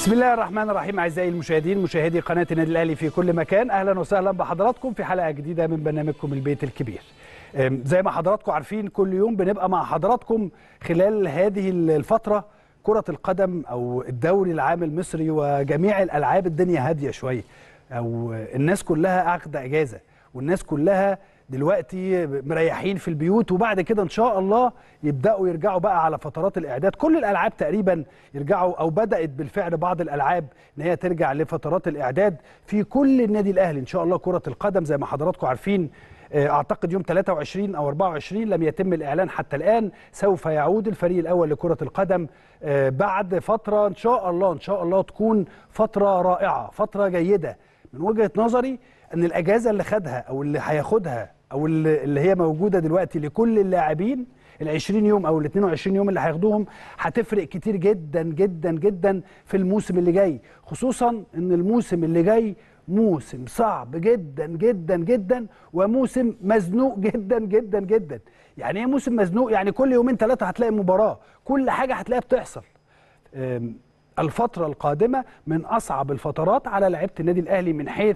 بسم الله الرحمن الرحيم اعزائي المشاهدين مشاهدي قناه النادي الاهلي في كل مكان اهلا وسهلا بحضراتكم في حلقه جديده من برنامجكم البيت الكبير أم، زي ما حضراتكم عارفين كل يوم بنبقى مع حضراتكم خلال هذه الفتره كره القدم او الدوري العام المصري وجميع الالعاب الدنيا هاديه شويه او الناس كلها اخده اجازه والناس كلها دلوقتي مريحين في البيوت وبعد كده ان شاء الله يبداوا يرجعوا بقى على فترات الاعداد كل الالعاب تقريبا يرجعوا او بدات بالفعل بعض الالعاب ان هي ترجع لفترات الاعداد في كل النادي الاهلي ان شاء الله كره القدم زي ما حضراتكم عارفين اعتقد يوم 23 او 24 لم يتم الاعلان حتى الان سوف يعود الفريق الاول لكره القدم بعد فتره ان شاء الله ان شاء الله تكون فتره رائعه فتره جيده من وجهه نظري ان الاجازه اللي خدها او اللي هياخدها او اللي هي موجوده دلوقتي لكل اللاعبين ال 20 يوم او ال 22 يوم اللي هياخدوهم هتفرق كتير جدا جدا جدا في الموسم اللي جاي خصوصا ان الموسم اللي جاي موسم صعب جدا جدا جدا وموسم مزنوق جدا جدا جدا يعني ايه موسم مزنوق يعني كل يومين ثلاثه هتلاقي مباراه كل حاجه هتلاقيها بتحصل الفتره القادمه من اصعب الفترات على لعيبه النادي الاهلي من حيث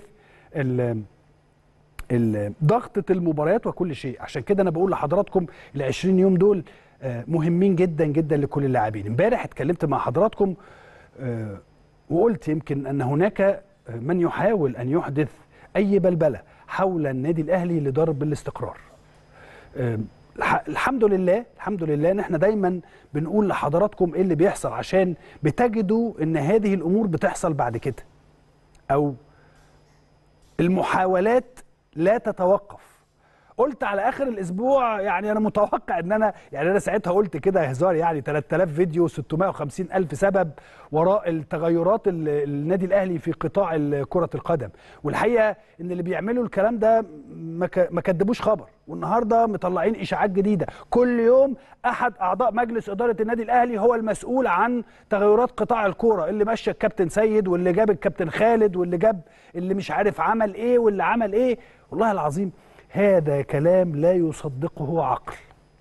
ضغطة المباريات وكل شيء عشان كده انا بقول لحضراتكم ال 20 يوم دول مهمين جدا جدا لكل اللاعبين امبارح اتكلمت مع حضراتكم وقلت يمكن ان هناك من يحاول ان يحدث اي بلبله حول النادي الاهلي لضرب الاستقرار الحمد لله الحمد لله ان احنا دايما بنقول لحضراتكم ايه اللي بيحصل عشان بتجدوا ان هذه الامور بتحصل بعد كده او المحاولات لا تتوقف قلت على اخر الاسبوع يعني انا متوقع ان انا يعني انا ساعتها قلت كده هزار يعني 3000 فيديو 650 الف سبب وراء التغيرات النادي الاهلي في قطاع كره القدم والحقيقه ان اللي بيعملوا الكلام ده ما كدبوش خبر والنهارده مطلعين اشاعات جديده كل يوم احد اعضاء مجلس اداره النادي الاهلي هو المسؤول عن تغيرات قطاع الكوره اللي مشى الكابتن سيد واللي جاب الكابتن خالد واللي جاب اللي مش عارف عمل ايه واللي عمل ايه والله العظيم هذا كلام لا يصدقه عقل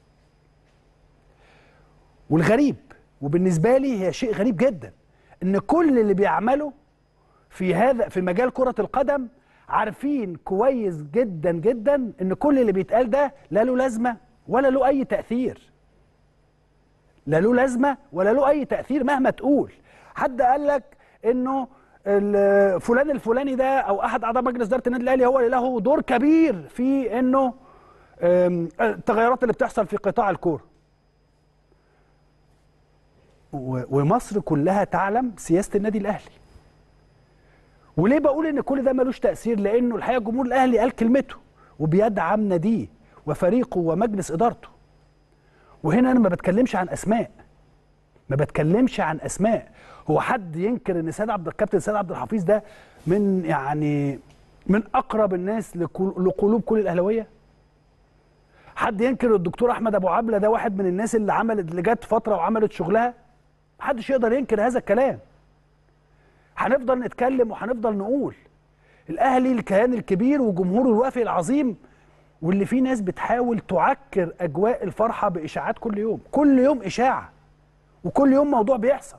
والغريب وبالنسبه لي هي شيء غريب جدا ان كل اللي بيعمله في هذا في مجال كره القدم عارفين كويس جدا جدا ان كل اللي بيتقال ده لا له لازمه ولا له اي تاثير لا له لازمه ولا له اي تاثير مهما تقول حد قال لك انه فلان الفلاني ده او احد اعضاء مجلس اداره النادي الاهلي هو اللي له دور كبير في انه التغيرات اللي بتحصل في قطاع الكوره ومصر كلها تعلم سياسه النادي الاهلي وليه بقول ان كل ده ملوش تاثير لانه الحقيقه الجمهور الاهلي قال كلمته وبيدعم ناديه وفريقه ومجلس ادارته وهنا انا ما بتكلمش عن اسماء ما بتكلمش عن اسماء هو حد ينكر ان سيد عبد الكابتن سيد عبد الحفيظ ده من يعني من اقرب الناس لقلوب كل الاهلاويه حد ينكر الدكتور احمد ابو عبله ده واحد من الناس اللي عملت اللي جت فتره وعملت شغلها محدش يقدر ينكر هذا الكلام هنفضل نتكلم وهنفضل نقول الاهلي الكيان الكبير وجمهوره الوافي العظيم واللي فيه ناس بتحاول تعكر اجواء الفرحه باشاعات كل يوم كل يوم اشاعه وكل يوم موضوع بيحصل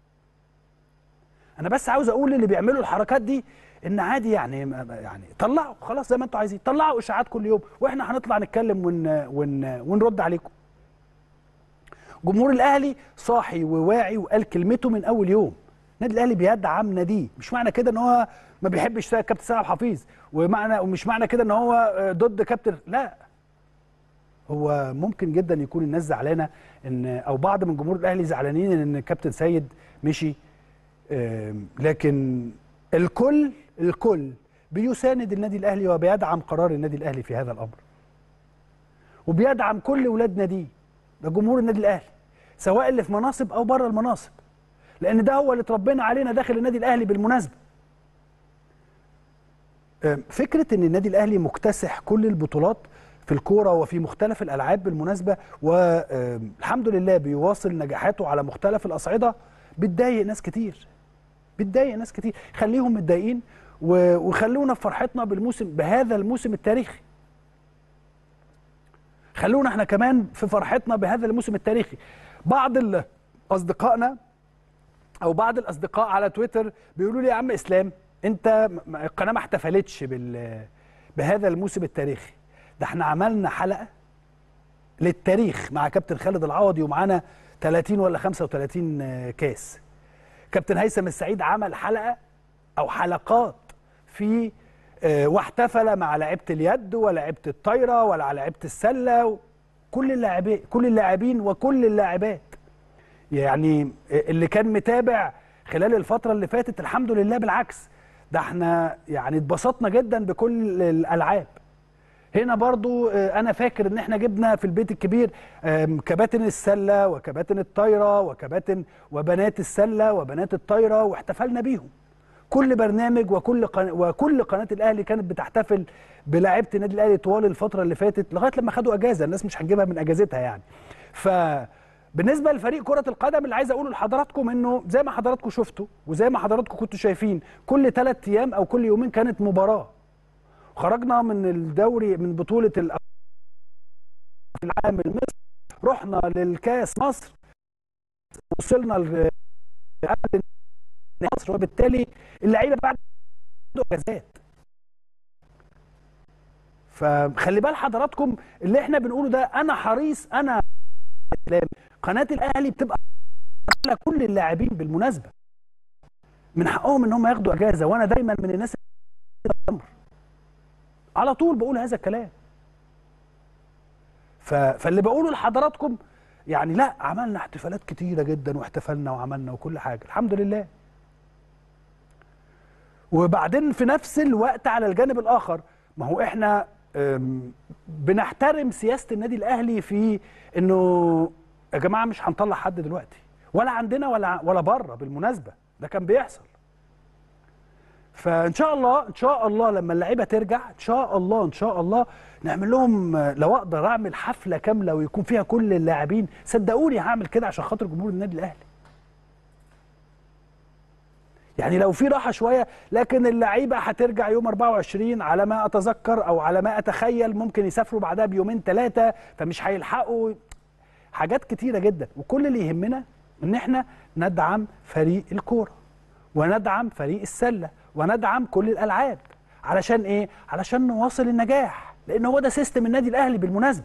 انا بس عاوز اقول اللي بيعملوا الحركات دي ان عادي يعني يعني طلعوا خلاص زي ما انتوا عايزين طلعوا اشاعات كل يوم واحنا هنطلع نتكلم ون ون ونرد عليكم جمهور الاهلي صاحي وواعي وقال كلمته من اول يوم النادي الاهلي بيدعم ناديه مش معنى كده ان هو ما بيحبش كابتن سيد حفيظ ومعنى ومش معنى كده ان هو ضد كابتن لا هو ممكن جدا يكون الناس زعلانه ان او بعض من جمهور الاهلي زعلانين ان كابتن سيد مشي لكن الكل الكل بيساند النادي الاهلي وبيدعم قرار النادي الاهلي في هذا الامر وبيدعم كل ولاد ناديه ده جمهور النادي الاهلي سواء اللي في مناصب او بره المناصب لان ده هو اللي اتربينا علينا داخل النادي الاهلي بالمناسبه فكره ان النادي الاهلي مكتسح كل البطولات في الكوره وفي مختلف الالعاب بالمناسبه والحمد لله بيواصل نجاحاته على مختلف الاصعده بتضايق ناس كتير بتضايق ناس كتير خليهم متضايقين وخلونا في فرحتنا بالموسم بهذا الموسم التاريخي خلونا احنا كمان في فرحتنا بهذا الموسم التاريخي بعض اصدقائنا او بعض الاصدقاء على تويتر بيقولوا لي يا عم اسلام انت م- القناه ما احتفلتش بال بهذا الموسم التاريخي ده احنا عملنا حلقه للتاريخ مع كابتن خالد العوضي ومعانا 30 ولا 35 آه، كاس كابتن هيثم السعيد عمل حلقه او حلقات في آه، واحتفل مع لعيبه اليد ولاعيبه الطايره ولا لعيبه السله كل اللاعبين كل اللاعبين وكل اللاعبات يعني اللي كان متابع خلال الفتره اللي فاتت الحمد لله بالعكس ده احنا يعني اتبسطنا جدا بكل الالعاب هنا برضو آه، انا فاكر ان احنا جبنا في البيت الكبير آم، كباتن السله وكباتن الطايره وكباتن وبنات السله وبنات الطايره واحتفلنا بيهم كل برنامج وكل قن... وكل قناه الاهلي كانت بتحتفل بلاعيبه النادي الاهلي طوال الفتره اللي فاتت لغايه لما خدوا اجازه الناس مش هتجيبها من اجازتها يعني ف بالنسبه لفريق كره القدم اللي عايز اقوله لحضراتكم انه زي ما حضراتكم شفتوا وزي ما حضراتكم كنتوا شايفين كل ثلاث ايام او كل يومين كانت مباراه خرجنا من الدوري من بطوله الأ- العام المصري رحنا للكاس مصر وصلنا ل- قبل مصر وبالتالي اللعيبه بعد عنده اجازات فخلي بال حضراتكم اللي احنا بنقوله ده انا حريص انا إسلام. قناه الاهلي بتبقى على كل اللاعبين بالمناسبه من حقهم ان هم ياخدوا اجازه وانا دايما من الناس اللي بتأمر. على طول بقول هذا الكلام ف... فاللي بقوله لحضراتكم يعني لا عملنا احتفالات كتيره جدا واحتفلنا وعملنا وكل حاجه الحمد لله وبعدين في نفس الوقت على الجانب الاخر ما هو احنا أم، بنحترم سياسه النادي الاهلي في انه يا جماعه مش هنطلع حد دلوقتي ولا عندنا ولا ولا بره بالمناسبه ده كان بيحصل فان شاء الله ان شاء الله لما اللعيبه ترجع ان شاء الله ان شاء الله نعمل لهم لو اقدر اعمل حفله كامله ويكون فيها كل اللاعبين صدقوني هعمل كده عشان خاطر جمهور النادي الاهلي يعني لو في راحه شويه لكن اللعيبه هترجع يوم 24 على ما اتذكر او على ما اتخيل ممكن يسافروا بعدها بيومين ثلاثه فمش هيلحقوا حاجات كتيره جدا وكل اللي يهمنا ان احنا ندعم فريق الكوره وندعم فريق السله وندعم كل الالعاب علشان ايه علشان نواصل النجاح لان هو ده سيستم النادي الاهلي بالمناسبه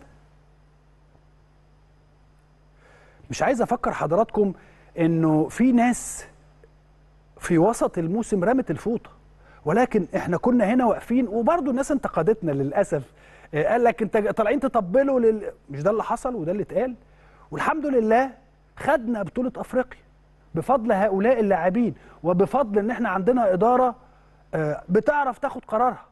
مش عايز افكر حضراتكم انه في ناس في وسط الموسم رمت الفوطه ولكن احنا كنا هنا واقفين وبرضه الناس انتقدتنا للاسف آه، قال لك انت طالعين تطبلوا لل... مش ده اللي حصل وده اللي اتقال والحمد لله خدنا بطوله افريقيا بفضل هؤلاء اللاعبين وبفضل ان احنا عندنا اداره آه، بتعرف تاخد قرارها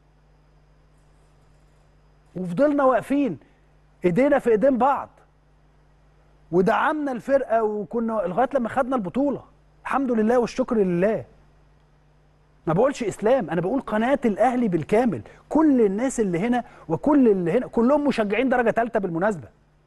وفضلنا واقفين ايدينا في ايدين بعض ودعمنا الفرقه وكنا لغايه لما خدنا البطوله الحمد لله والشكر لله ما بقولش اسلام انا بقول قناه الاهلي بالكامل كل الناس اللي هنا وكل اللي هنا كلهم مشجعين درجه ثالثه بالمناسبه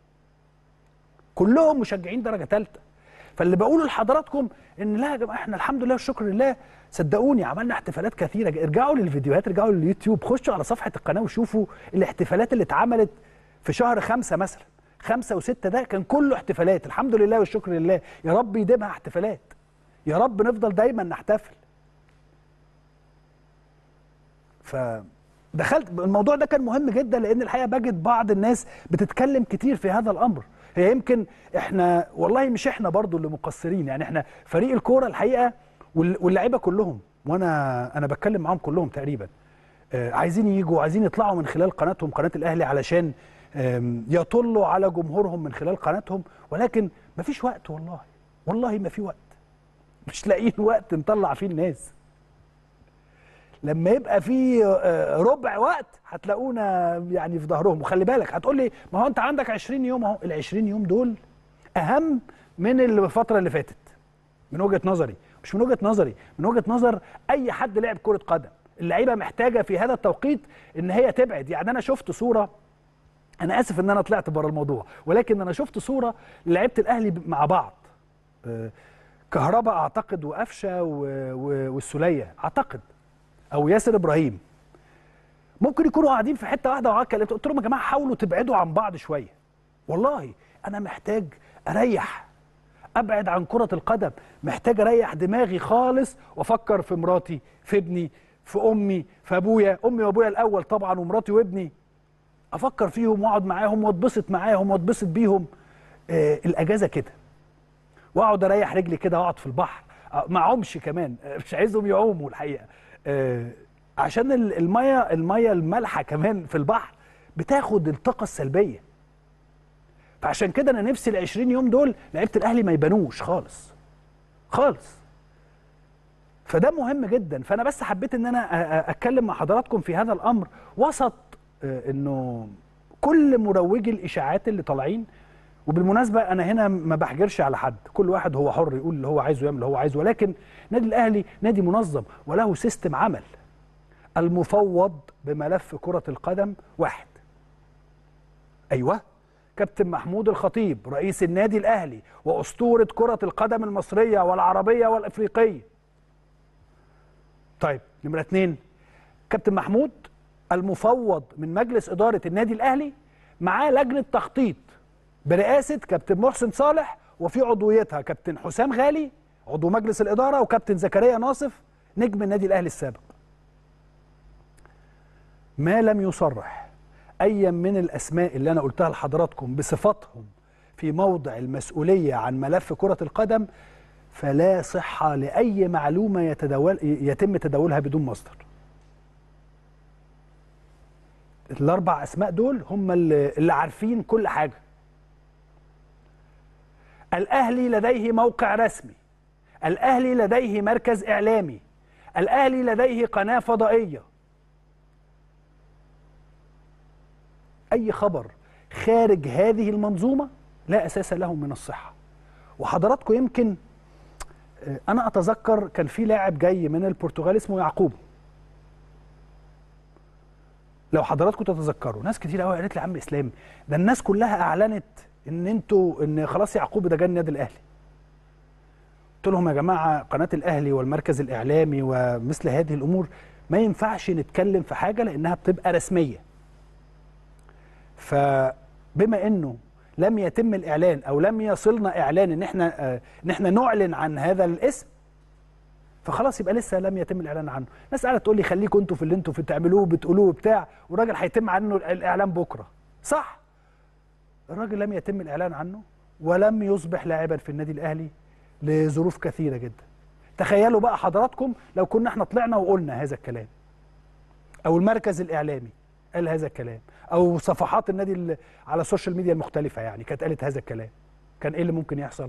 كلهم مشجعين درجه ثالثه فاللي بقوله لحضراتكم ان لا يا جماعه احنا الحمد لله والشكر لله صدقوني عملنا احتفالات كثيره ارجعوا للفيديوهات ارجعوا لليوتيوب خشوا على صفحه القناه وشوفوا الاحتفالات اللي اتعملت في شهر خمسة مثلا خمسة وستة ده كان كله احتفالات الحمد لله والشكر لله يا رب يديمها احتفالات يا رب نفضل دايما نحتفل فدخلت الموضوع ده كان مهم جدا لان الحقيقه بجد بعض الناس بتتكلم كتير في هذا الامر هي يمكن احنا والله مش احنا برضو اللي مقصرين يعني احنا فريق الكوره الحقيقه وال- واللعيبه كلهم وانا انا بتكلم معاهم كلهم تقريبا آه، عايزين يجوا عايزين يطلعوا من خلال قناتهم قناه الاهلي علشان آم، يطلوا على جمهورهم من خلال قناتهم ولكن مفيش وقت والله والله ما في وقت مش لاقيين وقت نطلع فيه الناس لما يبقى في آه، ربع وقت هتلاقونا يعني في ظهرهم وخلي بالك هتقول لي ما هو انت عندك 20 يوم اهو ال 20 يوم دول اهم من الفتره اللي فاتت من وجهه نظري مش من وجهه نظري من وجهه نظر اي حد لعب كره قدم اللعيبه محتاجه في هذا التوقيت ان هي تبعد يعني انا شفت صوره انا اسف ان انا طلعت بره الموضوع ولكن انا شفت صوره لعيبه الاهلي مع بعض آه، كهربا اعتقد وقفشه و- و- والسوليه اعتقد او ياسر ابراهيم ممكن يكونوا قاعدين في حته واحده وقعدت كلمت قلت لهم يا جماعه حاولوا تبعدوا عن بعض شويه والله انا محتاج اريح ابعد عن كره القدم محتاج اريح دماغي خالص وافكر في مراتي في ابني في امي في ابويا امي وابويا الاول طبعا ومراتي وابني افكر فيهم واقعد معاهم واتبسط معاهم واتبسط بيهم آه الاجازه كده واقعد اريح رجلي كده واقعد في البحر آه ما اعومش كمان آه مش عايزهم يعوموا الحقيقه آه عشان الميه الميه المالحه كمان في البحر بتاخد الطاقه السلبيه فعشان كده انا نفسي ال 20 يوم دول لعيبه الاهلي ما يبانوش خالص خالص فده مهم جدا فانا بس حبيت ان انا اتكلم مع حضراتكم في هذا الامر وسط انه كل مروجي الاشاعات اللي طالعين وبالمناسبه انا هنا ما بحجرش على حد كل واحد هو حر يقول اللي هو عايزه يعمل اللي هو عايزه ولكن نادي الاهلي نادي منظم وله سيستم عمل المفوض بملف كره القدم واحد ايوه كابتن محمود الخطيب رئيس النادي الاهلي واسطوره كره القدم المصريه والعربيه والافريقيه طيب نمره اثنين كابتن محمود المفوض من مجلس اداره النادي الاهلي معاه لجنه تخطيط برئاسه كابتن محسن صالح وفي عضويتها كابتن حسام غالي عضو مجلس الاداره وكابتن زكريا ناصف نجم النادي الاهلي السابق ما لم يصرح ايا من الاسماء اللي انا قلتها لحضراتكم بصفاتهم في موضع المسؤوليه عن ملف كره القدم فلا صحه لاي معلومه يتداول يتم تداولها بدون مصدر الاربع اسماء دول هم اللي, اللي عارفين كل حاجه الاهلي لديه موقع رسمي الاهلي لديه مركز اعلامي الاهلي لديه قناه فضائيه اي خبر خارج هذه المنظومه لا اساس له من الصحه وحضراتكم يمكن انا اتذكر كان في لاعب جاي من البرتغال اسمه يعقوب لو حضراتكم تتذكروا ناس كتير قوي قالت لي يا عم اسلام ده الناس كلها اعلنت ان انتوا ان خلاص يعقوب ده جه النادي الاهلي قلت لهم يا جماعه قناه الاهلي والمركز الاعلامي ومثل هذه الامور ما ينفعش نتكلم في حاجه لانها بتبقى رسميه فبما انه لم يتم الاعلان او لم يصلنا اعلان ان احنا ان احنا نعلن عن هذا الاسم فخلاص يبقى لسه لم يتم الاعلان عنه ناس قاعده تقول لي خليكم انتوا في اللي انتوا في بتعملوه بتقولوه بتاع والراجل هيتم عنه الاعلان بكره صح الراجل لم يتم الاعلان عنه ولم يصبح لاعبا في النادي الاهلي لظروف كثيره جدا تخيلوا بقى حضراتكم لو كنا احنا طلعنا وقلنا هذا الكلام او المركز الاعلامي قال هذا الكلام او صفحات النادي على السوشيال ميديا المختلفه يعني كانت قالت هذا الكلام كان ايه اللي ممكن يحصل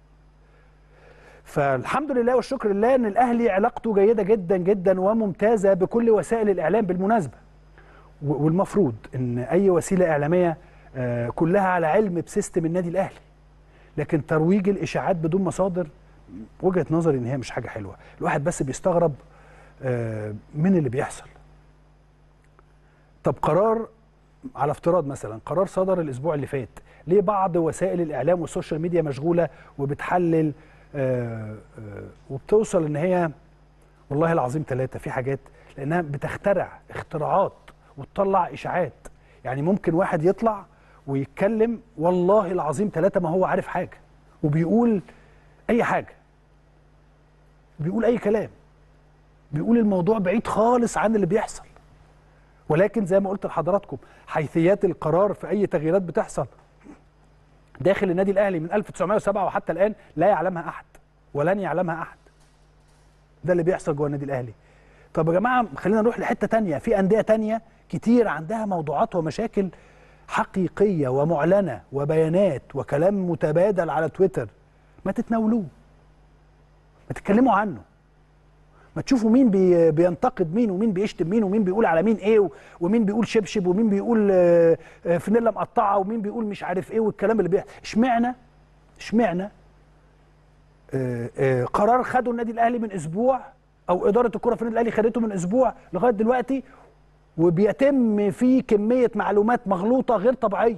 فالحمد لله والشكر لله ان الاهلي علاقته جيده جدا جدا وممتازه بكل وسائل الاعلام بالمناسبه والمفروض ان اي وسيله اعلاميه كلها على علم بسيستم النادي الاهلي لكن ترويج الاشاعات بدون مصادر وجهه نظري ان هي مش حاجه حلوه الواحد بس بيستغرب من اللي بيحصل طب قرار على افتراض مثلا قرار صدر الاسبوع اللي فات ليه بعض وسائل الاعلام والسوشيال ميديا مشغوله وبتحلل آآ آآ وبتوصل ان هي والله العظيم ثلاثه في حاجات لانها بتخترع اختراعات وتطلع اشاعات يعني ممكن واحد يطلع ويتكلم والله العظيم ثلاثه ما هو عارف حاجه وبيقول اي حاجه بيقول اي كلام بيقول الموضوع بعيد خالص عن اللي بيحصل ولكن زي ما قلت لحضراتكم حيثيات القرار في اي تغييرات بتحصل داخل النادي الاهلي من 1907 وحتى الان لا يعلمها احد ولن يعلمها احد ده اللي بيحصل جوه النادي الاهلي طب يا جماعه خلينا نروح لحته تانية في انديه تانية كتير عندها موضوعات ومشاكل حقيقيه ومعلنه وبيانات وكلام متبادل على تويتر ما تتناولوه ما تتكلموا عنه ما تشوفوا مين بي بينتقد مين ومين بيشتم مين ومين بيقول على مين ايه ومين بيقول شبشب ومين بيقول فانيلا مقطعه ومين بيقول مش عارف ايه والكلام اللي بيحصل اشمعنى اشمعنى قرار خده النادي الاهلي من اسبوع او اداره الكره في النادي الاهلي خدته من اسبوع لغايه دلوقتي وبيتم فيه كميه معلومات مغلوطه غير طبيعيه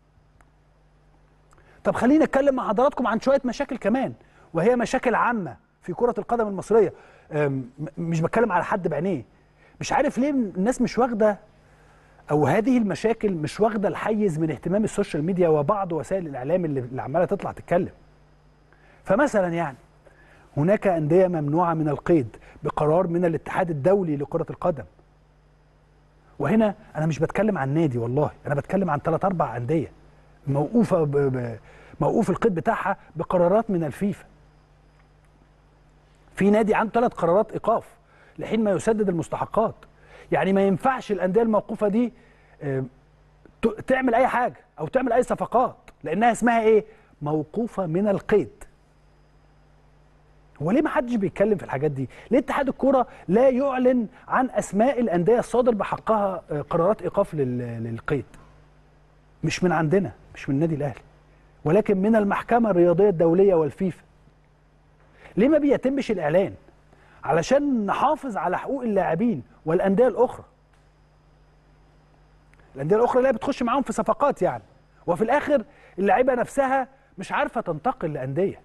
طب خلينا نتكلم مع حضراتكم عن شويه مشاكل كمان وهي مشاكل عامه في كره القدم المصريه مش بتكلم على حد بعينيه مش عارف ليه الناس مش واخده او هذه المشاكل مش واخده الحيز من اهتمام السوشيال ميديا وبعض وسائل الاعلام اللي, اللي عماله تطلع تتكلم فمثلا يعني هناك انديه ممنوعه من القيد بقرار من الاتحاد الدولي لكره القدم وهنا انا مش بتكلم عن نادي والله انا بتكلم عن ثلاث اربع انديه موقوفه ب... ب... موقوف القيد بتاعها بقرارات من الفيفا في نادي عنده ثلاث قرارات ايقاف لحين ما يسدد المستحقات يعني ما ينفعش الانديه الموقوفه دي آه، ت- تعمل اي حاجه او تعمل اي صفقات لانها اسمها ايه موقوفه من القيد هو ليه ما حدش بيتكلم في الحاجات دي ليه اتحاد الكوره لا يعلن عن اسماء الانديه الصادر بحقها آه، قرارات ايقاف لل- للقيد مش من عندنا مش من النادي الاهلي ولكن من المحكمه الرياضيه الدوليه والفيفا ليه ما بيتمش الاعلان علشان نحافظ على حقوق اللاعبين والانديه الاخرى الانديه الاخرى اللي هي بتخش معاهم في صفقات يعني وفي الاخر اللعيبه نفسها مش عارفه تنتقل لانديه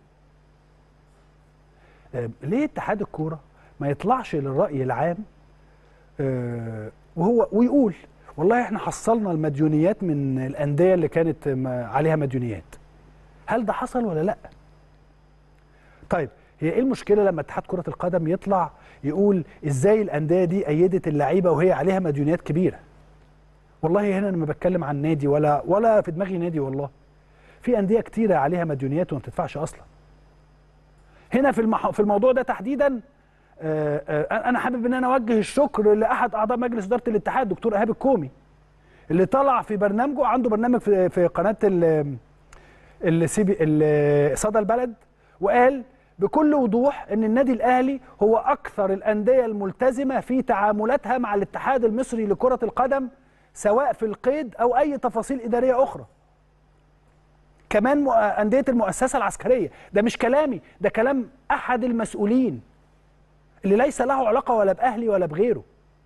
آه، ليه اتحاد الكوره ما يطلعش للراي العام آه، وهو ويقول والله احنا حصلنا المديونيات من الانديه اللي كانت م- عليها مديونيات هل ده حصل ولا لا طيب هي ايه المشكله لما اتحاد كره القدم يطلع يقول ازاي الانديه دي ايدت اللعيبه وهي عليها مديونيات كبيره والله هنا انا ما بتكلم عن نادي ولا ولا في دماغي نادي والله في انديه كتيره عليها مديونيات وما بتدفعش اصلا هنا في المح... في الموضوع ده تحديدا آه، آه، انا حابب ان انا اوجه الشكر لاحد اعضاء مجلس اداره الاتحاد دكتور ايهاب الكومي اللي طلع في برنامجه عنده برنامج في في قناه ال السي بي ال- صدى البلد وقال بكل وضوح ان النادي الاهلي هو اكثر الانديه الملتزمه في تعاملاتها مع الاتحاد المصري لكره القدم سواء في القيد او اي تفاصيل اداريه اخرى كمان مؤ- انديه المؤسسه العسكريه ده مش كلامي ده كلام احد المسؤولين اللي ليس له علاقه ولا باهلي ولا بغيره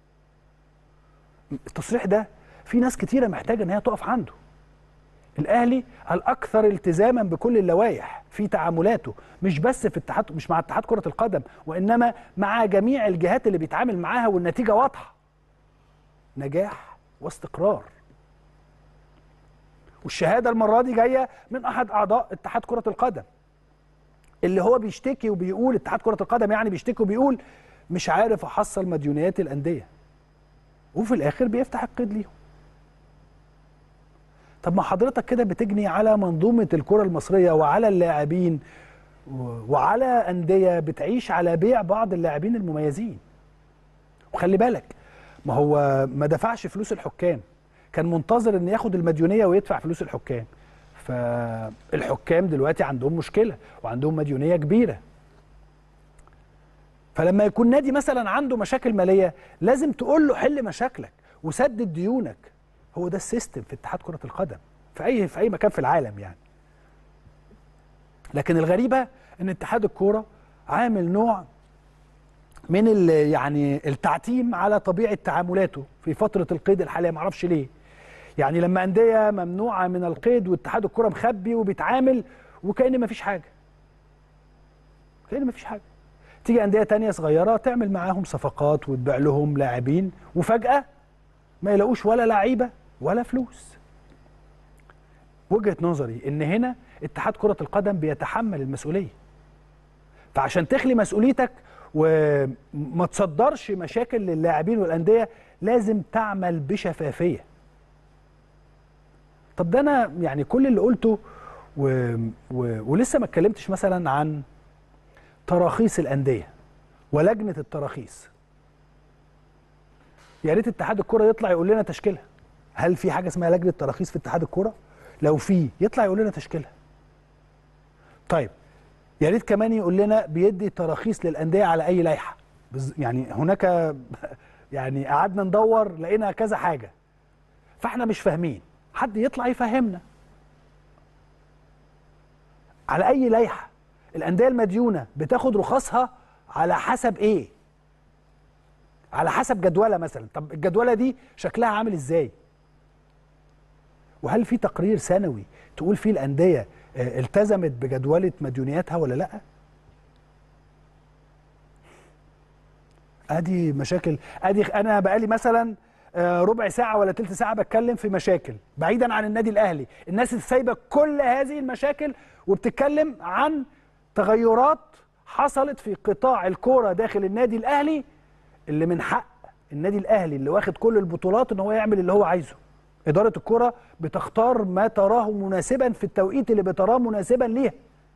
التصريح ده في ناس كتيره محتاجه ان هي تقف عنده الاهلي الاكثر التزاما بكل اللوائح في تعاملاته مش بس في اتحاد مش مع اتحاد كره القدم وانما مع جميع الجهات اللي بيتعامل معاها والنتيجه واضحه نجاح واستقرار والشهاده المره دي جايه من احد اعضاء اتحاد كره القدم اللي هو بيشتكي وبيقول اتحاد كره القدم يعني بيشتكي وبيقول مش عارف احصل مديونيات الانديه وفي الاخر بيفتح القيد ليهم طب ما حضرتك كده بتجني على منظومه الكره المصريه وعلى اللاعبين و- وعلى انديه بتعيش على بيع بعض اللاعبين المميزين وخلي بالك ما هو ما دفعش فلوس الحكام كان منتظر ان ياخد المديونيه ويدفع فلوس الحكام فالحكام دلوقتي عندهم مشكله وعندهم مديونيه كبيره فلما يكون نادي مثلا عنده مشاكل ماليه لازم تقول له حل مشاكلك وسدد ديونك هو ده السيستم في اتحاد كره القدم في اي في اي مكان في العالم يعني لكن الغريبه ان اتحاد الكوره عامل نوع من ال- يعني التعتيم على طبيعه تعاملاته في فتره القيد الحاليه معرفش ليه يعني لما انديه ممنوعه من القيد واتحاد الكوره مخبي وبيتعامل وكأن مفيش حاجه كأن مفيش حاجه تيجي انديه تانية صغيره تعمل معاهم صفقات وتبيع لهم لاعبين وفجاه ما يلاقوش ولا لعيبه ولا فلوس وجهه نظري ان هنا اتحاد كره القدم بيتحمل المسؤوليه فعشان تخلي مسؤوليتك وما تصدرش مشاكل للاعبين والانديه لازم تعمل بشفافيه طب ده انا يعني كل اللي قلته و... و... ولسه ما اتكلمتش مثلا عن تراخيص الانديه ولجنه التراخيص يا ريت اتحاد الكره يطلع يقول لنا تشكيلها هل في حاجه اسمها لجنه تراخيص في اتحاد الكره لو في يطلع يقول لنا تشكيلها طيب يا ريت كمان يقول لنا بيدي تراخيص للانديه على اي لائحه بز- يعني هناك يعني قعدنا ندور لقينا كذا حاجه فاحنا مش فاهمين حد يطلع يفهمنا على اي لائحه الانديه المديونه بتاخد رخصها على حسب ايه على حسب جدوله مثلا طب الجدوله دي شكلها عامل ازاي وهل في تقرير سنوي تقول فيه الانديه آه، التزمت بجدوله مديونياتها ولا لا ادي مشاكل ادي انا بقالي مثلا آه، ربع ساعه ولا تلت ساعه بتكلم في مشاكل بعيدا عن النادي الاهلي الناس سايبه كل هذه المشاكل وبتتكلم عن تغيرات حصلت في قطاع الكوره داخل النادي الاهلي اللي من حق النادي الاهلي اللي واخد كل البطولات ان هو يعمل اللي هو عايزه اداره الكوره بتختار ما تراه مناسبا في التوقيت اللي بتراه مناسبا ليها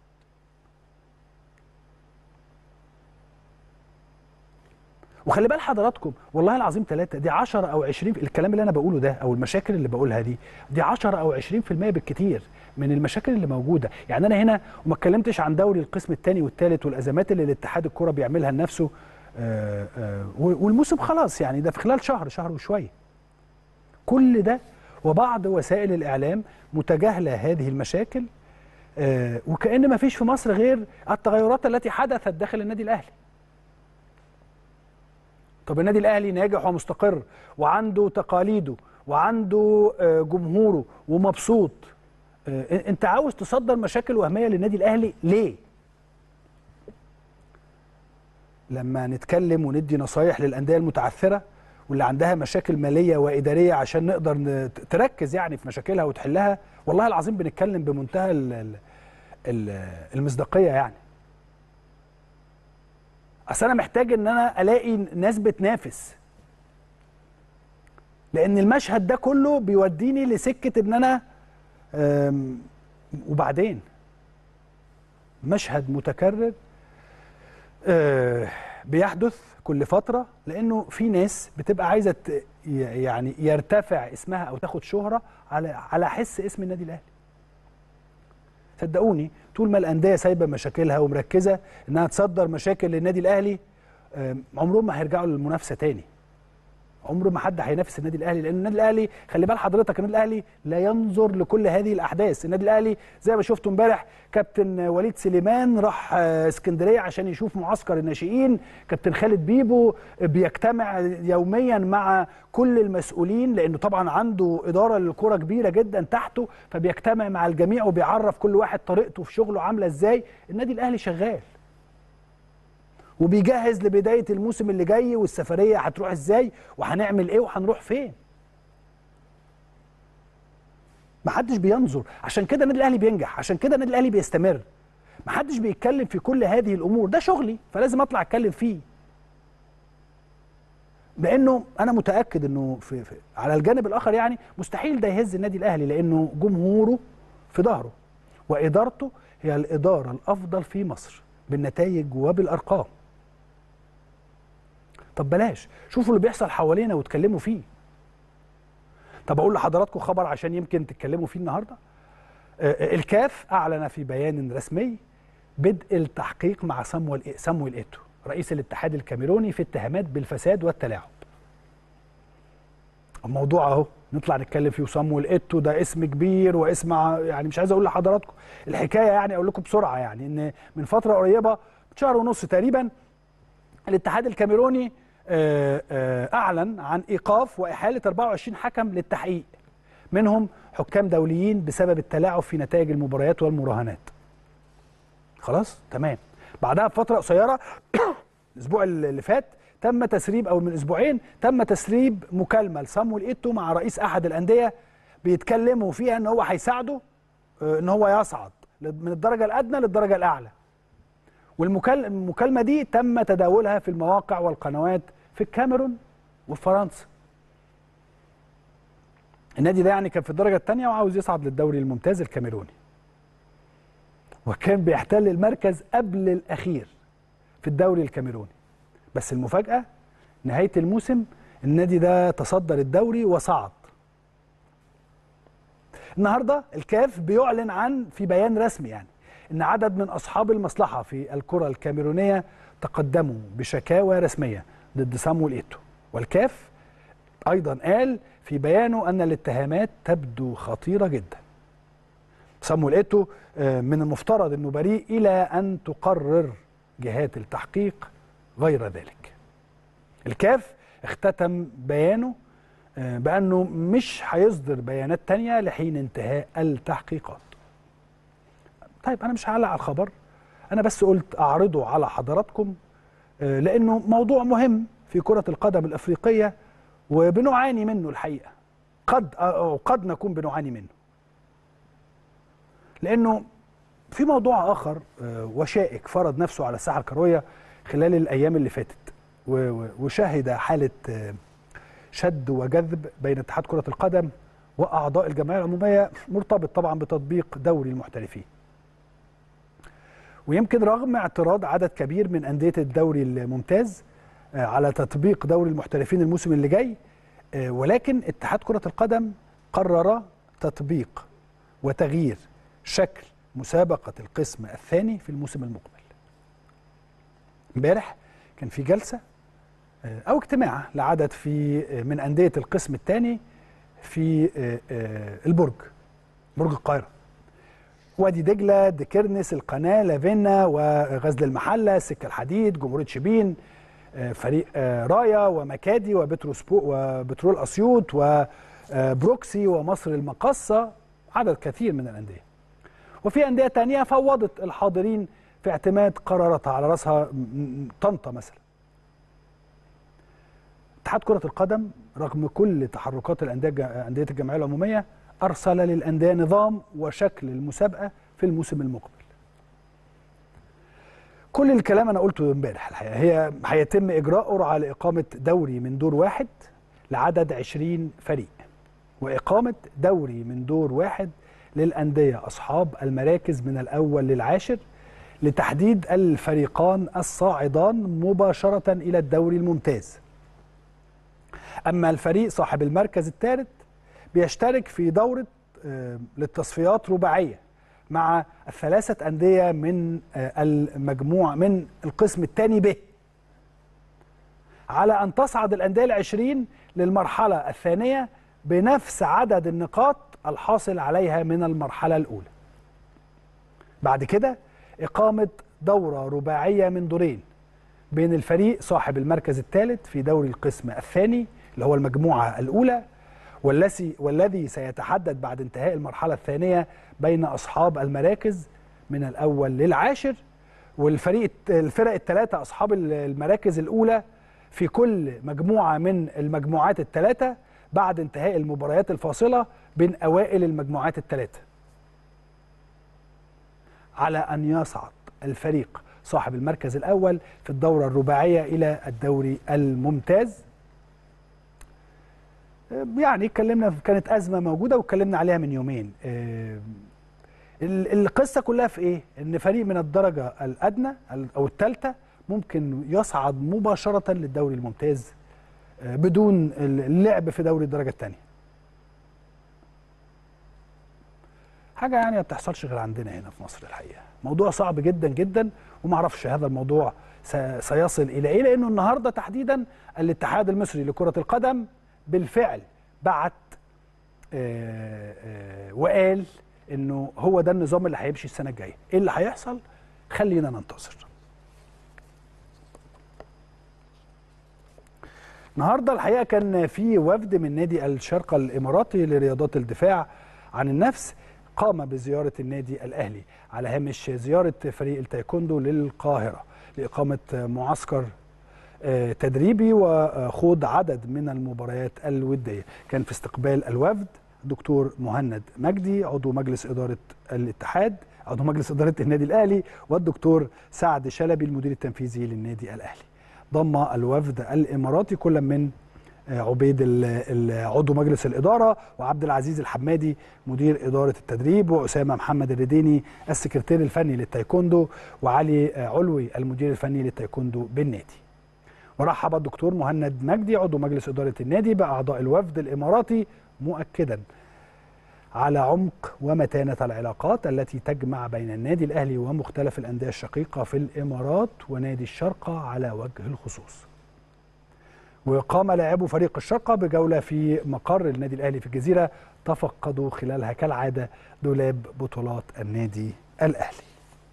وخلي بال حضراتكم والله العظيم ثلاثة دي 10 أو 20 الكلام اللي أنا بقوله ده أو المشاكل اللي بقولها دي دي 10 أو 20% بالكتير من المشاكل اللي موجودة يعني أنا هنا وما اتكلمتش عن دوري القسم الثاني والثالث والأزمات اللي الاتحاد الكرة بيعملها لنفسه آه، آه، والموسم خلاص يعني ده في خلال شهر شهر وشوية كل ده وبعض وسائل الإعلام متجاهلة هذه المشاكل آه، وكأن ما فيش في مصر غير التغيرات التي حدثت داخل النادي الأهلي طب النادي الاهلي ناجح ومستقر وعنده تقاليده وعنده آه، جمهوره ومبسوط آه، انت عاوز تصدر مشاكل وهميه للنادي الاهلي ليه لما نتكلم وندي نصايح للانديه المتعثره واللي عندها مشاكل ماليه واداريه عشان نقدر ن- تركز يعني في مشاكلها وتحلها والله العظيم بنتكلم بمنتهى ال- ال- ال- المصداقيه يعني اصل انا محتاج ان انا الاقي ناس بتنافس لان المشهد ده كله بيوديني لسكه ان انا أم، وبعدين مشهد متكرر آه، بيحدث كل فتره لانه في ناس بتبقى عايزه ت- ي- يعني يرتفع اسمها او تاخد شهره على على حس اسم النادي الاهلي صدقوني طول ما الانديه سايبه مشاكلها ومركزه انها تصدر مشاكل للنادي الاهلي آم، عمرهم ما هيرجعوا للمنافسه تاني عمر ما حد هينافس النادي الاهلي لان النادي الاهلي خلي بال حضرتك النادي الاهلي لا ينظر لكل هذه الاحداث النادي الاهلي زي ما شفتوا امبارح كابتن وليد سليمان راح آه، اسكندريه عشان يشوف معسكر الناشئين كابتن خالد بيبو بيجتمع يوميا مع كل المسؤولين لانه طبعا عنده اداره للكره كبيره جدا تحته فبيجتمع مع الجميع وبيعرف كل واحد طريقته في شغله عامله ازاي النادي الاهلي شغال وبيجهز لبدايه الموسم اللي جاي والسفريه هتروح ازاي وهنعمل ايه وهنروح فين محدش بينظر عشان كده النادي الاهلي بينجح عشان كده النادي الاهلي بيستمر محدش بيتكلم في كل هذه الامور ده شغلي فلازم اطلع اتكلم فيه لانه انا متاكد انه في, في على الجانب الاخر يعني مستحيل ده يهز النادي الاهلي لانه جمهوره في ظهره وادارته هي الاداره الافضل في مصر بالنتائج وبالارقام طب بلاش شوفوا اللي بيحصل حوالينا واتكلموا فيه طب اقول لحضراتكم خبر عشان يمكن تتكلموا فيه النهارده آه، الكاف اعلن في بيان رسمي بدء التحقيق مع سامويل سامويل ايتو رئيس الاتحاد الكاميروني في اتهامات بالفساد والتلاعب الموضوع اهو نطلع نتكلم فيه وصامويل ايتو ده اسم كبير واسم ع- يعني مش عايز اقول لحضراتكم الحكايه يعني اقول لكم بسرعه يعني ان من فتره قريبه شهر ونص تقريبا الاتحاد الكاميروني آه، آه، اعلن عن ايقاف واحاله 24 حكم للتحقيق منهم حكام دوليين بسبب التلاعب في نتائج المباريات والمراهنات خلاص تمام بعدها بفتره قصيره الاسبوع اللي فات تم تسريب او من اسبوعين تم تسريب مكالمه لصامويل ايتو مع رئيس احد الانديه بيتكلموا فيها ان هو هيساعده آه، ان هو يصعد من الدرجه الادنى للدرجه الاعلى والمكالمه دي تم تداولها في المواقع والقنوات في الكاميرون وفي فرنسا النادي ده يعني كان في الدرجه الثانيه وعاوز يصعد للدوري الممتاز الكاميروني وكان بيحتل المركز قبل الاخير في الدوري الكاميروني بس المفاجاه نهايه الموسم النادي ده تصدر الدوري وصعد النهارده الكاف بيعلن عن في بيان رسمي يعني ان عدد من اصحاب المصلحه في الكره الكاميرونيه تقدموا بشكاوى رسميه ضد سامويل ايتو والكاف ايضا قال في بيانه ان الاتهامات تبدو خطيره جدا سامويل ايتو آه، من المفترض انه بريء الى ان تقرر جهات التحقيق غير ذلك الكاف اختتم بيانه آه، بانه مش هيصدر بيانات تانية لحين انتهاء التحقيقات طيب انا مش هعلق على الخبر انا بس قلت اعرضه على حضراتكم آه، لانه موضوع مهم في كرة القدم الافريقية وبنعاني منه الحقيقة قد او قد نكون بنعاني منه لانه في موضوع اخر آه، وشائك فرض نفسه على الساحه الكرويه خلال الايام اللي فاتت و- و- وشهد حاله آه، شد وجذب بين اتحاد كره القدم واعضاء الجمعيه العموميه مرتبط طبعا بتطبيق دوري المحترفين ويمكن رغم اعتراض عدد كبير من انديه الدوري الممتاز آه، على تطبيق دوري المحترفين الموسم اللي جاي آه، ولكن اتحاد كره القدم قرر تطبيق وتغيير شكل مسابقه القسم الثاني في الموسم المقبل امبارح كان في جلسه آه، او اجتماع لعدد في آه، من انديه القسم الثاني في آه، آه، البرج برج القاهره وادي دجله ديكرنس القناه لافينا وغزل المحله سكه الحديد جمهوريه شبين آه، فريق آه، رايا ومكادي وبتروسبو وبترول اسيوط وبروكسي ومصر المقصه عدد كثير من الانديه وفي انديه تانية فوضت الحاضرين في اعتماد قراراتها على راسها م- م- طنطا مثلا اتحاد كره القدم رغم كل تحركات الانديه انديه الجمعيه العموميه ارسل للانديه نظام وشكل المسابقه في الموسم المقبل كل الكلام انا قلته امبارح الحقيقه هي هيتم اجراء قرعه لاقامه دوري من دور واحد لعدد 20 فريق واقامه دوري من دور واحد للانديه اصحاب المراكز من الاول للعاشر لتحديد الفريقان الصاعدان مباشره الى الدوري الممتاز اما الفريق صاحب المركز الثالث بيشترك في دوره آه، للتصفيات رباعيه مع الثلاثه انديه من آه، المجموع من القسم الثاني ب على ان تصعد الانديه العشرين للمرحله الثانيه بنفس عدد النقاط الحاصل عليها من المرحله الاولى بعد كده اقامه دوره رباعيه من دورين بين الفريق صاحب المركز الثالث في دوري القسم الثاني اللي هو المجموعه الاولى والذي والذي سيتحدد بعد انتهاء المرحله الثانيه بين اصحاب المراكز من الاول للعاشر والفريق الفرق الثلاثه اصحاب المراكز الاولى في كل مجموعه من المجموعات الثلاثه بعد انتهاء المباريات الفاصله بين اوائل المجموعات الثلاثه على ان يصعد الفريق صاحب المركز الاول في الدوره الرباعيه الى الدوري الممتاز يعني اتكلمنا كانت ازمه موجوده واتكلمنا عليها من يومين آه، ال- القصه كلها في ايه ان فريق من الدرجه الادنى او الثالثه ممكن يصعد مباشره للدوري الممتاز آه، بدون اللعب في دوري الدرجه الثانيه حاجه يعني ما بتحصلش غير عندنا هنا في مصر الحقيقه موضوع صعب جدا جدا وما اعرفش هذا الموضوع س- سيصل الى ايه لانه النهارده تحديدا الاتحاد المصري لكره القدم بالفعل بعت آه، آه، وقال انه هو ده النظام اللي هيمشي السنه الجايه ايه اللي هيحصل خلينا ننتظر النهارده الحقيقه كان في وفد من نادي الشارقه الاماراتي لرياضات الدفاع عن النفس قام بزياره النادي الاهلي على هامش زياره فريق التايكوندو للقاهره لاقامه معسكر آه، تدريبي وخوض عدد من المباريات الوديه كان في استقبال الوفد دكتور مهند مجدي عضو مجلس اداره الاتحاد عضو مجلس اداره النادي الاهلي والدكتور سعد شلبي المدير التنفيذي للنادي الاهلي ضم الوفد الاماراتي كل من آه، عبيد ال- ال- عضو مجلس الاداره وعبد العزيز الحمادي مدير اداره التدريب واسامه محمد الرديني السكرتير الفني للتايكوندو وعلي آه، علوي المدير الفني للتايكوندو بالنادي ورحب الدكتور مهند مجدي عضو مجلس اداره النادي باعضاء الوفد الاماراتي مؤكدا على عمق ومتانه العلاقات التي تجمع بين النادي الاهلي ومختلف الانديه الشقيقه في الامارات ونادي الشارقه على وجه الخصوص. وقام لاعبو فريق الشارقه بجوله في مقر النادي الاهلي في الجزيره تفقدوا خلالها كالعاده دولاب بطولات النادي الاهلي.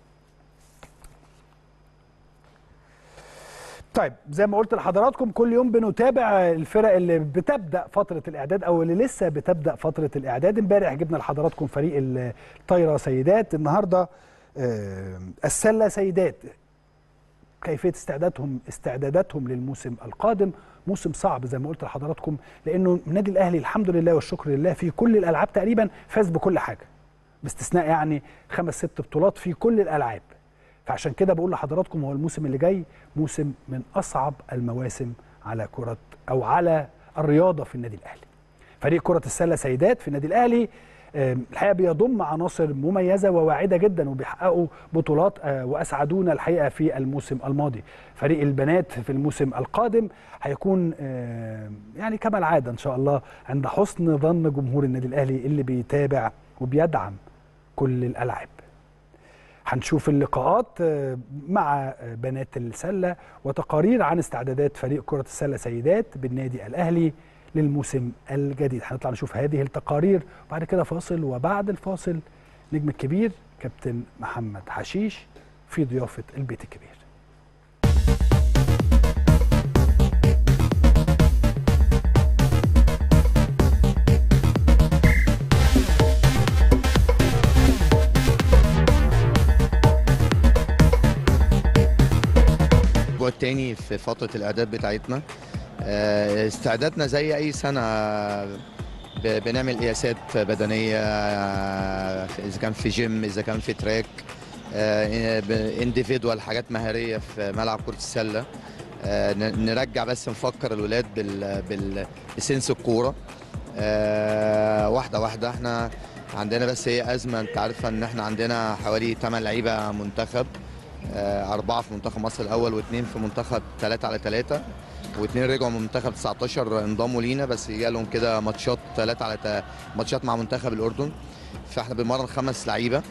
طيب زي ما قلت لحضراتكم كل يوم بنتابع الفرق اللي بتبدا فتره الاعداد او اللي لسه بتبدا فتره الاعداد امبارح جبنا لحضراتكم فريق الطايره سيدات النهارده آه، السله سيدات كيفيه استعدادهم استعداداتهم للموسم القادم موسم صعب زي ما قلت لحضراتكم لانه النادي الاهلي الحمد لله والشكر لله في كل الالعاب تقريبا فاز بكل حاجه باستثناء يعني خمس ست بطولات في كل الالعاب فعشان كده بقول لحضراتكم هو الموسم اللي جاي موسم من اصعب المواسم على كره او على الرياضه في النادي الاهلي فريق كره السله سيدات في النادي الاهلي آم، الحقيقه بيضم عناصر مميزه وواعده جدا وبيحققوا بطولات آه، واسعدونا الحقيقه في الموسم الماضي فريق البنات في الموسم القادم هيكون آم، يعني كما العاده ان شاء الله عند حسن ظن جمهور النادي الاهلي اللي بيتابع وبيدعم كل الالعاب هنشوف اللقاءات آه، مع آه، بنات السله وتقارير عن استعدادات فريق كره السله سيدات بالنادي الاهلي للموسم الجديد هنطلع نشوف هذه التقارير وبعد كده فاصل وبعد الفاصل نجم الكبير كابتن محمد حشيش في ضيافه البيت الكبير الاسبوع التاني في فتره الاعداد بتاعتنا آه، استعدادنا زي اي سنه ب- بنعمل قياسات بدنيه آه، اذا كان في جيم اذا كان في تراك انديفيدوال حاجات مهاريه في ملعب كره السله آه، ن- نرجع بس نفكر الولاد بال بال- بسنس الكوره آه، واحده واحده احنا عندنا بس هي ازمه انت عارفه ان احنا عندنا حوالي 8 لعيبه منتخب آه، أربعة في منتخب مصر الأول واثنين في منتخب 3 على 3 واثنين رجعوا من منتخب 19 انضموا لينا بس جالهم كده ماتشات 3 على تا- ماتشات مع منتخب الأردن فاحنا بنمرن خمس لعيبة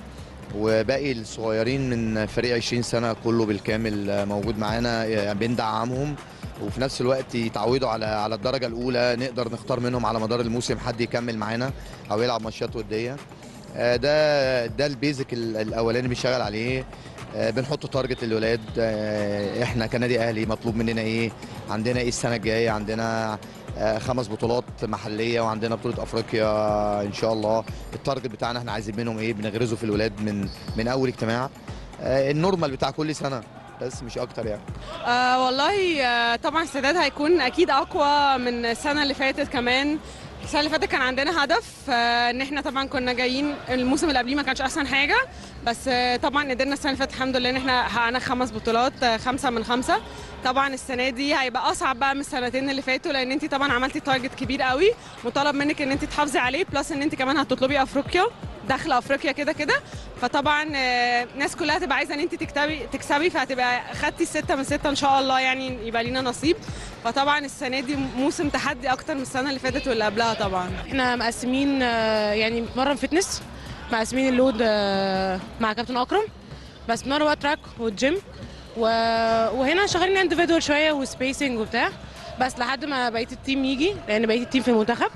وباقي الصغيرين من فريق 20 سنة كله بالكامل آه، موجود معانا آه، بندعمهم وفي نفس الوقت يتعودوا على على الدرجة الأولى نقدر نختار منهم على مدار الموسم حد يكمل معانا أو يلعب ماتشات ودية آه، ده ده البيزك ال- الاولاني اللي بنشتغل عليه آه، بنحط تارجت للولاد آه، احنا كنادي اهلي مطلوب مننا ايه عندنا ايه السنه الجايه عندنا آه، خمس بطولات محليه وعندنا بطوله افريقيا ان شاء الله التارجت بتاعنا احنا عايزين منهم ايه بنغرزه في الولاد من من اول اجتماع آه، النورمال بتاع كل سنه بس مش اكتر يعني آه والله آه طبعا السداد هيكون اكيد اقوى من السنه اللي فاتت كمان السنه اللي فاتت كان عندنا هدف آه ان احنا طبعا كنا جايين الموسم اللي قبليه ما كانش احسن حاجه بس آه طبعا قدرنا السنه اللي فاتت الحمد لله ان احنا حققنا خمس بطولات آه خمسه من خمسه طبعا السنه دي هيبقى اصعب بقى من السنتين اللي فاتوا لان انت طبعا عملتي تارجت كبير قوي مطالب منك ان انت تحافظي عليه بلس ان انت كمان هتطلبي افريقيا داخله افريقيا كده كده فطبعا آه، الناس كلها هتبقى عايزه ان انت تكتبي تكسبي فهتبقى خدتي السته من سته ان شاء الله يعني يبقى لينا نصيب فطبعا السنه دي موسم تحدي اكتر من السنه اللي فاتت واللي قبلها طبعا احنا مقسمين آه، يعني بنتمرن فتنس مقسمين اللود آه، مع كابتن اكرم بس بنتمرن بقى تراك والجيم و... وهنا شغالين اندفيدوال شويه وسبيسنج وبتاع بس لحد ما بقيه التيم يجي لان بقيه التيم في المنتخب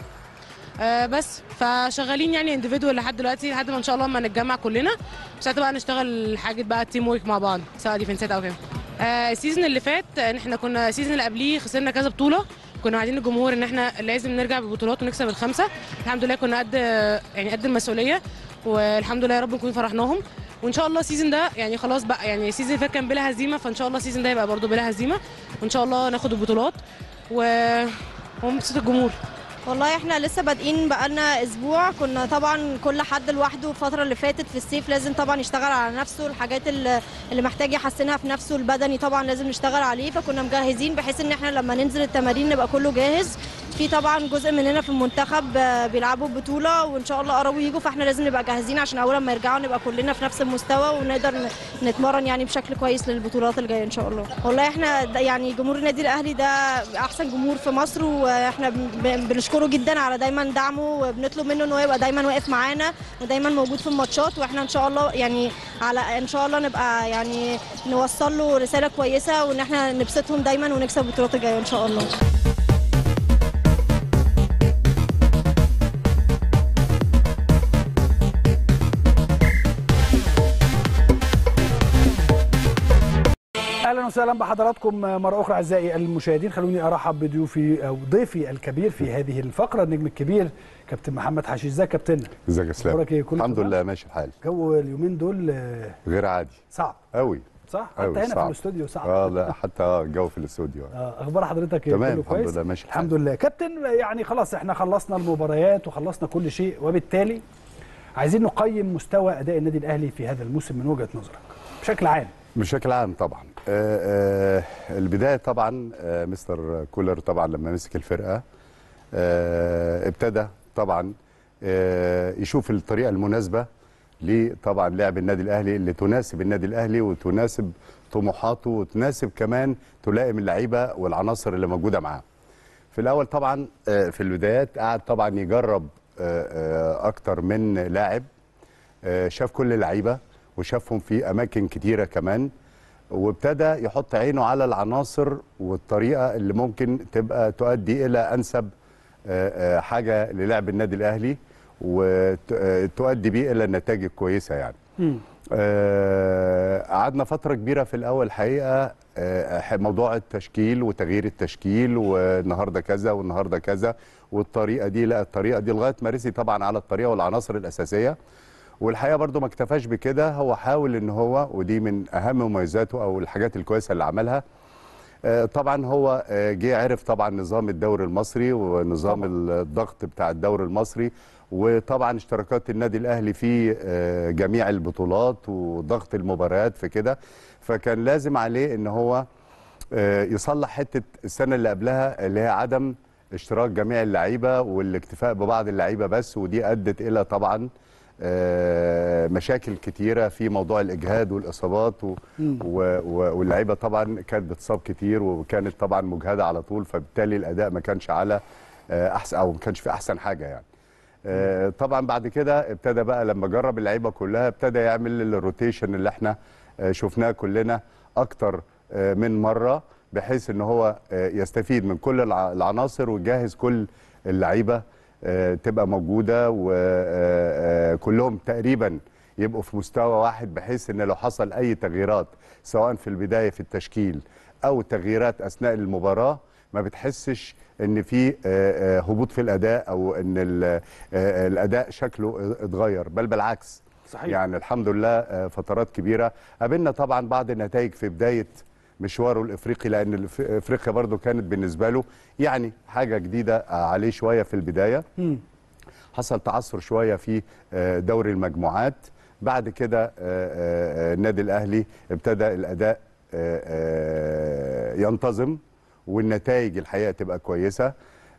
آه، بس فشغالين يعني اندفيدوال لحد دلوقتي لحد ما ان شاء الله ما نتجمع كلنا ساعتها بقى نشتغل حاجه بقى تيم ورك مع بعض سواء ديفنسات او كده آه، السيزون اللي فات آه، احنا كنا السيزون اللي قبليه خسرنا كذا بطوله كنا عايزين الجمهور ان احنا لازم نرجع ببطولات ونكسب الخمسه الحمد لله كنا قد يعني قد المسؤوليه والحمد لله يا رب نكون فرحناهم وان شاء الله السيزون ده يعني خلاص بقى يعني السيزون اللي فات كان بلا هزيمه فان شاء الله السيزون ده يبقى برده بلا هزيمه وان شاء الله ناخد البطولات و ونبسط الجمهور والله احنا لسه بادئين بقالنا اسبوع كنا طبعا كل حد لوحده الفتره اللي فاتت في الصيف لازم طبعا يشتغل على نفسه الحاجات اللي اللي محتاج يحسنها في نفسه البدني طبعا لازم نشتغل عليه فكنا مجهزين بحيث ان احنا لما ننزل التمارين نبقى كله جاهز في طبعا جزء مننا في المنتخب آه، بيلعبوا بطوله وان شاء الله قربوا يجوا فاحنا لازم نبقى جاهزين عشان اول ما يرجعوا نبقى كلنا في نفس المستوى ونقدر ن- نتمرن يعني بشكل كويس للبطولات الجايه ان شاء الله والله احنا ده- يعني جمهور النادي الاهلي ده احسن جمهور في مصر واحنا بن- بنشكره جدا على دايما دعمه وبنطلب منه ان هو يبقى دايما واقف معانا ودايما موجود في الماتشات واحنا ان شاء الله يعني على ان شاء الله نبقى يعني نوصل له رساله كويسه وان احنا نبسطهم دايما ونكسب البطولات الجايه ان شاء الله اهلا وسهلا بحضراتكم مره اخرى اعزائي المشاهدين خلوني ارحب بضيوفي او ضيفي الكبير في هذه الفقره النجم الكبير كابتن محمد حشيش ازيك يا كابتن ازيك يا اسلام أخبارك إيه؟ كله الحمد تمام؟ لله ماشي الحال جو اليومين دول آه، غير عادي صعب قوي صح أوي، حتى هنا في صعب. الاستوديو صعب اه لا حتى اه الجو في الاستوديو آه، اخبار حضرتك إيه؟ تمام كله الحمد كويس لله ماشي الحال الحمد لله كابتن يعني خلاص احنا خلصنا المباريات وخلصنا كل شيء وبالتالي عايزين نقيم مستوى اداء النادي الاهلي في هذا الموسم من وجهه نظرك بشكل عام بشكل عام طبعا آه، آه، البدايه طبعا آه، مستر كولر طبعا لما مسك الفرقه آه، ابتدى طبعا آه، يشوف الطريقه المناسبه لطبعا لعب النادي الاهلي اللي تناسب النادي الاهلي وتناسب طموحاته وتناسب كمان تلائم اللعيبه والعناصر اللي موجوده معاه. في الاول طبعا آه، في البدايات قعد طبعا يجرب آه، آه، اكتر من لاعب آه، شاف كل اللعيبه وشافهم في اماكن كتيره كمان وابتدى يحط عينه على العناصر والطريقه اللي ممكن تبقى تؤدي الى انسب آه، آه، حاجه للعب النادي الاهلي وتؤدي بيه الى النتائج الكويسه يعني. آه، قعدنا فتره كبيره في الاول حقيقه آه، موضوع التشكيل وتغيير التشكيل والنهارده كذا والنهارده كذا والطريقه دي لا الطريقه دي لغايه ما رسي طبعا على الطريقه والعناصر الاساسيه والحقيقه برضو ما اكتفاش بكده هو حاول ان هو ودي من اهم مميزاته او الحاجات الكويسه اللي عملها آه، طبعا هو آه، جه عرف طبعا نظام الدوري المصري ونظام طبعاً. الضغط بتاع الدوري المصري وطبعا اشتراكات النادي الاهلي في آه، جميع البطولات وضغط المباريات في كده فكان لازم عليه ان هو آه، يصلح حته السنه اللي قبلها اللي هي عدم اشتراك جميع اللعيبه والاكتفاء ببعض اللعيبه بس ودي ادت الى طبعا آه، مشاكل كتيره في موضوع الاجهاد والاصابات و- و- و- واللعيبه طبعا كانت بتصاب كتير وكانت طبعا مجهده على طول فبالتالي الاداء ما كانش على آه، احسن او ما كانش في احسن حاجه يعني آه، طبعا بعد كده ابتدى بقى لما جرب اللعيبه كلها ابتدى يعمل الروتيشن اللي احنا آه، شفناه كلنا اكتر آه، من مره بحيث ان هو آه، يستفيد من كل الع- العناصر ويجهز كل اللعيبه آه، تبقى موجوده وكلهم تقريبا يبقوا في مستوى واحد بحيث ان لو حصل اي تغييرات سواء في البدايه في التشكيل او تغييرات اثناء المباراه ما بتحسش ان في آه، آه، هبوط في الاداء او ان ال- آه، الاداء شكله اتغير بل بالعكس صحيح. يعني الحمد لله آه، فترات كبيره قابلنا طبعا بعض النتائج في بدايه مشواره الافريقي لان الف- افريقيا برضو كانت بالنسبه له يعني حاجه جديده آه، عليه شويه في البدايه حصل تعثر شويه في آه، دوري المجموعات بعد كده آه، آه، آه، النادي الاهلي ابتدى الاداء آه، آه، ينتظم والنتائج الحقيقه تبقى كويسه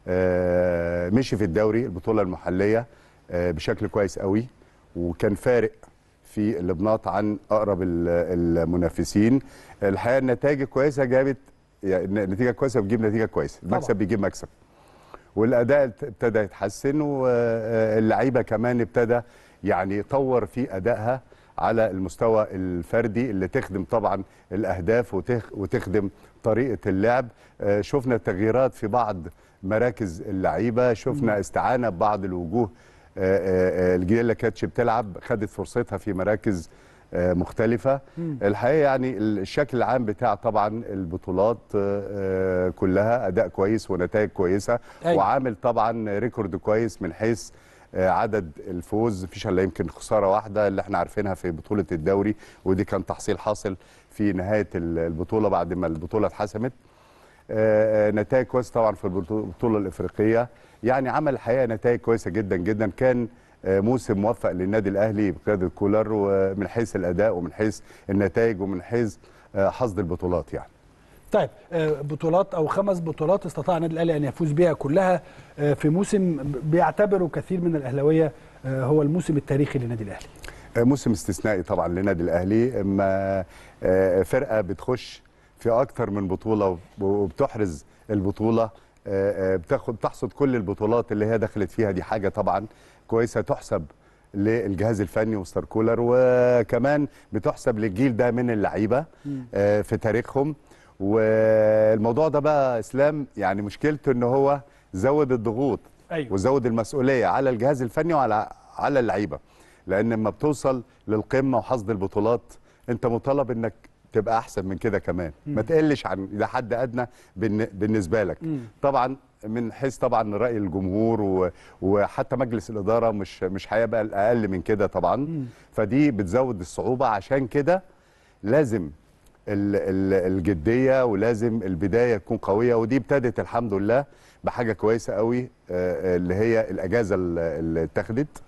آه، مشي في الدوري البطوله المحليه آه، بشكل كويس قوي وكان فارق في اللبنات عن اقرب ال- المنافسين الحقيقه النتائج الكويسه جابت يعني نتيجه كويسه بتجيب نتيجه كويسه المكسب طبعاً. بيجيب مكسب والاداء ابتدى يتحسن واللعيبه كمان ابتدى يعني يطور في ادائها على المستوى الفردي اللي تخدم طبعا الاهداف وتخ- وتخدم طريقه اللعب آه، شفنا تغييرات في بعض مراكز اللعيبه شفنا استعانه ببعض الوجوه آه، آه، آه، الجيل اللي كانتش بتلعب خدت فرصتها في مراكز آه، مختلفة الحقيقة يعني الشكل العام بتاع طبعا البطولات آه، آه، كلها أداء كويس ونتائج كويسة أيوة. وعامل طبعا ريكورد كويس من حيث آه، عدد الفوز مفيش الا يمكن خساره واحده اللي احنا عارفينها في بطوله الدوري ودي كان تحصيل حاصل في نهايه البطوله بعد ما البطوله اتحسمت آه، آه، نتائج كويسه طبعا في البطو- البطوله الافريقيه يعني عمل الحقيقه نتائج كويسه جدا جدا كان آه، موسم موفق للنادي الاهلي بقياده كولر ومن حيث الاداء ومن حيث النتائج ومن حيث آه، حصد البطولات يعني طيب آه، بطولات او خمس بطولات استطاع النادي الاهلي ان يفوز بها كلها آه، في موسم بيعتبره كثير من الاهلاويه آه، هو الموسم التاريخي للنادي الاهلي موسم استثنائي طبعا للنادي الاهلي اما آه، فرقه بتخش في اكتر من بطوله وبتحرز البطوله آه، آه، بتاخد تحصد كل البطولات اللي هي دخلت فيها دي حاجه طبعا كويسه تحسب للجهاز الفني وستار كولر وكمان بتحسب للجيل ده من اللعيبه آه، في تاريخهم والموضوع ده بقى اسلام يعني مشكلته ان هو زود الضغوط أيوة. وزود المسؤوليه على الجهاز الفني وعلى على اللعيبه لان لما بتوصل للقمه وحصد البطولات انت مطالب انك تبقى احسن من كده كمان ما تقلش عن ده حد ادنى بالن- بالنسبه لك طبعا من حيث طبعا راي الجمهور و... وحتى مجلس الاداره مش مش هيبقى اقل من كده طبعا فدي بتزود الصعوبه عشان كده لازم ال- ال- الجديه ولازم البدايه تكون قويه ودي ابتدت الحمد لله بحاجه كويسه قوي آه، اللي هي الاجازه ال- اللي اتخذت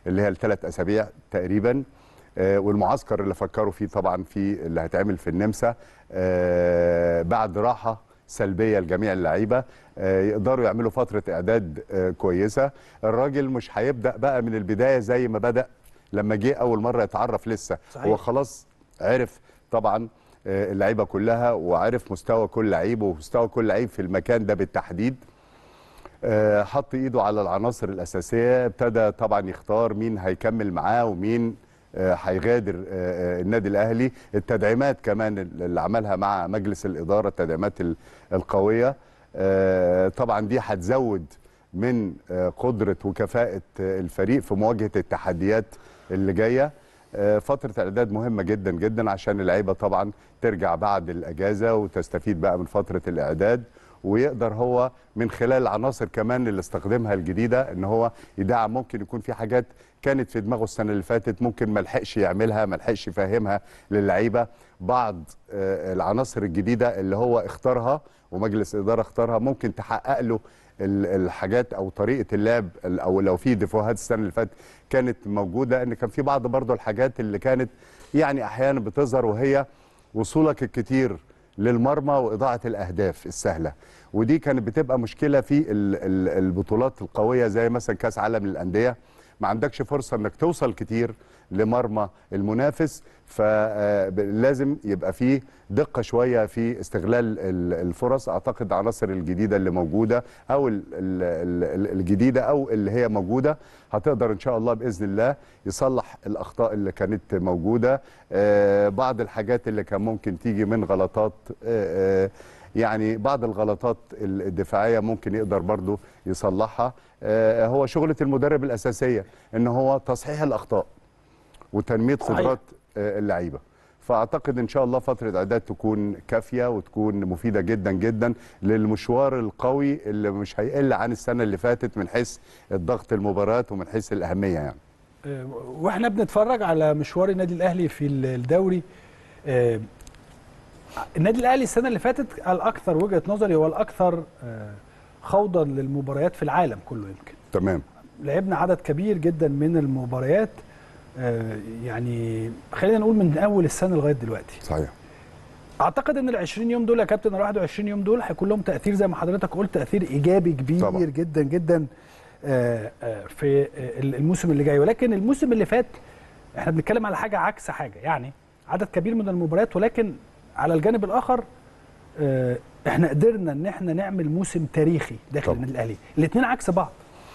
اللي هي الثلاث اسابيع تقريبا آه، والمعسكر اللي فكروا فيه طبعا في اللي هيتعمل في النمسا آه، بعد راحه سلبيه لجميع اللعيبه آه، يقدروا يعملوا فتره اعداد آه، كويسه الراجل مش هيبدا بقى من البدايه زي ما بدا لما جه اول مره يتعرف لسه صحيح. هو خلاص عرف طبعا آه، اللعيبه كلها وعرف مستوى كل لعيب ومستوى كل لعيب في المكان ده بالتحديد آه، حط ايده على العناصر الاساسيه ابتدى طبعا يختار مين هيكمل معاه ومين آه، هيغادر آه، آه، النادي الاهلي التدعيمات كمان اللي عملها مع مجلس الاداره التدعيمات ال- القويه آه، طبعا دي هتزود من آه، قدره وكفاءه آه، الفريق في مواجهه التحديات اللي جايه آه، فتره اعداد مهمه جدا جدا عشان اللعيبه طبعا ترجع بعد الاجازه وتستفيد بقى من فتره الاعداد ويقدر هو من خلال العناصر كمان اللي استخدمها الجديده ان هو يدعم ممكن يكون في حاجات كانت في دماغه السنه اللي فاتت ممكن ما لحقش يعملها ما لحقش يفهمها للعيبه بعض آه، العناصر الجديده اللي هو اختارها ومجلس الاداره اختارها ممكن تحقق له ال- الحاجات او طريقه اللعب ال- او لو في ديفوهات السنه اللي فاتت كانت موجوده ان كان في بعض برضو الحاجات اللي كانت يعني احيانا بتظهر وهي وصولك الكتير للمرمى واضاعه الاهداف السهله ودي كانت بتبقى مشكله في ال- ال- البطولات القويه زي مثلا كاس عالم للانديه ما عندكش فرصه انك توصل كتير لمرمى المنافس فلازم يبقى فيه دقه شويه في استغلال ال- الفرص اعتقد العناصر الجديده اللي موجوده او ال- ال- ال- الجديده او اللي هي موجوده هتقدر ان شاء الله باذن الله يصلح الاخطاء اللي كانت موجوده آه، بعض الحاجات اللي كان ممكن تيجي من غلطات آه، آه، يعني بعض الغلطات الدفاعيه ممكن يقدر برضو يصلحها آه، هو شغله المدرب الاساسيه ان هو تصحيح الاخطاء وتنميه صحيح. قدرات آه، اللعيبه فاعتقد ان شاء الله فتره اعداد تكون كافيه وتكون مفيده جدا جدا للمشوار القوي اللي مش هيقل عن السنه اللي فاتت من حيث الضغط المباريات ومن حيث الاهميه يعني آه، واحنا بنتفرج على مشوار النادي الاهلي في ال- الدوري آه، النادي الاهلي السنه اللي فاتت الاكثر وجهه نظري هو الاكثر آه، خوضا للمباريات في العالم كله يمكن تمام لعبنا عدد كبير جدا من المباريات آه، يعني خلينا نقول من اول السنه لغايه دلوقتي صحيح اعتقد ان ال 20 يوم دول يا كابتن ال 21 يوم دول هيكون لهم تاثير زي ما حضرتك قلت تاثير ايجابي كبير طبعا. جدا جدا آه، آه، في آه، الموسم اللي جاي ولكن الموسم اللي فات احنا بنتكلم على حاجه عكس حاجه يعني عدد كبير من المباريات ولكن على الجانب الاخر آه، احنا قدرنا ان احنا نعمل موسم تاريخي داخل طبعا. النادي الاهلي الاثنين عكس بعض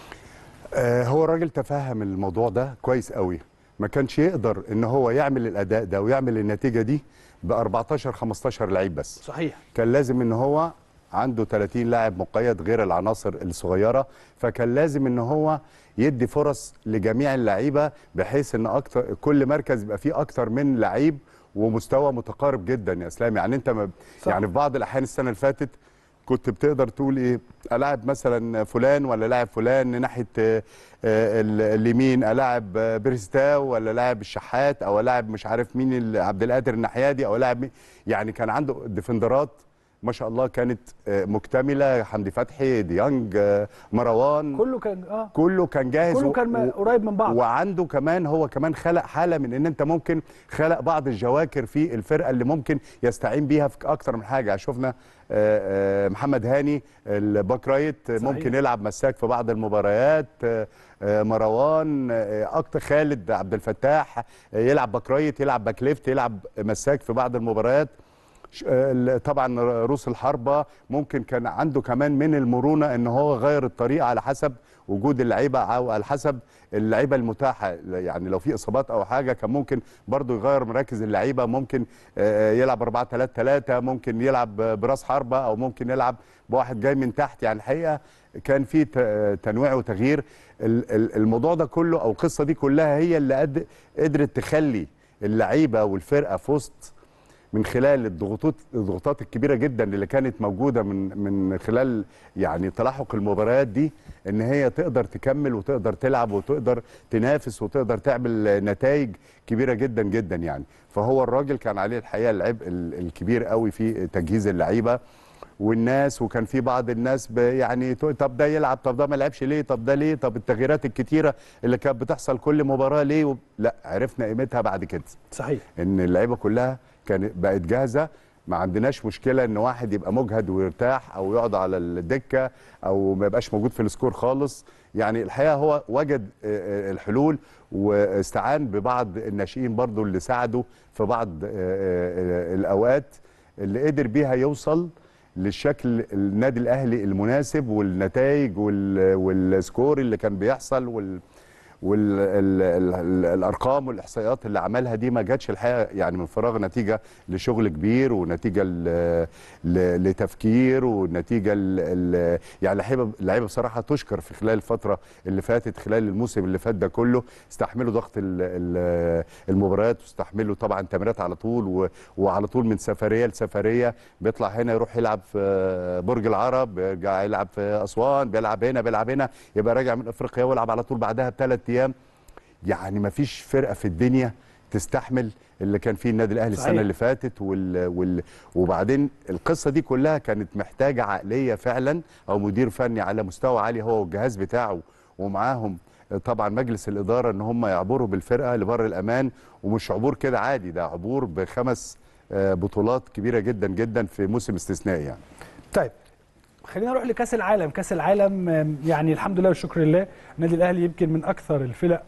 آه، هو الراجل تفهم الموضوع ده كويس قوي ما كانش يقدر ان هو يعمل الاداء ده ويعمل النتيجه دي ب 14 15 لعيب بس صحيح كان لازم ان هو عنده 30 لاعب مقيد غير العناصر الصغيره فكان لازم ان هو يدي فرص لجميع اللعيبه بحيث ان اكتر كل مركز يبقى فيه اكتر من لعيب ومستوى متقارب جدا يا اسلام يعني انت ما صح. يعني في بعض الاحيان السنه اللي فاتت كنت بتقدر تقول ايه الاعب مثلا فلان ولا لاعب فلان ناحيه آه، آه، ال- اليمين الاعب آه، بيرستاو ولا لاعب الشحات او الاعب مش عارف مين ال- عبد القادر الناحيه دي او لاعب مين يعني كان عنده ديفندرات ما شاء الله كانت آه، مكتمله حمدي فتحي ديانج آه، مروان كله كان اه كله كان جاهز كله و- كان و- قريب من بعض وعنده كمان هو كمان خلق حاله من ان انت ممكن خلق بعض الجواكر في الفرقه اللي ممكن يستعين بيها في اكتر من حاجه شفنا آه، آه، محمد هاني الباك رايت صحيح. ممكن يلعب مساك في بعض المباريات آه، آه، مروان آه، اكتر خالد عبد الفتاح آه، يلعب باك رايت يلعب باك ليفت يلعب مساك في بعض المباريات ش- آه، طبعا روس الحربة ممكن كان عنده كمان من المرونة ان هو غير الطريقة على حسب وجود اللعيبة او على حسب اللعيبة المتاحة يعني لو في اصابات او حاجة كان ممكن برضو يغير مراكز اللعيبة ممكن آه، يلعب 4 3 3 ممكن يلعب براس حربة او ممكن يلعب بواحد جاي من تحت يعني الحقيقة كان في ت- تنويع وتغيير ال- ال- الموضوع ده كله او القصة دي كلها هي اللي قد- قدرت تخلي اللعيبة والفرقة في وسط من خلال الضغوطات الضغوطات الكبيره جدا اللي كانت موجوده من من خلال يعني تلاحق المباريات دي ان هي تقدر تكمل وتقدر تلعب وتقدر تنافس وتقدر تعمل نتائج كبيره جدا جدا يعني فهو الراجل كان عليه الحقيقه العبء ال- الكبير قوي في تجهيز اللعيبه والناس وكان في بعض الناس ب- يعني تقول طب ده يلعب طب ده ما لعبش ليه طب ده ليه طب التغييرات الكتيره اللي كانت بتحصل كل مباراه ليه و... لا عرفنا قيمتها بعد كده صحيح ان اللعيبه كلها كانت بقت جاهزه ما عندناش مشكله ان واحد يبقى مجهد ويرتاح او يقعد على الدكه او ما يبقاش موجود في السكور خالص يعني الحقيقه هو وجد آه، آه، الحلول واستعان ببعض الناشئين برضو اللي ساعدوا في بعض آه، آه، الاوقات اللي قدر بيها يوصل للشكل النادي الاهلي المناسب والنتائج وال- والسكور اللي كان بيحصل وال والارقام والاحصائيات اللي عملها دي ما جاتش الحقيقه يعني من فراغ نتيجه لشغل كبير ونتيجه ل- ل- لتفكير ونتيجه ل- ل- يعني اللعيبه اللعيبه بصراحه تشكر في خلال الفتره اللي فاتت خلال الموسم اللي فات ده كله استحملوا ضغط ال- ال- المباريات واستحملوا طبعا تمريرات على طول و- وعلى طول من سفريه لسفريه بيطلع هنا يروح يلعب في برج العرب بيرجع يلعب في اسوان بيلعب هنا بيلعب هنا يبقى راجع من افريقيا ويلعب على طول بعدها بثلاث ايام يعني ما فيش فرقه في الدنيا تستحمل اللي كان فيه النادي الاهلي صحيح. السنه اللي فاتت وال... وال... وبعدين القصه دي كلها كانت محتاجه عقليه فعلا او مدير فني على مستوى عالي هو والجهاز بتاعه ومعاهم طبعا مجلس الاداره ان هم يعبروا بالفرقه لبر الامان ومش عبور كده عادي ده عبور بخمس آه، بطولات كبيره جدا جدا في موسم استثنائي يعني طيب خلينا نروح لكاس العالم كاس العالم آم، يعني الحمد لله والشكر لله النادي الاهلي يمكن من اكثر الفرق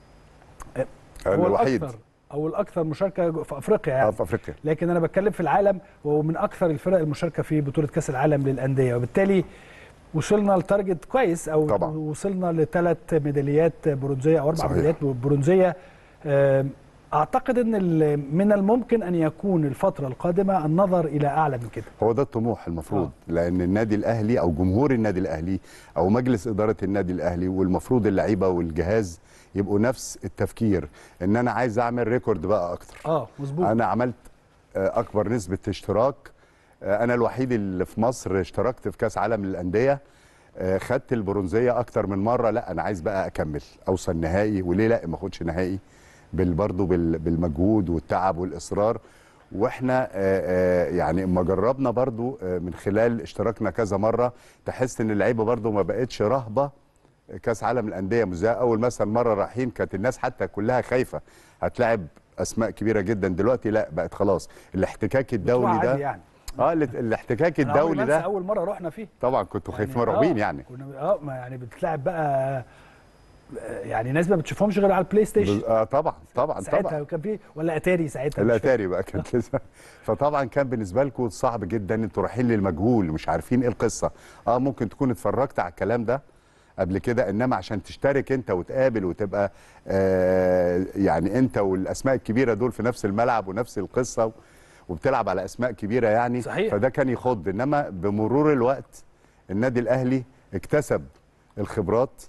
هو الوحيد الاكثر او الاكثر مشاركه في افريقيا آه، يعني في افريقيا لكن انا بتكلم في العالم وهو من اكثر الفرق المشاركه في بطوله كاس العالم للانديه وبالتالي وصلنا لتارجت كويس او طبعا. وصلنا لثلاث ميداليات برونزيه او اربع صحيح. ميداليات برونزيه آم، اعتقد ان ال- من الممكن ان يكون الفتره القادمه النظر الى اعلى من كده هو ده الطموح المفروض لان النادي الاهلي او جمهور النادي الاهلي او مجلس اداره النادي الاهلي والمفروض اللعيبه والجهاز يبقوا نفس التفكير ان انا عايز اعمل ريكورد بقى اكتر اه مظبوط انا عملت آه، اكبر نسبه اشتراك آه، انا الوحيد اللي في مصر اشتركت في كاس عالم للانديه آه، خدت البرونزيه اكتر من مره لا انا عايز بقى اكمل اوصل نهائي وليه لا ما اخدش نهائي بال برضه بال- بالمجهود والتعب والاصرار واحنا آه، آه، يعني اما جربنا برضه آه، من خلال اشتراكنا كذا مره تحس ان اللعيبه برضه ما بقتش رهبه كاس عالم الانديه مش زي اول مثلا مره رايحين كانت الناس حتى كلها خايفه هتلاعب اسماء كبيره جدا دلوقتي لا بقت خلاص الاحتكاك الدولي بتروح ده عادي يعني اه الات- الاحتكاك أنا عمري ما الدولي أنسى ده اول مره رحنا فيه طبعا كنتوا خايفين يعني مرعوبين آه، يعني كنا اه ما يعني بتلعب بقى آه، يعني ناس ما بتشوفهمش غير على البلاي ستيشن بز- آه طبعا طبعا ساعتها طبعا كان في ولا اتاري ساعتها مش فاكر. الاتاري بقى كانت لسه فطبعا كان بالنسبه لكم صعب جدا انتوا رايحين للمجهول مش عارفين ايه القصه اه ممكن تكون اتفرجت على الكلام ده قبل كده انما عشان تشترك انت وتقابل وتبقى آه يعني انت والاسماء الكبيره دول في نفس الملعب ونفس القصه و- وبتلعب على اسماء كبيره يعني صحيح. فده كان يخض انما بمرور الوقت النادي الاهلي اكتسب الخبرات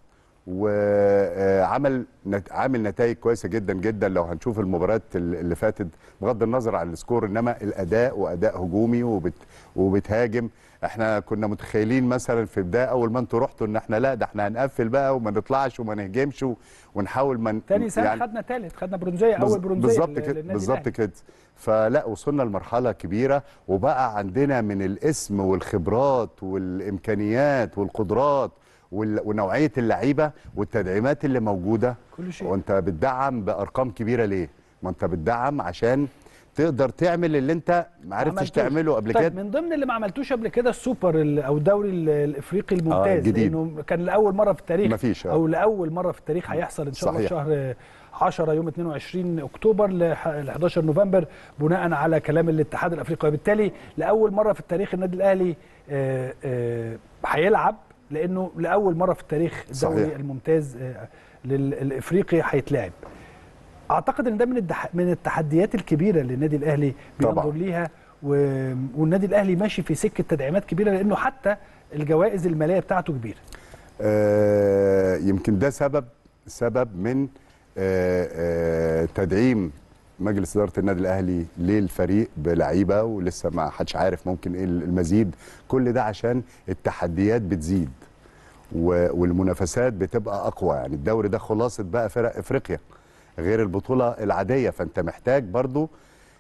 وعمل نت... عامل نتائج كويسه جدا جدا لو هنشوف المباريات ال- اللي فاتت بغض النظر عن السكور انما الاداء واداء هجومي وبت... وبتهاجم احنا كنا متخيلين مثلا في بدايه اول ما انتوا رحتوا ان احنا لا ده احنا هنقفل بقى وما نطلعش وما نهجمش و... ونحاول من تاني سنه يعني خدنا ثالث خدنا برونزيه بز- اول برونزيه بالظبط لل- كده للنادي بالظبط الأهلي. كده فلا وصلنا لمرحله كبيره وبقى عندنا من الاسم والخبرات والامكانيات والقدرات وال- ونوعيه اللعيبه والتدعيمات اللي موجوده كل شيء وانت بتدعم بارقام كبيره ليه ما انت بتدعم عشان تقدر تعمل اللي انت ما عرفتش عملتوش. تعمله قبل طيب كده من ضمن اللي ما عملتوش قبل كده السوبر ال- او الدوري ال- الافريقي الممتاز الجديد. لانه كان لاول مره في التاريخ مفيش، آه. او لاول مره في التاريخ هيحصل ان شاء الله في صحيح. شهر 10 يوم 22 اكتوبر ل 11 نوفمبر بناء على كلام الاتحاد الافريقي وبالتالي لاول مره في التاريخ النادي الاهلي آه، آه، هيلعب لانه لاول مره في التاريخ الدوري صحيح. الممتاز آه، لل- الافريقي هيتلعب اعتقد ان ده من الدح... من التحديات الكبيره اللي النادي الاهلي طبعاً. بينظر ليها و... والنادي الاهلي ماشي في سكه تدعيمات كبيره لانه حتى الجوائز الماليه بتاعته كبيره آه، يمكن ده سبب سبب من آه، آه، تدعيم مجلس اداره النادي الاهلي للفريق بلعيبه ولسه ما حدش عارف ممكن ايه المزيد كل ده عشان التحديات بتزيد و- والمنافسات بتبقى اقوى يعني الدوري ده خلاصه بقى فرق افريقيا غير البطوله العاديه فانت محتاج برضو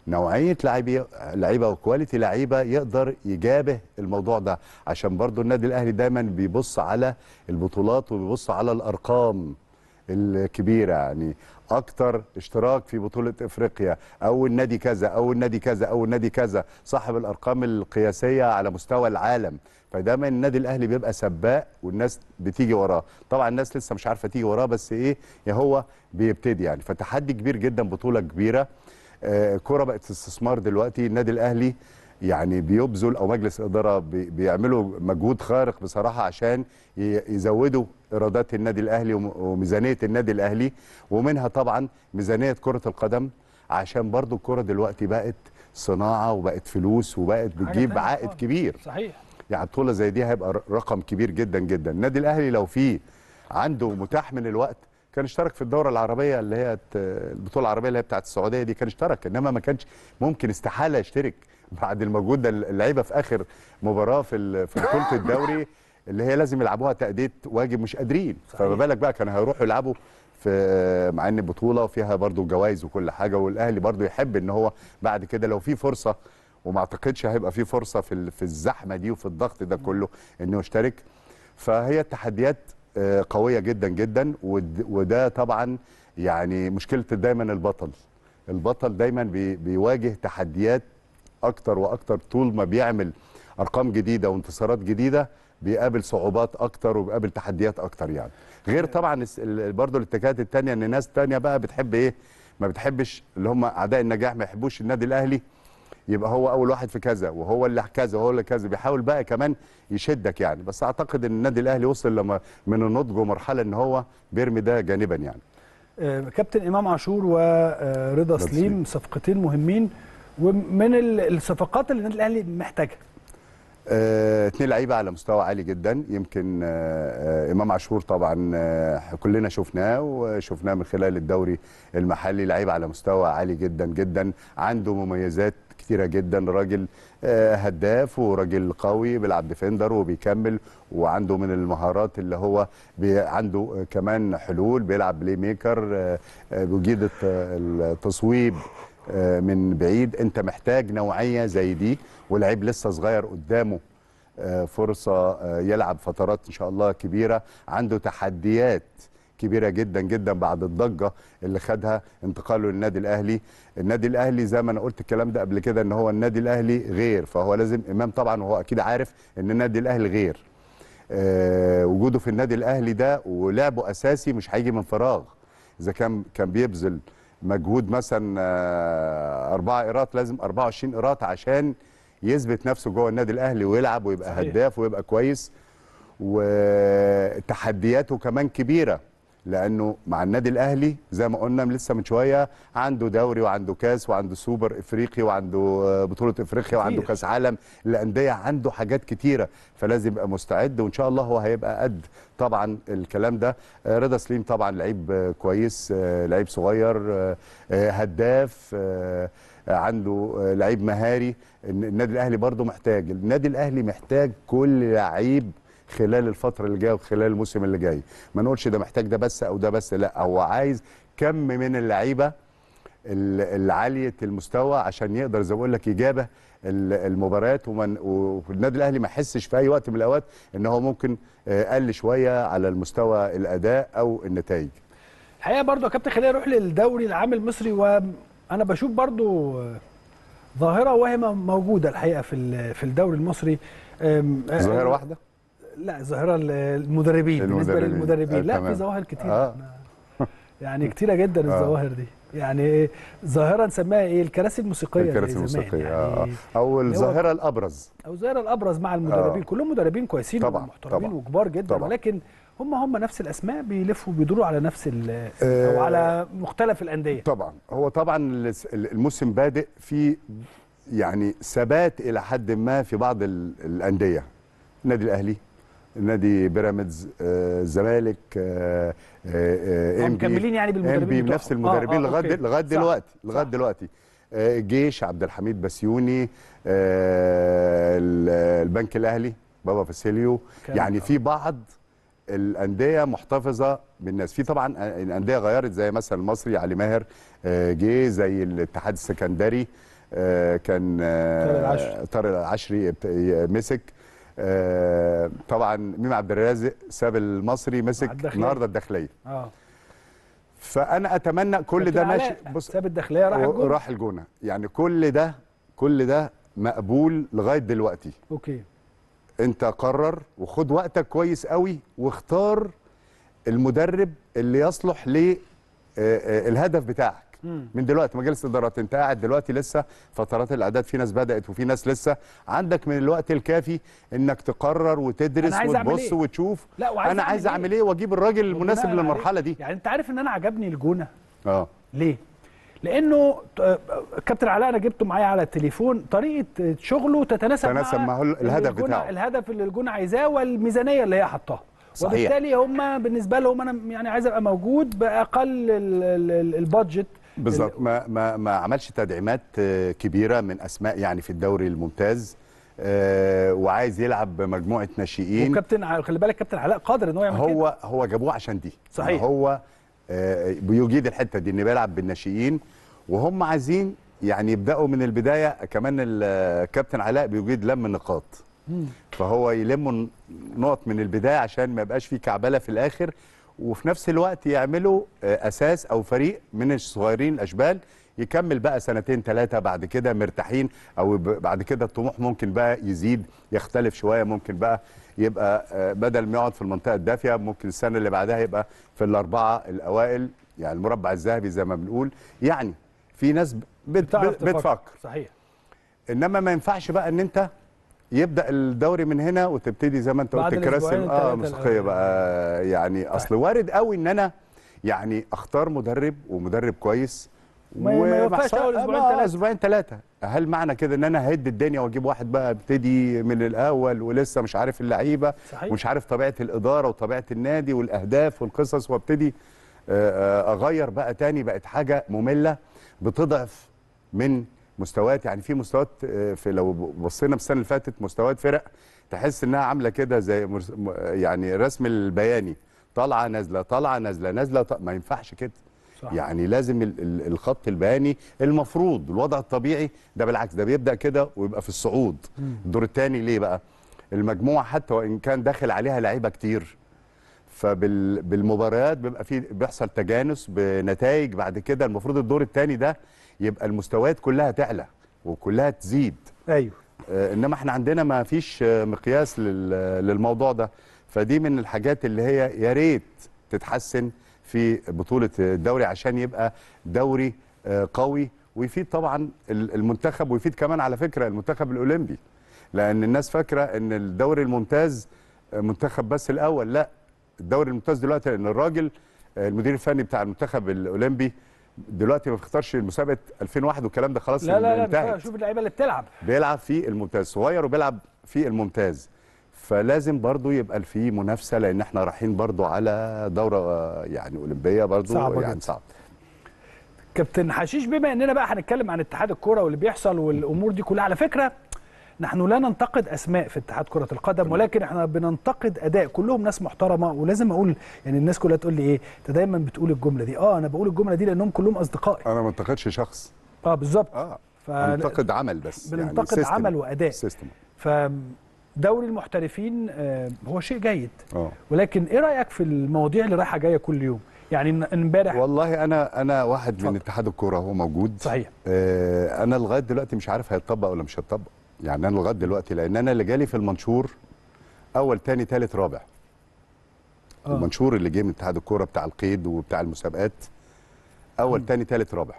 نوعيه لعيبه لعيبه وكواليتي لعيبه يقدر يجابه الموضوع ده عشان برضو النادي الاهلي دايما بيبص على البطولات وبيبص على الارقام الكبيره يعني اكتر اشتراك في بطوله افريقيا او النادي كذا او النادي كذا او النادي كذا صاحب الارقام القياسيه على مستوى العالم فدايما النادي الاهلي بيبقى سباق والناس بتيجي وراه طبعا الناس لسه مش عارفه تيجي وراه بس ايه يا هو بيبتدي يعني فتحدي كبير جدا بطوله كبيره آه، كرة بقت استثمار دلوقتي النادي الاهلي يعني بيبذل او مجلس اداره بي- بيعملوا مجهود خارق بصراحه عشان ي- يزودوا ايرادات النادي الاهلي وم- وميزانيه النادي الاهلي ومنها طبعا ميزانيه كره القدم عشان برضو الكره دلوقتي بقت صناعه وبقت فلوس وبقت حاجة بتجيب تانية عائد خالص. كبير صحيح يعني بطوله زي دي هيبقى ر- رقم كبير جدا جدا النادي الاهلي لو فيه عنده متاح من الوقت كان اشترك في الدوره العربيه اللي هي ت- البطوله العربيه اللي هي بتاعت السعوديه دي كان اشترك انما ما كانش ممكن استحاله يشترك بعد المجهود ده اللعيبه في اخر مباراه في ال- في بطوله الدوري اللي هي لازم يلعبوها تاديه واجب مش قادرين فما بالك بقى كانوا هيروحوا يلعبوا في مع ان بطوله وفيها برضو جوائز وكل حاجه والاهلي برضو يحب ان هو بعد كده لو في فرصه وما اعتقدش هيبقى في فرصه في ال- في الزحمه دي وفي الضغط ده كله انه يشترك فهي التحديات آه، قويه جدا جدا ود- وده طبعا يعني مشكله دايما البطل البطل دايما بي- بيواجه تحديات اكتر واكتر طول ما بيعمل ارقام جديده وانتصارات جديده بيقابل صعوبات اكتر وبيقابل تحديات اكتر يعني غير طبعا الس- ال- برضو الاتجاهات التانية ان ناس تانية بقى بتحب ايه ما بتحبش اللي هم اعداء النجاح ما يحبوش النادي الاهلي يبقى هو اول واحد في كذا وهو اللي كذا وهو اللي كذا بيحاول بقى كمان يشدك يعني بس اعتقد ان النادي الاهلي وصل لما من النضج ومرحله ان هو بيرمي ده جانبا يعني آه، كابتن امام عاشور ورضا سليم. سليم صفقتين مهمين ومن ال- الصفقات اللي النادي الاهلي محتاجها آه، اتنين لعيبه على مستوى عالي جدا يمكن آه، آه، امام عاشور طبعا آه، كلنا شفناه وشفناه من خلال الدوري المحلي لعيب على مستوى عالي جدا جدا عنده مميزات كتيره جدا راجل آه، هداف وراجل قوي بيلعب ديفندر وبيكمل وعنده من المهارات اللي هو بي عنده آه، كمان حلول بيلعب بلاي ميكر آه، آه، بيجيد الت- التصويب آه، من بعيد انت محتاج نوعيه زي دي ولعيب لسه صغير قدامه آه، فرصه آه، يلعب فترات ان شاء الله كبيره عنده تحديات كبيره جدا جدا بعد الضجه اللي خدها انتقاله للنادي الاهلي النادي الاهلي زي ما انا قلت الكلام ده قبل كده ان هو النادي الاهلي غير فهو لازم امام طبعا وهو اكيد عارف ان النادي الاهلي غير آه، وجوده في النادي الاهلي ده ولعبه اساسي مش هيجي من فراغ اذا كان كان بيبذل مجهود مثلا آه، أربعة إيرات لازم 24 إيرات عشان يثبت نفسه جوه النادي الأهلي ويلعب ويبقى صحيح. هداف ويبقى كويس وتحدياته كمان كبيرة لأنه مع النادي الأهلي زي ما قلنا لسه من شوية عنده دوري وعنده كاس وعنده سوبر إفريقي وعنده آه، بطولة إفريقيا وعنده كتير. كاس عالم الأندية عنده حاجات كتيرة فلازم يبقى مستعد وإن شاء الله هو هيبقى قد طبعا الكلام ده آه، رضا سليم طبعا لعيب آه، كويس آه، لعيب صغير آه، آه، هداف آه، آه، عنده آه، لعيب مهاري الن- النادي الاهلي برضه محتاج النادي الاهلي محتاج كل لعيب خلال الفتره اللي جايه وخلال الموسم اللي جاي ما نقولش ده محتاج ده بس او ده بس لا هو عايز كم من اللعيبه ال- العاليه المستوى عشان يقدر زي ما بقول لك يجابه ال- المباريات ومن والنادي الاهلي ما يحسش في اي وقت من الاوقات ان هو ممكن آه، قل شويه على المستوى الاداء او النتائج الحقيقه برضو يا كابتن خلينا نروح للدوري العام المصري وانا بشوف برضو ظاهره وهمه موجوده الحقيقه في ال- في الدوري المصري أم، ظاهره واحده لا ظاهره المدربين بالنسبه المدربين. للمدربين آه، لا في تمام. ظواهر كتير آه. يعني كتيره جدا الظواهر دي يعني ظاهره نسميها ايه الكراسي الموسيقيه زي الكراسي زمان الموسيقيه يعني آه. او اللي هو- الظاهره الابرز او الظاهره الابرز مع المدربين آه. كلهم مدربين كويسين طبعاً، ومحترمين طبعاً. وكبار جدا طبعاً. ولكن هم هم نفس الاسماء بيلفوا بيدوروا على نفس ال- آه. او على مختلف الانديه طبعا هو طبعا الس- الموسم بادئ في يعني ثبات الى حد ما في بعض ال- الانديه النادي الاهلي نادي بيراميدز آه، الزمالك آه، آه، آه، هم إنبي- مكملين يعني بالمدربين إنبي بتوعهم. نفس المدربين آه، آه، لغايه أوكي. لغايه صح. دلوقتي لغايه صح. دلوقتي آه، الجيش عبد الحميد بسيوني آه، ال- البنك الاهلي بابا فاسيليو كان- يعني في بعض الانديه محتفظه بالناس في طبعا الانديه غيرت زي مثلا المصري علي ماهر آه، جه زي الاتحاد السكندري آه، كان آه، طارق العشري. طارق العشري ابت- ي- مسك آه، طبعا ميم عبد الرازق ساب المصري مسك الداخلية. النهارده الداخليه اه فانا اتمنى كل ده كابتن ماشي علاء بص ساب الداخليه راح الجون راح الجونه يعني كل ده كل ده مقبول لغايه دلوقتي اوكي انت قرر وخد وقتك كويس قوي واختار المدرب اللي يصلح ل الهدف بتاعك مم. من دلوقتي مجلس ادارات انت قاعد دلوقتي لسه فترات الاعداد في ناس بدات وفي ناس لسه عندك من الوقت الكافي انك تقرر وتدرس أنا عايز أعمل وتبص إيه؟ وتشوف لا وعايز انا أعمل عايز إيه؟ اعمل ايه واجيب الراجل المناسب وبناء للمرحله عليه- دي يعني انت عارف ان انا عجبني الجونه اه ليه؟ لانه آه، كابتن علاء انا جبته معايا على التليفون طريقه شغله تتناسب تناسب مع مع هو الهدف الجونة- بتاعه. الهدف اللي الجونه عايزاه والميزانيه اللي هي حطاها صحيح. وبالتالي هم بالنسبه لهم انا يعني عايز ابقى موجود باقل ال- ال- ال- البادجت بالظبط ما ما ما عملش تدعيمات آه، كبيره من اسماء يعني في الدوري الممتاز آه، وعايز يلعب بمجموعه ناشئين وكابتن ع- خلي بالك كابتن علاء قادر ان هو يعمل كده هو هو جابوه عشان دي صحيح. يعني هو آه، بيجيد الحته دي انه بيلعب بالناشئين وهم عايزين يعني يبداوا من البدايه كمان الكابتن علاء بيجيد لم النقاط فهو يلم نقط من البدايه عشان ما يبقاش في كعبله في الاخر وفي نفس الوقت يعملوا آه، اساس او فريق من الصغيرين الاشبال يكمل بقى سنتين ثلاثه بعد كده مرتاحين او ب- بعد كده الطموح ممكن بقى يزيد يختلف شويه ممكن بقى يبقى آه، بدل ما يقعد في المنطقه الدافيه ممكن السنه اللي بعدها يبقى في الاربعه الاوائل يعني المربع الذهبي زي ما بنقول يعني في ناس بت بتعرف بت بتفكر صحيح انما ما ينفعش بقى ان انت يبدا الدوري من هنا وتبتدي زي ما انت بعد قلت الكراسي الأسبوعين اه التلاتة موسيقيه الأولانيين. بقى يعني اصل وارد قوي ان انا يعني اختار مدرب ومدرب كويس ما- ما يوفقش ومحصل- أول أسبوعين آه، تلاتة. اسبوعين ثلاثه هل معنى كده ان انا هد الدنيا واجيب واحد بقى ابتدي من الاول ولسه مش عارف اللعيبه صحيح. ومش عارف طبيعه الاداره وطبيعه النادي والاهداف والقصص وابتدي آه، آه، اغير بقى تاني بقت حاجه ممله بتضعف من مستويات يعني في مستويات آه، في لو بصينا بالسنه اللي فاتت مستويات فرق تحس انها عامله كده زي مرس- م- يعني رسم البياني طالعه نازله طالعه نازله نازله ط- ما ينفعش كده صح. يعني لازم ال- ال- الخط البياني المفروض الوضع الطبيعي ده بالعكس ده بيبدا كده ويبقى في الصعود الدور الثاني ليه بقى المجموعه حتى وان كان داخل عليها لعيبه كتير فبالمباريات بيبقى في بيحصل تجانس بنتائج بعد كده المفروض الدور الثاني ده يبقى المستويات كلها تعلى وكلها تزيد ايوه آه، انما احنا عندنا ما فيش آه، مقياس لل- للموضوع ده فدي من الحاجات اللي هي يا ريت تتحسن في بطوله الدوري عشان يبقى دوري آه، قوي ويفيد طبعا ال- المنتخب ويفيد كمان على فكره المنتخب الاولمبي لان الناس فاكره ان الدوري الممتاز آه، منتخب بس الاول لا الدوري الممتاز دلوقتي لان الراجل آه، المدير الفني بتاع المنتخب الاولمبي دلوقتي ما بيختارش مسابقه 2001 والكلام ده خلاص لا لا لا انتهت. بس شوف اللعيبه اللي بتلعب بيلعب في الممتاز صغير وبيلعب في الممتاز فلازم برضو يبقى في منافسه لان احنا رايحين برضو على دوره آه، يعني اولمبيه برضو صعبة يعني جدا. صعب كابتن حشيش بما اننا بقى هنتكلم عن اتحاد الكوره واللي بيحصل والامور دي كلها على فكره نحن لا ننتقد اسماء في اتحاد كره القدم ولكن احنا بننتقد اداء كلهم ناس محترمه ولازم اقول يعني الناس كلها تقول لي ايه انت دايما بتقول الجمله دي اه انا بقول الجمله دي لانهم كلهم اصدقائي انا ما انتقدش شخص اه بالظبط اه ف- انتقد عمل بس بننتقد سيستم. عمل واداء سيستم فدوري المحترفين آه، هو شيء جيد اه ولكن ايه رايك في المواضيع اللي رايحه جايه كل يوم يعني ن- امبارح والله انا انا واحد اتفضل. من اتحاد الكوره هو موجود صحيح آه انا لغايه دلوقتي مش عارف هيتطبق ولا مش هيتطبق يعني انا لغايه دلوقتي لان انا اللي جالي في المنشور اول تاني تالت رابع آه. المنشور اللي جه من اتحاد الكوره بتاع القيد وبتاع المسابقات اول تاني تالت رابع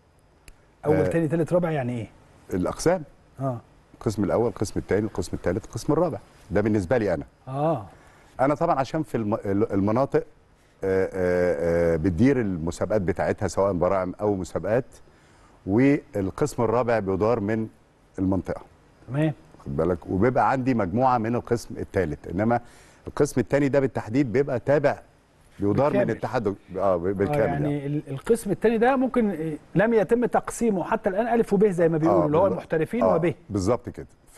اول آه. تاني تالت رابع يعني ايه الاقسام اه القسم الاول القسم الثاني القسم الثالث القسم الرابع ده بالنسبه لي انا اه انا طبعا عشان في الم- المناطق آه، آه، آه، بتدير المسابقات بتاعتها سواء براعم او مسابقات والقسم الرابع بيدار من المنطقه تمام خد بالك وبيبقى عندي مجموعه من القسم الثالث انما القسم الثاني ده بالتحديد بيبقى تابع بيدار من بالكامل. اتحاد اه بالكامل آه يعني. يعني ال- القسم الثاني ده ممكن إيه، لم يتم تقسيمه حتى الان الف وب زي ما بيقولوا اللي هو بالظبط. المحترفين آه، وب بالظبط كده ف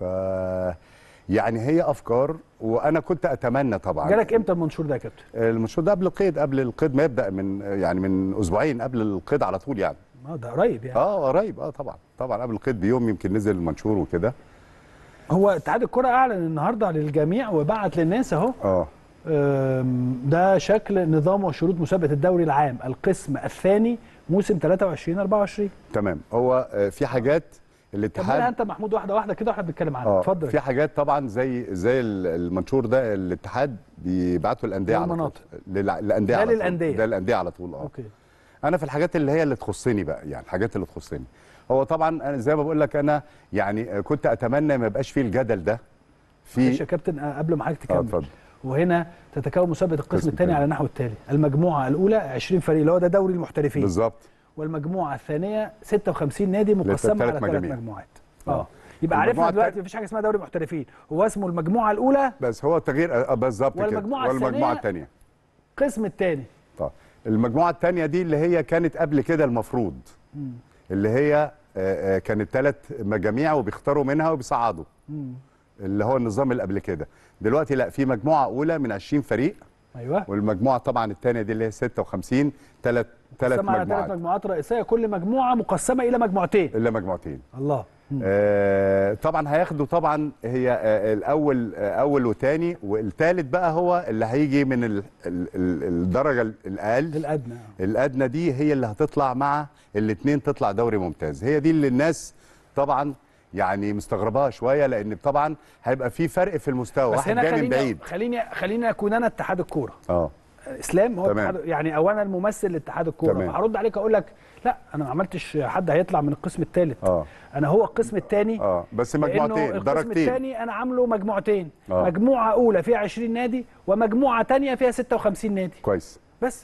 يعني هي افكار وانا كنت اتمنى طبعا جالك امتى المنشور ده يا كابتن؟ المشروع ده قبل القيد قبل القيد ما يبدا من يعني من اسبوعين قبل القيد على طول يعني اه ده قريب يعني اه قريب اه طبعا طبعا قبل القيد بيوم يمكن نزل المنشور وكده هو اتحاد الكره اعلن النهارده للجميع وبعت للناس اهو اه أم، ده شكل نظام وشروط مسابقه الدوري العام القسم الثاني موسم 23 24 تمام هو آه، في حاجات كملها الاتحاد انت محمود واحده واحده كده واحنا بنتكلم عنها اه اتفضل في حاجات طبعا زي زي ال- المنشور ده الاتحاد بيبعته الانديه على طول للمناطق. للع- للانديه ده على طول. للأندية. ده الانديه على طول اه اوكي انا في الحاجات اللي هي اللي تخصني بقى يعني الحاجات اللي تخصني هو طبعا انا زي ما بقول لك انا يعني كنت اتمنى ما يبقاش فيه الجدل ده معلش في يا كابتن آه، قبل ما حضرتك اه تكمل اتفضل وهنا تتكون مسابقه القسم القسم الثاني التاني. على النحو التالي المجموعه الاولى 20 فريق اللي هو ده دوري المحترفين بالظبط والمجموعه الثانيه 56 نادي مقسمه تلات على ثلاث مجاميع. مجموعات آه. اه يبقى المجموعة عرفنا دلوقتي التانية- مفيش حاجه اسمها دوري محترفين هو اسمه المجموعه الاولى بس هو التغيير آه، بالظبط كده والمجموعة والمجموعه الثانية الثانيه القسم الثاني طيب المجموعه الثانيه دي اللي هي كانت قبل كده المفروض اللي هي آه، آه، كانت ثلاث مجاميع وبيختاروا منها وبيصعدوا اللي هو النظام اللي قبل كده دلوقتي لا في مجموعه اولى من 20 فريق ايوه والمجموعه طبعا الثانيه دي اللي هي 56 ثلاث ثلاث مقسمه على ثلاث مجموعات مجموعات رئيسيه كل مجموعه مقسمه الى مجموعتين الا مجموعتين الله آه طبعا هياخدوا طبعا هي آه الاول آه اول وثاني والثالث بقى هو اللي هيجي من ال ال ال الدرجه الاقل الادنى الادنى دي هي اللي هتطلع مع الاثنين تطلع دوري ممتاز هي دي اللي الناس طبعا يعني مستغرباها شويه لان طبعا هيبقى في فرق في المستوى بس واحد هنا جاي من خليني بعيد خليني خليني اكون انا اتحاد الكوره اه اسلام هو تمام. اتحاد يعني او انا الممثل لاتحاد الكوره تمام. هرد عليك اقول لك لا انا ما عملتش حد هيطلع من القسم الثالث اه انا هو القسم الثاني اه بس لانه مجموعتين القسم درجتين الثاني انا عامله مجموعتين آه. مجموعه اولى فيها 20 نادي ومجموعه ثانيه فيها 56 نادي كويس بس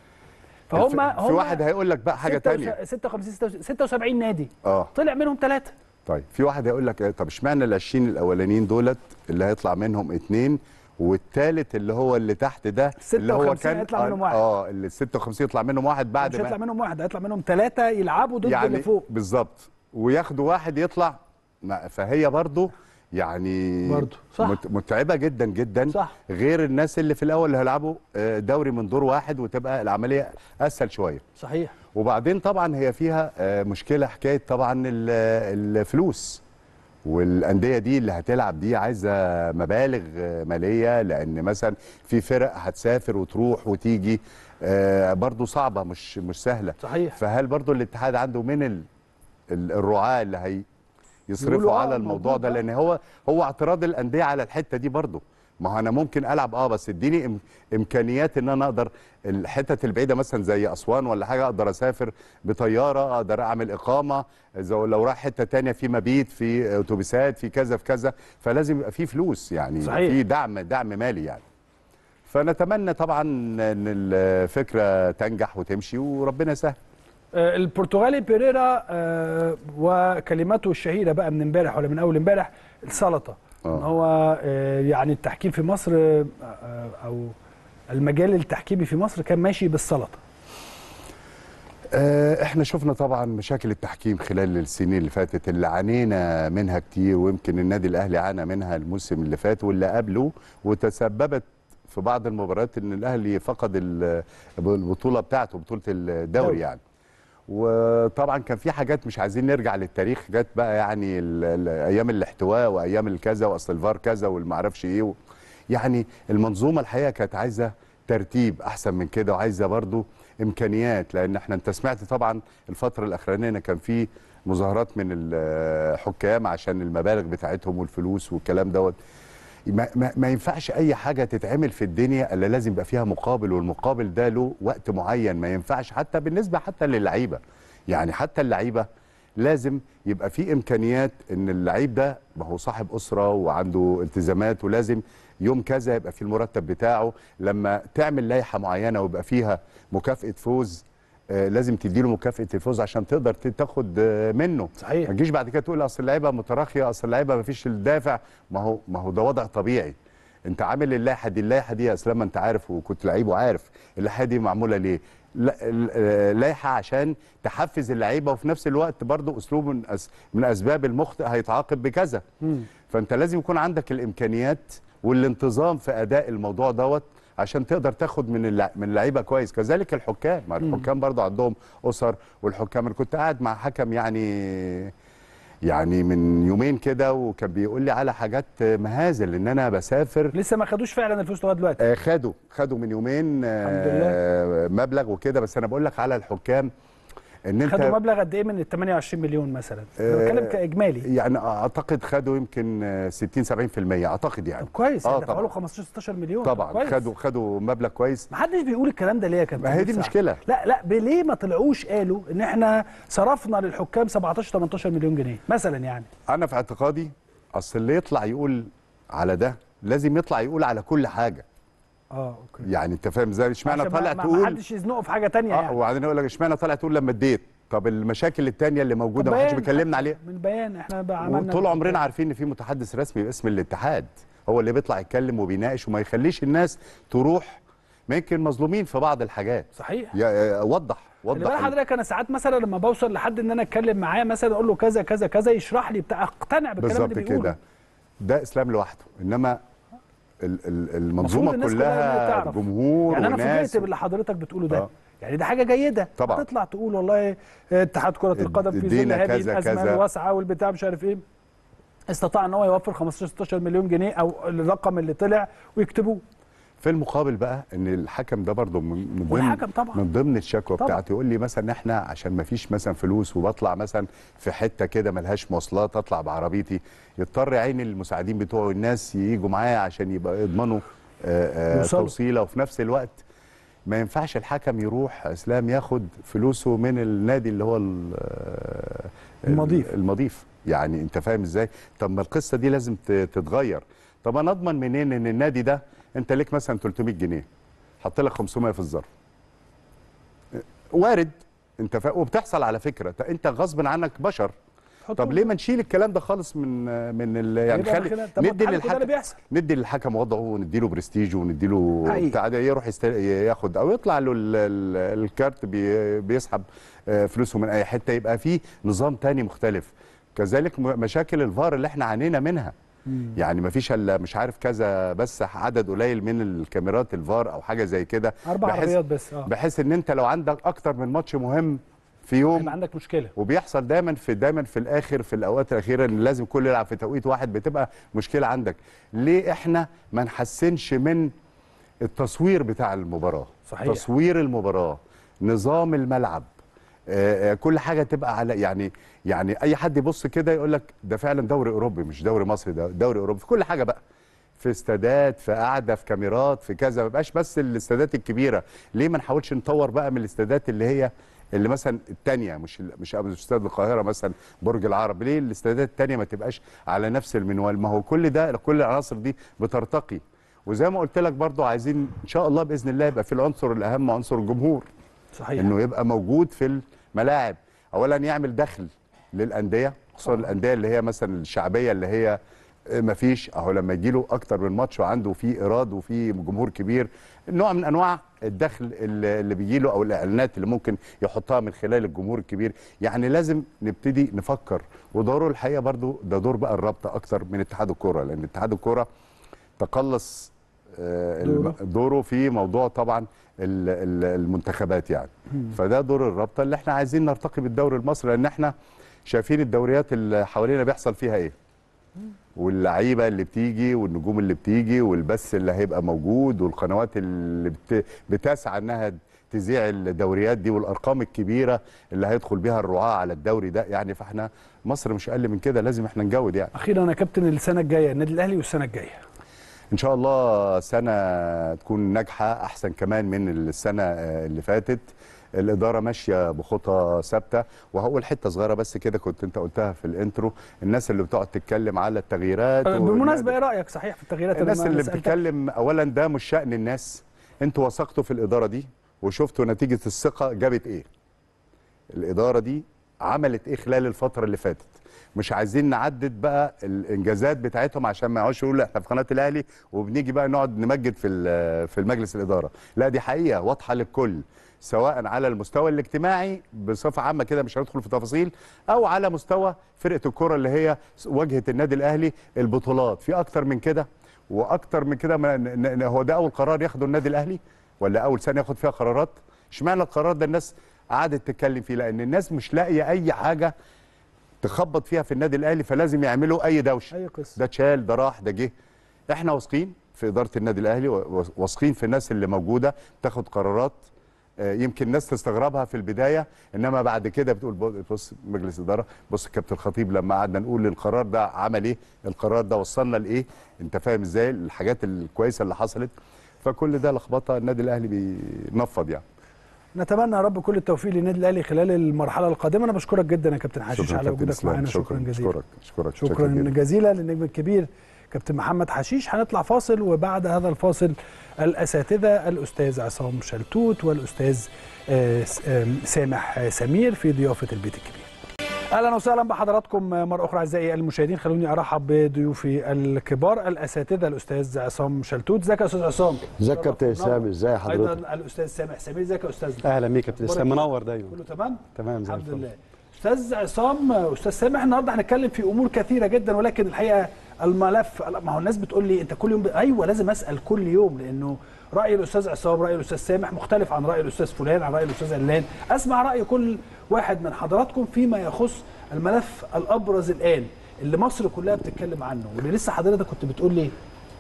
فهم في, هم في واحد هيقول لك بقى حاجه ثانيه 56 76 نادي اه طلع منهم ثلاثه طيب في واحد هيقول لك إيه، طب اشمعنى ال 20 الاولانيين دولت اللي هيطلع منهم اثنين والثالث اللي هو اللي تحت ده اللي هو 56 كان هيطلع منهم واحد. اه اللي 56 يطلع منهم واحد بعد مش هيطلع ما منهم واحد هيطلع منهم ثلاثه يلعبوا ضد يعني اللي فوق بالظبط وياخدوا واحد يطلع ما- فهي برضو يعني برضو، صح. مت- متعبه جدا جدا صح. غير الناس اللي في الاول اللي هيلعبوا آه، دوري من دور واحد وتبقى العمليه اسهل شويه صحيح وبعدين طبعا هي فيها آه، مشكله حكايه طبعا ال- الفلوس والانديه دي اللي هتلعب دي عايزه مبالغ آه، ماليه لان مثلا في فرق هتسافر وتروح وتيجي آه، برضو صعبه مش مش سهله صحيح فهل برضو الاتحاد عنده من ال- ال- الرعاة اللي هي يقولوا يصرفوا آه، على الموضوع موجود، ده آه. لان هو هو اعتراض الانديه على الحته دي برضو ما هو انا ممكن العب اه بس اديني إم امكانيات ان انا اقدر الحتت البعيده مثلا زي اسوان ولا حاجه اقدر اسافر بطياره اقدر اعمل اقامه اذا لو رايح حته تانية في مبيت في اتوبيسات في كذا في كذا فلازم يبقى في فلوس يعني يبقى صحيح. في دعم دعم مالي يعني فنتمنى طبعا ان الفكره تنجح وتمشي وربنا يسهل آه، البرتغالي بيريرا آه، وكلماته الشهيره بقى من امبارح ولا من اول امبارح السلطه آه. ان هو آه، يعني التحكيم في مصر آه، آه، او المجال التحكيمي في مصر كان ماشي بالسلطه آه، احنا شفنا طبعا مشاكل التحكيم خلال السنين اللي فاتت اللي عانينا منها كتير ويمكن النادي الاهلي عانى منها الموسم اللي فات واللي قبله وتسببت في بعض المباريات ان الاهلي فقد ال- البطوله بتاعته بطوله الدوري دوري. يعني وطبعا كان في حاجات مش عايزين نرجع للتاريخ جت بقى يعني ال- ال- ايام الاحتواء وايام الكذا واصل الفار كذا والمعرفش ايه و- يعني المنظومه الحقيقه كانت عايزه ترتيب احسن من كده وعايزه برضو امكانيات لان احنا انت سمعت طبعا الفتره الاخرانيه كان في مظاهرات من الحكام عشان المبالغ بتاعتهم والفلوس والكلام دوت ما, ما, ما ينفعش اي حاجه تتعمل في الدنيا الا لازم يبقى فيها مقابل والمقابل ده له وقت معين ما ينفعش حتى بالنسبه حتى للعيبه يعني حتى اللعيبه لازم يبقى في امكانيات ان اللعيب ده ما هو صاحب اسره وعنده التزامات ولازم يوم كذا يبقى في المرتب بتاعه لما تعمل لائحه معينه ويبقى فيها مكافاه فوز آه، لازم تديله مكافاه الفوز عشان تقدر ت- تاخد آه، منه صحيح. ما تجيش بعد كده تقول اصل اللعيبه متراخيه اصل اللعيبه ما فيش الدافع ما هو ما هو ده وضع طبيعي انت عامل اللائحه دي اللائحه دي يا اسلام ما انت عارف وكنت لعيب وعارف اللائحه دي معموله ليه لا- ال- آه، لائحه عشان تحفز اللعيبه وفي نفس الوقت برضو اسلوب من أس من اسباب المخطئ هيتعاقب بكذا فانت لازم يكون عندك الامكانيات والانتظام في اداء الموضوع دوت عشان تقدر تاخد من اللع... من اللعيبه كويس كذلك الحكام ما الحكام برضو عندهم اسر والحكام انا كنت قاعد مع حكم يعني يعني من يومين كده وكان بيقول لي على حاجات مهازل ان انا بسافر لسه ما خدوش فعلا الفلوس لغايه دلوقتي آه، خدوا خدوا من يومين آه، مبلغ وكده بس انا بقول لك على الحكام ان انت خدوا مبلغ قد ايه من ال 28 مليون مثلا انا آه، بتكلم كاجمالي يعني اعتقد خدوا يمكن آه، 60 70% اعتقد يعني كويس اه دفعوا له طبعا 15 16 مليون طبعا كويس. خدوا خدوا مبلغ كويس ما حدش بيقول الكلام ده ليه يا كابتن ما هي دي سعد؟ المشكلة. لا لا ب- ليه ما طلعوش قالوا ان احنا صرفنا للحكام 17 18 مليون جنيه مثلا يعني انا في اعتقادي اصل اللي يطلع يقول على ده لازم يطلع يقول على كل حاجه اه اوكي يعني انت فاهم ازاي اشمعنى عشان ما- طالع ما- ما تقول حدش يزنقه في حاجه تانية اه يعني وبعدين يقول لك اشمعنى طالع تقول لما اديت طب المشاكل التانية اللي موجوده طب ما حدش بيان بيكلمنا حتى عليها من بيان احنا بقى عملنا وطول عمرنا عارفين ان في متحدث رسمي باسم الاتحاد هو اللي بيطلع يتكلم وبيناقش وما يخليش الناس تروح ما يمكن مظلومين في بعض الحاجات صحيح يا وضح خلي بالك وضح حضرتك انا ساعات مثلا لما بوصل لحد ان انا اتكلم معاه مثلا اقول له كذا كذا كذا يشرح لي بتاع اقتنع بالكلام بالظبط اللي بيقوله كده ده اسلام لوحده انما ال- ال- المنظومه المفروض الناس كلها كلها تعرف. جمهور يعني انا وناس فوجئت باللي حضرتك بتقوله ده آه. يعني ده حاجه جيده طبعا. تطلع تقول والله اتحاد كره القدم في ظل ادينا هذه كذا الازمه كذا. الواسعه والبتاع مش عارف ايه استطاع ان هو يوفر 15 16 مليون جنيه او الرقم اللي طلع ويكتبوه في المقابل بقى ان الحكم ده برضه من من ضمن والحكم طبعا. من ضمن الشكوى طبعا. بتاعته يقول لي مثلا احنا عشان ما فيش مثلا فلوس وبطلع مثلا في حته كده ملهاش مواصلات اطلع بعربيتي يضطر يا عيني المساعدين بتوعه الناس ييجوا معايا عشان يبقى يضمنوا آه، آه، يوصلوا. توصيله وفي نفس الوقت ما ينفعش الحكم يروح اسلام ياخد فلوسه من النادي اللي هو ال- آه، المضيف. المضيف يعني انت فاهم ازاي طب ما القصه دي لازم ت- تتغير طب انا اضمن منين ان النادي ده انت ليك مثلا 300 جنيه حط لك 500 في الظرف وارد انت فا... وبتحصل على فكره ت- انت غصب عنك بشر طب ليه ما نشيل الكلام ده خالص من من ال... يعني يبقى خلي خلال- طب ما ندي الاتحاد كده اللي للحكم بيحصل. ندي للحكم وضعه ونديله برستيج ونديله حقيقي. بتاع ده يروح يست... ياخد او يطلع له ال... ال... الكارت بي... بيسحب آه، فلوسه من اي حته يبقى في نظام تاني مختلف كذلك م- مشاكل الفار اللي احنا عانينا منها يعني ما فيش الا مش عارف كذا بس عدد قليل من الكاميرات الفار او حاجه زي كده اربع بحيث- عربيات بس اه بحيث ان انت لو عندك اكتر من ماتش مهم في يوم يبقى عندك مشكله وبيحصل دايما في دايما في الاخر في الاوقات الاخيره ان لازم كله يلعب في توقيت واحد بتبقى مشكله عندك ليه احنا ما نحسنش من التصوير بتاع المباراه صحيح. تصوير المباراه نظام الملعب آه، آه، كل حاجه تبقى على يعني يعني اي حد يبص كده يقول لك ده فعلا دوري اوروبي مش دوري مصري ده دوري اوروبي في كل حاجه بقى في استادات في قعده في كاميرات في كذا ما بقاش بس الاستادات الكبيره ليه ما نحاولش نطور بقى من الاستادات اللي هي اللي مثلا الثانيه مش ال- مش مش استاد القاهره مثلا برج العرب ليه الاستادات الثانيه ما تبقاش على نفس المنوال ما هو كل ده كل العناصر دي بترتقي وزي ما قلت لك برضو عايزين ان شاء الله باذن الله يبقى في العنصر الاهم عنصر الجمهور صحيح انه يبقى موجود في الملاعب اولا يعمل دخل للانديه خصوصا الانديه اللي هي مثلا الشعبيه اللي هي ما فيش اهو لما يجي له اكتر من ماتش وعنده فيه ايراد وفيه جمهور كبير نوع من انواع الدخل اللي اللي بيجي له او الاعلانات اللي ممكن يحطها من خلال الجمهور الكبير يعني لازم نبتدي نفكر ودوره الحقيقه برضو ده دور بقى الرابطه اكتر من اتحاد الكوره لان اتحاد الكوره تقلص آه، الم- دوره. دوره في موضوع طبعا ال- ال- المنتخبات يعني فده دور الرابطه اللي احنا عايزين نرتقي بالدوري المصري لان احنا شايفين الدوريات اللي حوالينا بيحصل فيها ايه واللعيبه اللي بتيجي والنجوم اللي بتيجي والبث اللي هيبقى موجود والقنوات اللي بت... بتسعى انها تذيع الدوريات دي والارقام الكبيره اللي هيدخل بيها الرعاه على الدوري ده يعني فاحنا مصر مش اقل من كده لازم احنا نجود يعني اخيرا يا كابتن السنه الجايه النادي الاهلي والسنه الجايه ان شاء الله سنه تكون ناجحه احسن كمان من السنه آه، اللي فاتت الاداره ماشيه بخطى ثابته وهقول حته صغيره بس كده كنت انت قلتها في الانترو الناس اللي بتقعد تتكلم على التغييرات بالمناسبه ايه رايك صحيح في التغييرات الناس أنا اللي سألتك. بتتكلم اولا ده مش شان الناس انتوا وثقتوا في الاداره دي وشفتوا نتيجه الثقه جابت ايه الاداره دي عملت ايه خلال الفتره اللي فاتت مش عايزين نعدد بقى الانجازات بتاعتهم عشان ما يقعدش يقولوا احنا في قناه الاهلي وبنيجي بقى نقعد نمجد في ال- في المجلس الاداره لا دي حقيقه واضحه للكل سواء على المستوى الاجتماعي بصفه عامه كده مش هندخل في تفاصيل او على مستوى فرقه الكره اللي هي واجهه النادي الاهلي البطولات في اكتر من كده واكتر من كده ما- ن- ن- هو ده اول قرار ياخده النادي الاهلي ولا اول سنه ياخد فيها قرارات اشمعنى القرار ده الناس قعدت تتكلم فيه لان الناس مش لاقيه اي حاجه تخبط فيها في النادي الاهلي فلازم يعملوا اي دوشه اي قصه ده اتشال ده راح ده جه احنا واثقين في اداره النادي الاهلي و- واثقين في الناس اللي موجوده تاخد قرارات آه، يمكن الناس تستغربها في البدايه انما بعد كده بتقول بص- بص مجلس اداره بص كابتن الخطيب لما قعدنا نقول القرار ده عمل ايه القرار ده وصلنا لايه انت فاهم ازاي الحاجات الكويسه اللي حصلت فكل ده لخبطه النادي الاهلي بينفض يعني نتمنى يا رب كل التوفيق للنادي الاهلي خلال المرحله القادمه انا بشكرك جدا يا كابتن حشيش شكرا على كابتن وجودك اسلام معانا شكرا جزيلا اشكرك اشكرك شكرا جدا. جزيلا للنجم الكبير كابتن محمد حشيش هنطلع فاصل وبعد هذا الفاصل الاساتذه الاستاذ عصام شلتوت والاستاذ آه، س- آم، سامح آه، سمير في ضيافه البيت الكبير اهلا وسهلا بحضراتكم مره اخرى اعزائي المشاهدين خلوني ارحب بضيوفي الكبار الاساتذه الاستاذ عصام شلتوت ازيك يا استاذ عصام ازيك يا كابتن اسلام ازاي حضرتك ايضا الاستاذ سامح سمير ازيك يا استاذنا اهلا بيك يا كابتن اسلام أخبارك إيه؟ منور دايما كله تمام تمام زي الحمد الفل. لله استاذ عصام استاذ سامح النهارده هنتكلم في امور كثيره جدا ولكن الحقيقه الملف ما هو الناس بتقول لي انت كل يوم ب... ايوه لازم اسال كل يوم لانه راي الاستاذ عصام راي الاستاذ سامح مختلف عن راي الاستاذ فلان عن راي الاستاذ علان اسمع راي كل واحد من حضراتكم فيما يخص الملف الابرز الان اللي مصر كلها بتتكلم عنه واللي لسه حضرتك كنت بتقول لي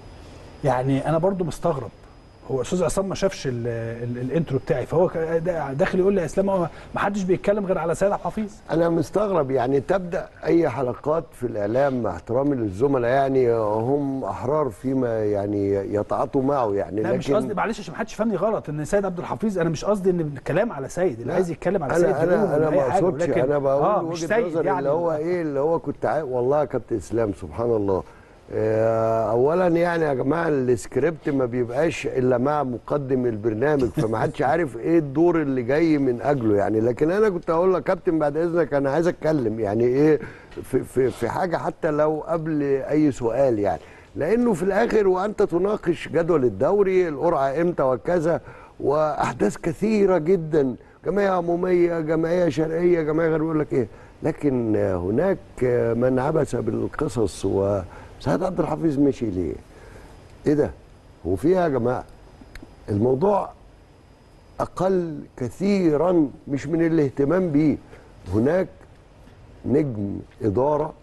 يعني انا برضو مستغرب هو استاذ عصام ما شافش ال ال الانترو بتاعي فهو ك- دا- داخل يقول لي يا اسلام هو ما حدش بيتكلم غير على سيد عبد الحفيظ انا مستغرب يعني تبدا اي حلقات في الاعلام مع احترامي للزملاء يعني هم احرار فيما يعني يتعاطوا معه يعني لا مش لكن قصدي معلش عشان ما حدش يفهمني غلط ان سيد عبد الحفيظ انا مش قصدي ان الكلام على سيد اللي لا، عايز يتكلم على سيد انا يقوله انا انا ولا أي ما حاجة، اقصدش ولكن- انا بقول اه وجهه مش سيد نظري يعني اللي هو ايه اللي هو كنت عاي... والله يا كابتن اسلام سبحان الله آه، اولا يعني يا جماعه السكريبت ما بيبقاش الا مع مقدم البرنامج فما حدش عارف ايه الدور اللي جاي من اجله يعني لكن انا كنت اقول لك كابتن بعد اذنك انا عايز اتكلم يعني ايه في في في حاجه حتى لو قبل اي سؤال يعني لانه في الاخر وانت تناقش جدول الدوري القرعه امتى وكذا واحداث كثيره جدا جمعيه عموميه جمعيه شرقيه جمعيه غير يقول لك ايه لكن هناك من عبث بالقصص وسعد عبد الحفيظ مشي ليه؟ ايه ده؟ هو في إيه يا جماعه؟ الموضوع اقل كثيرا مش من الاهتمام بيه هناك نجم اداره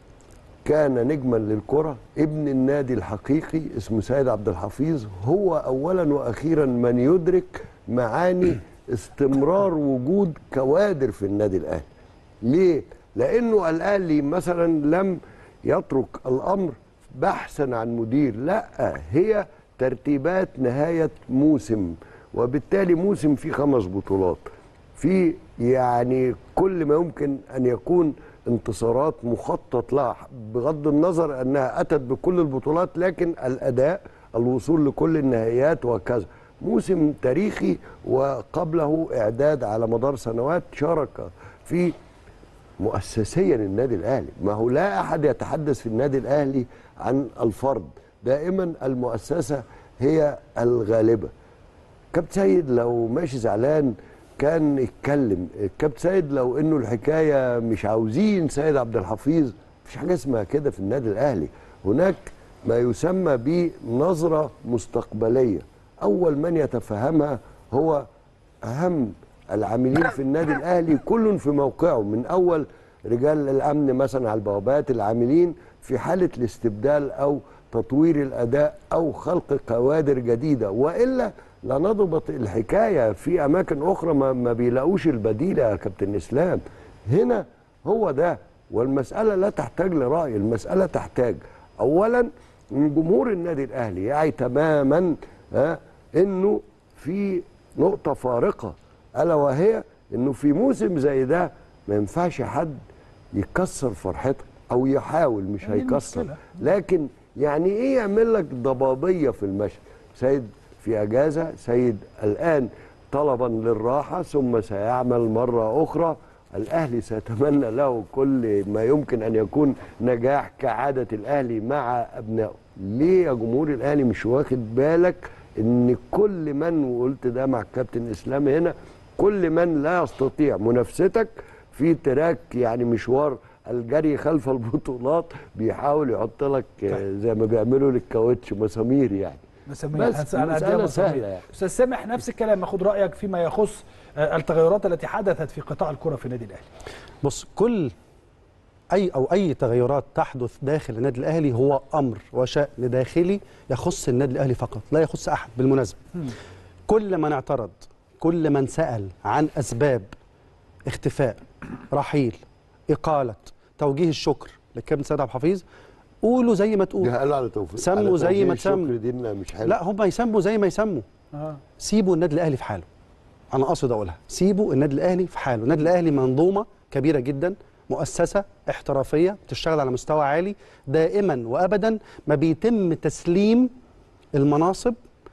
كان نجما للكره ابن النادي الحقيقي اسمه سيد عبد الحفيظ هو اولا واخيرا من يدرك معاني استمرار وجود كوادر في النادي الاهلي ليه لانه الاهلي مثلا لم يترك الامر بحثا عن مدير لا هي ترتيبات نهايه موسم وبالتالي موسم فيه خمس بطولات في يعني كل ما يمكن ان يكون انتصارات مخطط لها بغض النظر انها اتت بكل البطولات لكن الاداء الوصول لكل النهائيات وكذا موسم تاريخي وقبله اعداد على مدار سنوات شارك في مؤسسيا النادي الاهلي ما هو لا احد يتحدث في النادي الاهلي عن الفرد دائما المؤسسه هي الغالبه كابتن سيد لو ماشي زعلان كان يتكلم كابتن سيد لو انه الحكايه مش عاوزين سيد عبد الحفيظ مفيش حاجه اسمها كده في النادي الاهلي هناك ما يسمى بنظره مستقبليه اول من يتفهمها هو اهم العاملين في النادي الاهلي كل في موقعه من اول رجال الامن مثلا على البوابات العاملين في حاله الاستبدال او تطوير الاداء او خلق كوادر جديده والا لنضبط الحكايه في اماكن اخرى ما, ما بيلاقوش البديل يا كابتن اسلام هنا هو ده والمساله لا تحتاج لراي المساله تحتاج اولا من جمهور النادي الاهلي يعي تماما ها انه في نقطه فارقه الا وهي انه في موسم زي ده ما ينفعش حد يكسر فرحتك او يحاول مش يعني هيكسر المشكلة. لكن يعني ايه يعمل لك ضبابيه في المشي سيد في اجازه سيد الان طلبا للراحه ثم سيعمل مره اخرى الاهلي سيتمنى له كل ما يمكن ان يكون نجاح كعاده الاهلي مع ابنائه ليه يا جمهور الاهلي مش واخد بالك ان كل من وقلت ده مع الكابتن اسلام هنا كل من لا يستطيع منافستك في تراك يعني مشوار الجري خلف البطولات بيحاول يحط لك آه، زي ما بيعملوا للكاوتش مسامير يعني مسميها بس هنسأل على مسألة قدها سهلة مصاريف. يعني. استاذ سامح نفس الكلام اخد رايك فيما يخص آه، التغيرات التي حدثت في قطاع الكره في النادي الاهلي بص كل اي او اي تغيرات تحدث داخل النادي الاهلي هو امر وشان داخلي يخص النادي الاهلي فقط لا يخص احد بالمناسبه كل من اعترض كل من سال عن اسباب اختفاء رحيل اقاله توجيه الشكر للكابتن سيد عبد الحفيظ قولوا زي ما تقول ده قال على توفيق سموا على زي توفيق ما الشكر تسموا. دي إنها مش حلو لا هم يسموا زي ما يسموا اه سيبوا النادي الاهلي في حاله انا قاصد اقولها سيبوا النادي الاهلي في حاله النادي الاهلي منظومه كبيره جدا مؤسسه احترافيه بتشتغل على مستوى عالي دائما وابدا ما بيتم تسليم المناصب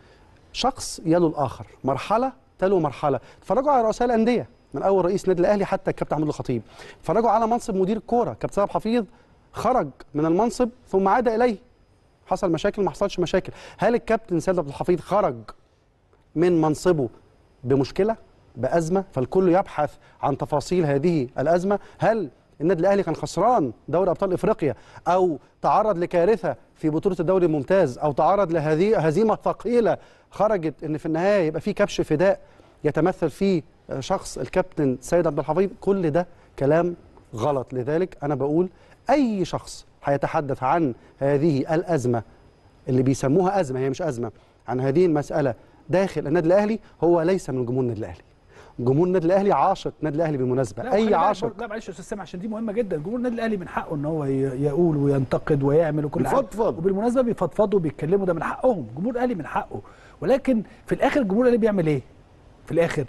شخص يلو الاخر مرحله تلو مرحله اتفرجوا على رؤساء الانديه من اول رئيس النادي الاهلي حتى الكابتن محمود الخطيب اتفرجوا على منصب مدير الكوره كابتن سيد حفيظ خرج من المنصب ثم عاد اليه حصل مشاكل ما حصلش مشاكل هل الكابتن سيد عبد الحفيظ خرج من منصبه بمشكله بازمه فالكل يبحث عن تفاصيل هذه الازمه هل النادي الاهلي كان خسران دوري ابطال افريقيا او تعرض لكارثه في بطوله الدوري الممتاز او تعرض لهذه هزيمه ثقيله خرجت ان في النهايه يبقى في كبش فداء يتمثل فيه شخص الكابتن سيد عبد الحفيظ كل ده كلام غلط لذلك انا بقول اي شخص هيتحدث عن هذه الازمه اللي بيسموها ازمه هي مش ازمه عن هذه المساله داخل النادي الاهلي هو ليس من جمهور النادي الاهلي جمهور النادي الاهلي عاشق النادي الاهلي بالمناسبه لا، وخلي اي بالك عاشق برضه- لا معلش يا استاذ سامح عشان دي مهمه جدا جمهور النادي الاهلي من حقه ان هو ي- يقول وينتقد ويعمل وكل حاجه يفضفض. وبالمناسبه بيفضفضوا وبيتكلموا ده من حقهم جمهور الاهلي من حقه ولكن في الاخر الجمهور الاهلي بيعمل ايه في الاخر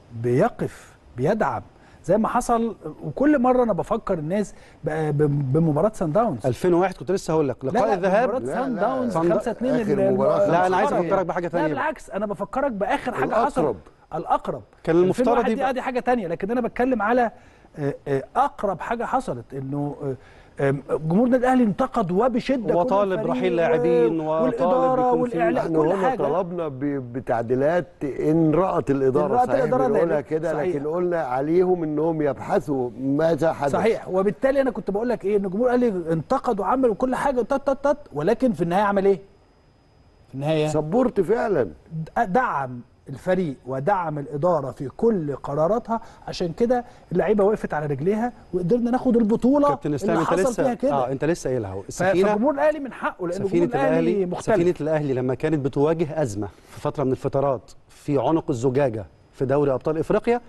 بيقف بيدعم زي ما حصل وكل مره انا بفكر الناس ب- ب- بمباراه سان داونز 200001 كنت لسه هقول لك لقاء لا الذهاب مباراه لا، سان لا، داونز صن- 5 2 آخر مباراة لا انا عايز خمسة افكرك بحاجه لا ثانيه بالعكس انا بفكرك باخر حاجه الأقرب. حصلت الاقرب كان المفترض 2001 دي يبقى- آه دي حاجه تانية لكن انا بتكلم على آه، آه، اقرب حاجه حصلت انه آه، آه، جمهور النادي الاهلي انتقد وبشده كل وطالب الفريق رحيل و- لاعبين وطالب والاداره يكون في- والاعلام احنا كل هنا حاجه طلبنا ب- بتعديلات ان رأت الاداره إن رأت صحيح الإدارة بنقولها ذلك. كده صحيح. لكن قلنا عليهم انهم يبحثوا ماذا حدث صحيح وبالتالي انا كنت بقول لك ايه ان الجمهور الاهلي انتقد وعمل وكل حاجه تت تت تت ولكن في النهايه عمل ايه؟ في النهايه سبورت فعلا دعم الفريق ودعم الاداره في كل قراراتها عشان كده اللعيبه وقفت على رجليها وقدرنا ناخد البطوله كابتن اسلام اللي انت حصل فيها لسه كده اه انت لسه قايلها اهو ف- السفينه فالجمهور الاهلي من حقه لان سفينة الجمهور الاهلي الأهلي مختلف سفينة الأهلي لما كانت بتواجه أزمة في فترة من الفترات في عنق الزجاجة في دوري أبطال إفريقيا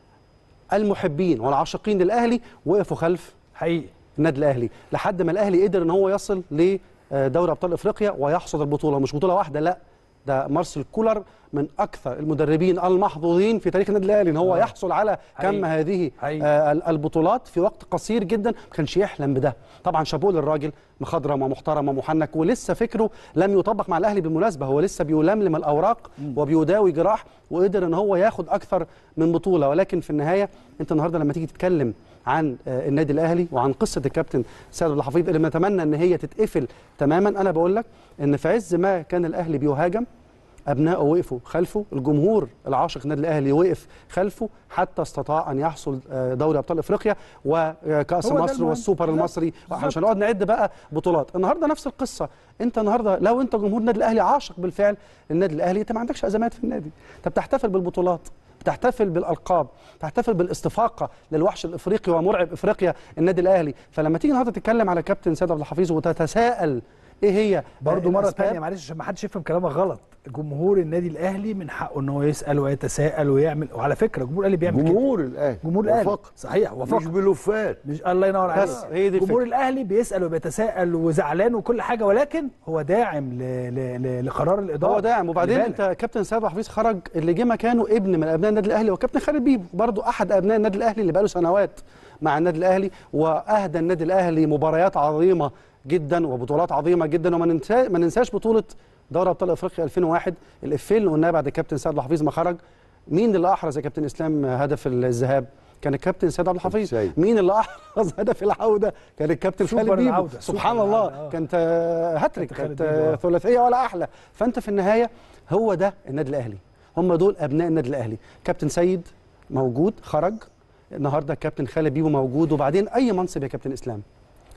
المحبين والعاشقين للأهلي وقفوا خلف حقيقي النادي الأهلي لحد ما الأهلي قدر إن هو يصل لدوري أبطال إفريقيا ويحصد البطولة مش بطولة واحدة لا ده مارسيل كولر من أكثر المدربين المحظوظين في تاريخ النادي الأهلي إن هو آه. يحصل على كم حقيقي. هذه حقيقي. آه، ال- البطولات في وقت قصير جدا ما كانش يحلم بده طبعا شابوه للراجل مخضرم ومحترم ومحنك ولسه فكره لم يطبق مع الاهلي بالمناسبه هو لسه بيلملم الاوراق وبيداوي جراح وقدر ان هو ياخد اكثر من بطوله ولكن في النهايه انت النهارده لما تيجي تتكلم عن آه، النادي الاهلي وعن قصه الكابتن سيد عبد الحفيظ اللي نتمنى ان هي تتقفل تماما انا بقول لك ان في عز ما كان الاهلي بيهاجم ابنائه وقفوا خلفه الجمهور العاشق النادي الاهلي وقف خلفه حتى استطاع ان يحصل آه، دوري ابطال افريقيا وكاس هو ده مصر المهم. والسوبر بالظبط. المصري بالظبط. عشان نقعد نعد بقى بطولات النهارده نفس القصه انت النهارده لو انت جمهور النادي الاهلي عاشق بالفعل للنادي الاهلي انت ما عندكش ازمات في النادي انت بتحتفل بالبطولات بتحتفل بالالقاب بتحتفل بالاستفاقه للوحش الافريقي ومرعب افريقيا النادي الاهلي فلما تيجي النهارده تتكلم على كابتن سيد عبد الحفيظ وتتساءل ايه هي برضه مره الأسباب؟ ثانيه معلش عشان ما حدش يفهم كلامك غلط جمهور النادي الاهلي من حقه ان هو يسال ويتساءل ويعمل وعلى فكره جمهور الاهلي بيعمل كده جمهور الاهلي جمهور الاهلي وفقط. صحيح مش وفقط بلوفات مش الله ينور عليك بس هي دي جمهور الفكرة. الاهلي بيسال وبيتساءل وزعلان وكل حاجه ولكن هو داعم ل... ل... ل... لقرار الاداره هو داعم وبعدين خلي انت بالك. كابتن سيد عبد الحفيظ خرج اللي جه مكانه ابن من ابناء النادي الاهلي وكابتن خالد بيبو برضه احد ابناء النادي الاهلي اللي بقاله سنوات مع النادي الاهلي واهدى النادي الاهلي مباريات عظيمه جدا وبطولات عظيمه جدا وما ننسى ما ننساش بطوله دوري ابطال افريقيا 2001 الافيه اللي قلناه بعد كابتن سيد عبد الحفيظ ما خرج مين اللي احرز يا كابتن اسلام هدف الذهاب كان الكابتن سيد عبد الحفيظ سيد. مين اللي احرز هدف العوده كان الكابتن سوبر خالد بيبو العودة، سبحان سوبر الله العودة، آه. كانت آه، هاتريك كابتن خالد كانت بيبو، آه، آه. ثلاثيه ولا احلى فانت في النهايه هو ده النادي الاهلي هم دول ابناء النادي الاهلي كابتن سيد موجود خرج النهارده الكابتن خالد بيبو موجود وبعدين اي منصب يا كابتن اسلام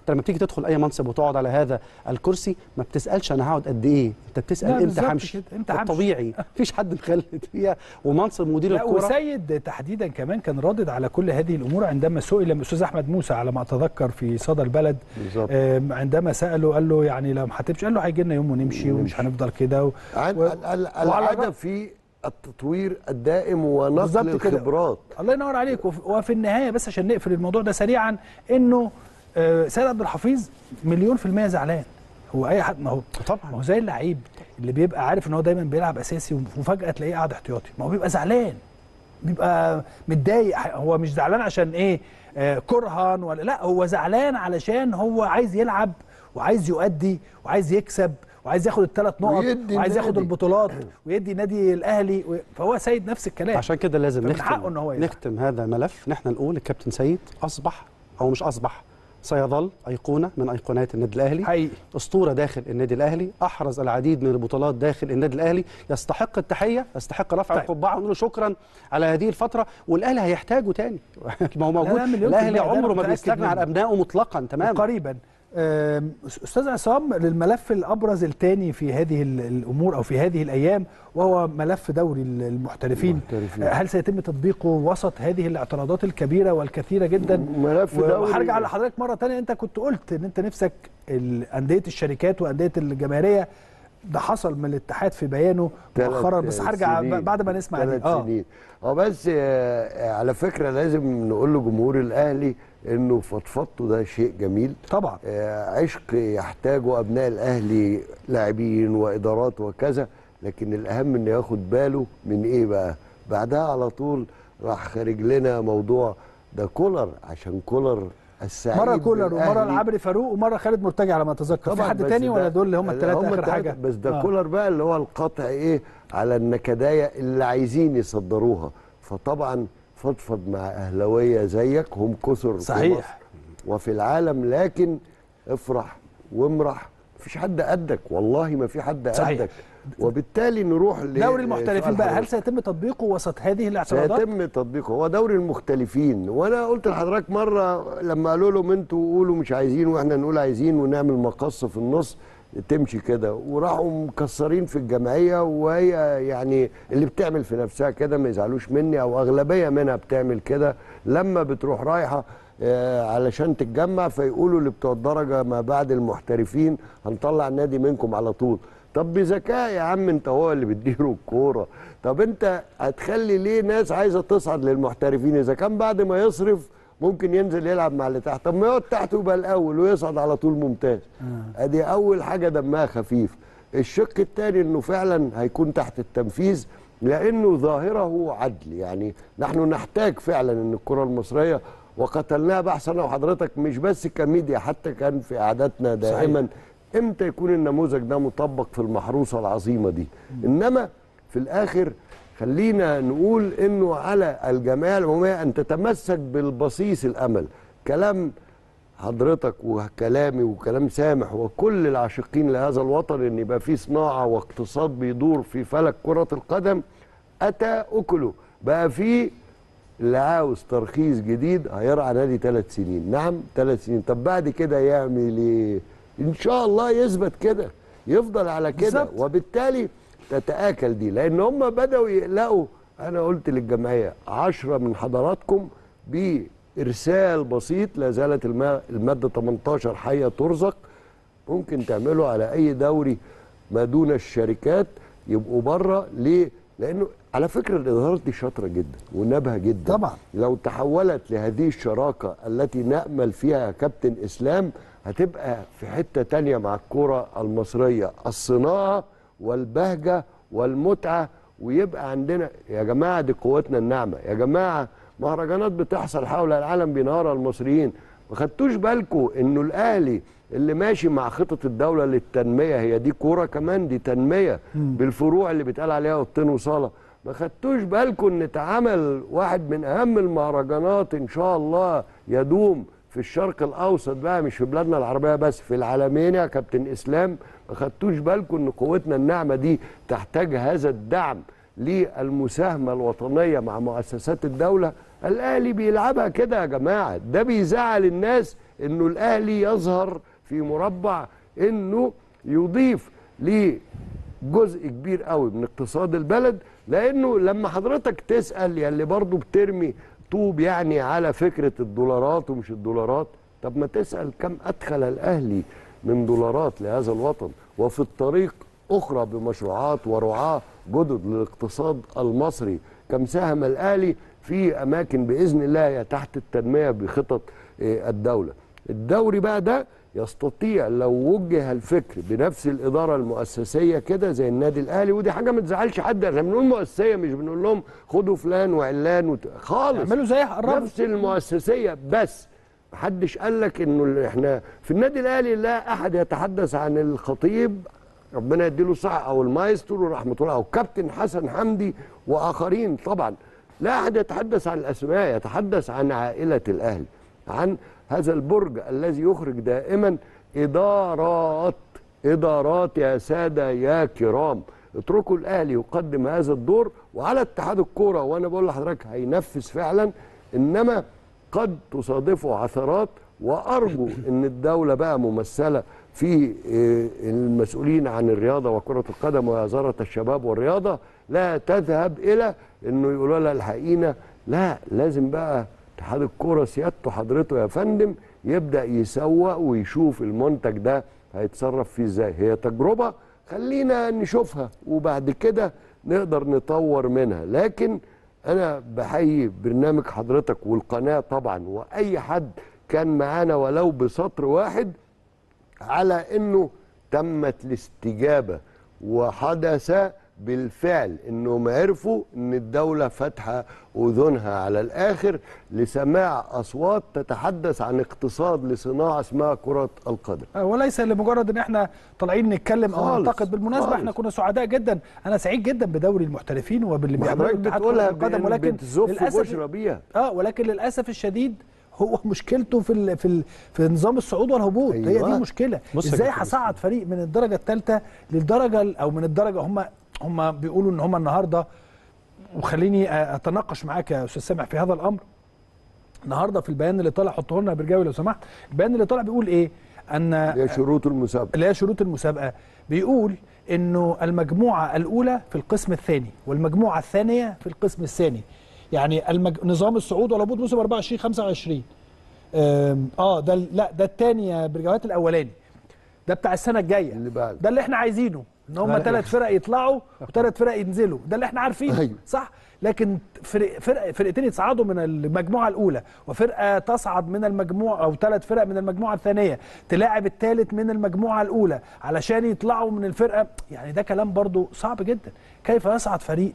انت لما بتيجي تدخل اي منصب وتقعد على هذا الكرسي ما بتسالش انا هقعد قد ايه انت بتسال لا، امتى بالظبط همشي كده، امتى ده همشي. طبيعي مفيش حد مخلد فيها ومنصب مدير لا الكوره وسيد تحديدا كمان كان رادد على كل هذه الامور عندما سئل من الاستاذ احمد موسى على ما اتذكر في صدى البلد بالظبط آم، عندما ساله قال له يعني لو ما هتمشي قال له هيجي لنا يوم ونمشي ومش هنفضل كده و... عن- و- ال- ال- وعلى الهدف في التطوير الدائم ونقل بالظبط كده. الخبرات الله ينور عليك وف- وفي النهايه بس عشان نقفل الموضوع ده سريعا انه آه، سيد عبد الحفيظ مليون في المية زعلان هو اي حد ما هو ما طبعا هو زي اللعيب اللي بيبقى عارف ان هو دايما بيلعب اساسي وفجاه تلاقيه قاعد احتياطي ما هو بيبقى زعلان بيبقى متضايق هو مش زعلان عشان ايه آه كرها ولا لا هو زعلان علشان هو عايز يلعب وعايز يؤدي وعايز يكسب وعايز ياخد الثلاث نقط ويدي وعايز ياخد النادي. البطولات ويدي نادي الاهلي و... فهو سيد نفس الكلام عشان كده لازم فمن حقه إن هو نختم يزعل. نختم هذا الملف نحن نقول الكابتن سيد اصبح او مش اصبح سيظل ايقونه من ايقونات النادي الاهلي حقيقي اسطوره داخل النادي الاهلي احرز العديد من البطولات داخل النادي الاهلي يستحق التحيه يستحق رفع طيب. القبعه ونقول له شكرا على هذه الفتره والاهلي هيحتاجه تاني ما هو موجود لا، مليون في الاهلي المية، ده أنا عمره ما متأكد بيستغنى عن منه. ابنائه مطلقا تماما قريبا آم، استاذ عصام للملف الابرز الثاني في هذه ال- الامور او في هذه الايام وهو ملف دوري ال- المحترفين المحترفين. آه، هل سيتم تطبيقه وسط هذه الاعتراضات الكبيره والكثيره جدا ملف و- دوري وهرجع لحضرتك مره ثانيه انت كنت قلت ان انت نفسك ال- انديه الشركات وانديه الجماهيريه ده حصل من الاتحاد في بيانه تلات مؤخرا بس هرجع سنين. ب- بعد ما نسمع ثلاث دي. اه سنين اه بس آه، على فكره لازم نقول لجمهور الاهلي انه فضفضته ده شيء جميل طبعا آه، عشق يحتاجه ابناء الاهلي لاعبين وادارات وكذا لكن الاهم انه ياخد باله من ايه بقى بعدها على طول راح خارج لنا موضوع ده كولر عشان كولر السعيد مره كولر ومره بالأهلي. العبري فاروق ومره خالد مرتجع على ما اتذكر في طبعاً، حد بس تاني ده- ولا دول اللي هم الثلاثه اخر التلاتة، حاجه بس ده آه. كولر بقى اللي هو القطع ايه على النكدايه اللي عايزين يصدروها فطبعا فضفض مع اهلاويه زيك هم كثر في صحيح. مصر وفي العالم لكن افرح وامرح مفيش حد قدك والله ما في حد صحيح. قدك وبالتالي نروح ل- دوري المحترفين لسؤال بقى هل حضرتك. سيتم تطبيقه وسط هذه الاعتراضات؟ سيتم تطبيقه هو دوري المختلفين وانا قلت لحضرتك مره لما قالوا لهم انتوا قولوا مش عايزين واحنا نقول عايزين ونعمل مقص في النص تمشي كده وراحوا مكسرين في الجمعيه وهي يعني اللي بتعمل في نفسها كده ما يزعلوش مني او اغلبيه منها بتعمل كده لما بتروح رايحه آه، علشان تتجمع فيقولوا اللي بتوع الدرجه ما بعد المحترفين هنطلع النادي منكم على طول طب بذكاء يا عم انت هو اللي بتديره الكوره طب انت هتخلي ليه ناس عايزه تصعد للمحترفين اذا كان بعد ما يصرف ممكن ينزل يلعب مع اللي تحت طب ما يقعد تحت ويبقى الاول ويصعد على طول ممتاز ادي اول حاجه دمها خفيف الشق الثاني انه فعلا هيكون تحت التنفيذ لانه ظاهره عدل يعني نحن نحتاج فعلا ان الكره المصريه وقتلناها بحث انا وحضرتك مش بس كميديا حتى كان في قعداتنا دائما امتى يكون النموذج ده مطبق في المحروسه العظيمه دي انما في الاخر خلينا نقول انه على الجمعيه العموميه ان تتمسك بالبصيص الامل كلام حضرتك وكلامي وكلام سامح وكل العاشقين لهذا الوطن ان يبقى في صناعه واقتصاد بيدور في فلك كره القدم اتى اكله بقى في اللي عاوز ترخيص جديد هيرعى نادي ثلاث سنين نعم ثلاث سنين طب بعد كده يعمل ايه ان شاء الله يثبت كده يفضل على كده بالظبط. وبالتالي تتآكل دي لان هم بدأوا يقلقوا انا قلت للجمعية عشرة من حضراتكم بإرسال بسيط لا زالت الما- المادة 18 حية ترزق ممكن تعمله على اي دوري ما دون الشركات يبقوا بره ليه لانه على فكره الادارات دي شاطره جدا ونابهه جدا طبعا. لو تحولت لهذه الشراكه التي نامل فيها يا كابتن اسلام هتبقى في حته تانية مع الكره المصريه الصناعه والبهجه والمتعه ويبقى عندنا يا جماعه دي قوتنا الناعمه يا جماعه مهرجانات بتحصل حول العالم بينهارها المصريين ما خدتوش بالكم انه الاهلي اللي ماشي مع خطط الدوله للتنميه هي دي كوره كمان دي تنميه بالفروع اللي بيتقال عليها اوضتين وصاله ما خدتوش بالكم ان اتعمل واحد من اهم المهرجانات ان شاء الله يدوم في الشرق الاوسط بقى مش في بلادنا العربيه بس في العالمين يا كابتن اسلام ما خدتوش بالكم ان قوتنا الناعمه دي تحتاج هذا الدعم للمساهمه الوطنيه مع مؤسسات الدوله الاهلي بيلعبها كده يا جماعه ده بيزعل الناس انه الاهلي يظهر في مربع انه يضيف لجزء كبير قوي من اقتصاد البلد لانه لما حضرتك تسال يلي برضه بترمي طوب يعني على فكره الدولارات ومش الدولارات طب ما تسال كم ادخل الاهلي من دولارات لهذا الوطن وفي الطريق اخرى بمشروعات ورعاه جدد للاقتصاد المصري كم ساهم الاهلي في اماكن باذن الله هي تحت التنميه بخطط آه، الدوله الدوري بقى ده يستطيع لو وجه الفكر بنفس الاداره المؤسسيه كده زي النادي الاهلي ودي حاجه ما تزعلش حد احنا بنقول مؤسسيه مش بنقول لهم خدوا فلان وعلان وت... خالص اعملوا زيها قربوا نفس المؤسسيه بس محدش قال لك انه اللي احنا في النادي الاهلي لا احد يتحدث عن الخطيب ربنا يديله الصحه او المايسترو رحمه الله او كابتن حسن حمدي واخرين طبعا لا احد يتحدث عن الاسماء يتحدث عن عائله الاهلي عن هذا البرج الذي يخرج دائما ادارات ادارات يا ساده يا كرام اتركوا الاهلي يقدم هذا الدور وعلى اتحاد الكوره وانا بقول لحضرتك هينفذ فعلا انما قد تصادفه عثرات وارجو ان الدوله بقى ممثله في آه، المسؤولين عن الرياضه وكره القدم ووزاره الشباب والرياضه لا تذهب الى انه يقولوا لها الحقينا لا لازم بقى اتحاد الكوره سيادته حضرته يا فندم يبدا يسوق ويشوف المنتج ده هيتصرف فيه ازاي هي تجربه خلينا نشوفها وبعد كده نقدر نطور منها لكن انا بحيي برنامج حضرتك والقناه طبعا واي حد كان معانا ولو بسطر واحد على انه تمت الاستجابه وحدث بالفعل انهم عرفوا ان الدوله فاتحه اذنها على الاخر لسماع اصوات تتحدث عن اقتصاد لصناعه اسمها كره القدم آه، وليس لمجرد ان احنا طالعين نتكلم او خالص، ننتقد بالمناسبه خالص. احنا كنا سعداء جدا انا سعيد جدا بدوري المحترفين وباللي بيعمله حضرتك اتحاد بتقولها كرة القدم بإن ولكن بتزف للاسف بشرى بيها اه ولكن للاسف الشديد هو مشكلته في ال في ال في نظام الصعود والهبوط هي دي أيوة. المشكله بص يا ازاي كابتن هصعد فريق من الدرجه الثالثه للدرجه ال- او من الدرجه هم هم بيقولوا ان هم النهارده وخليني أ- اتناقش معاك يا استاذ سامح في هذا الامر النهارده في البيان اللي طالع حطه لنا يا برجاوي لو سمحت البيان اللي طالع بيقول ايه ان هي شروط المسابقه اللي هي شروط المسابقه بيقول انه المجموعه الاولى في القسم الثاني والمجموعه الثانيه في القسم الثاني يعني المج... نظام الصعود والهبوط موسم 24 25 أم، اه ده ال- لا ده الثاني يا برجوات الاولاني ده بتاع السنه الجايه اللي بعد ده اللي احنا عايزينه ان هم لا. ثلاث فرق يطلعوا وثلاث فرق ينزلوا ده اللي احنا عارفينه أيوة. صح لكن فرق فرق فرقتين يتصعدوا من المجموعه الاولى وفرقه تصعد من المجموعه او ثلاث فرق من المجموعه الثانيه تلاعب الثالث من المجموعه الاولى علشان يطلعوا من الفرقه يعني ده كلام برضو صعب جدا كيف يصعد فريق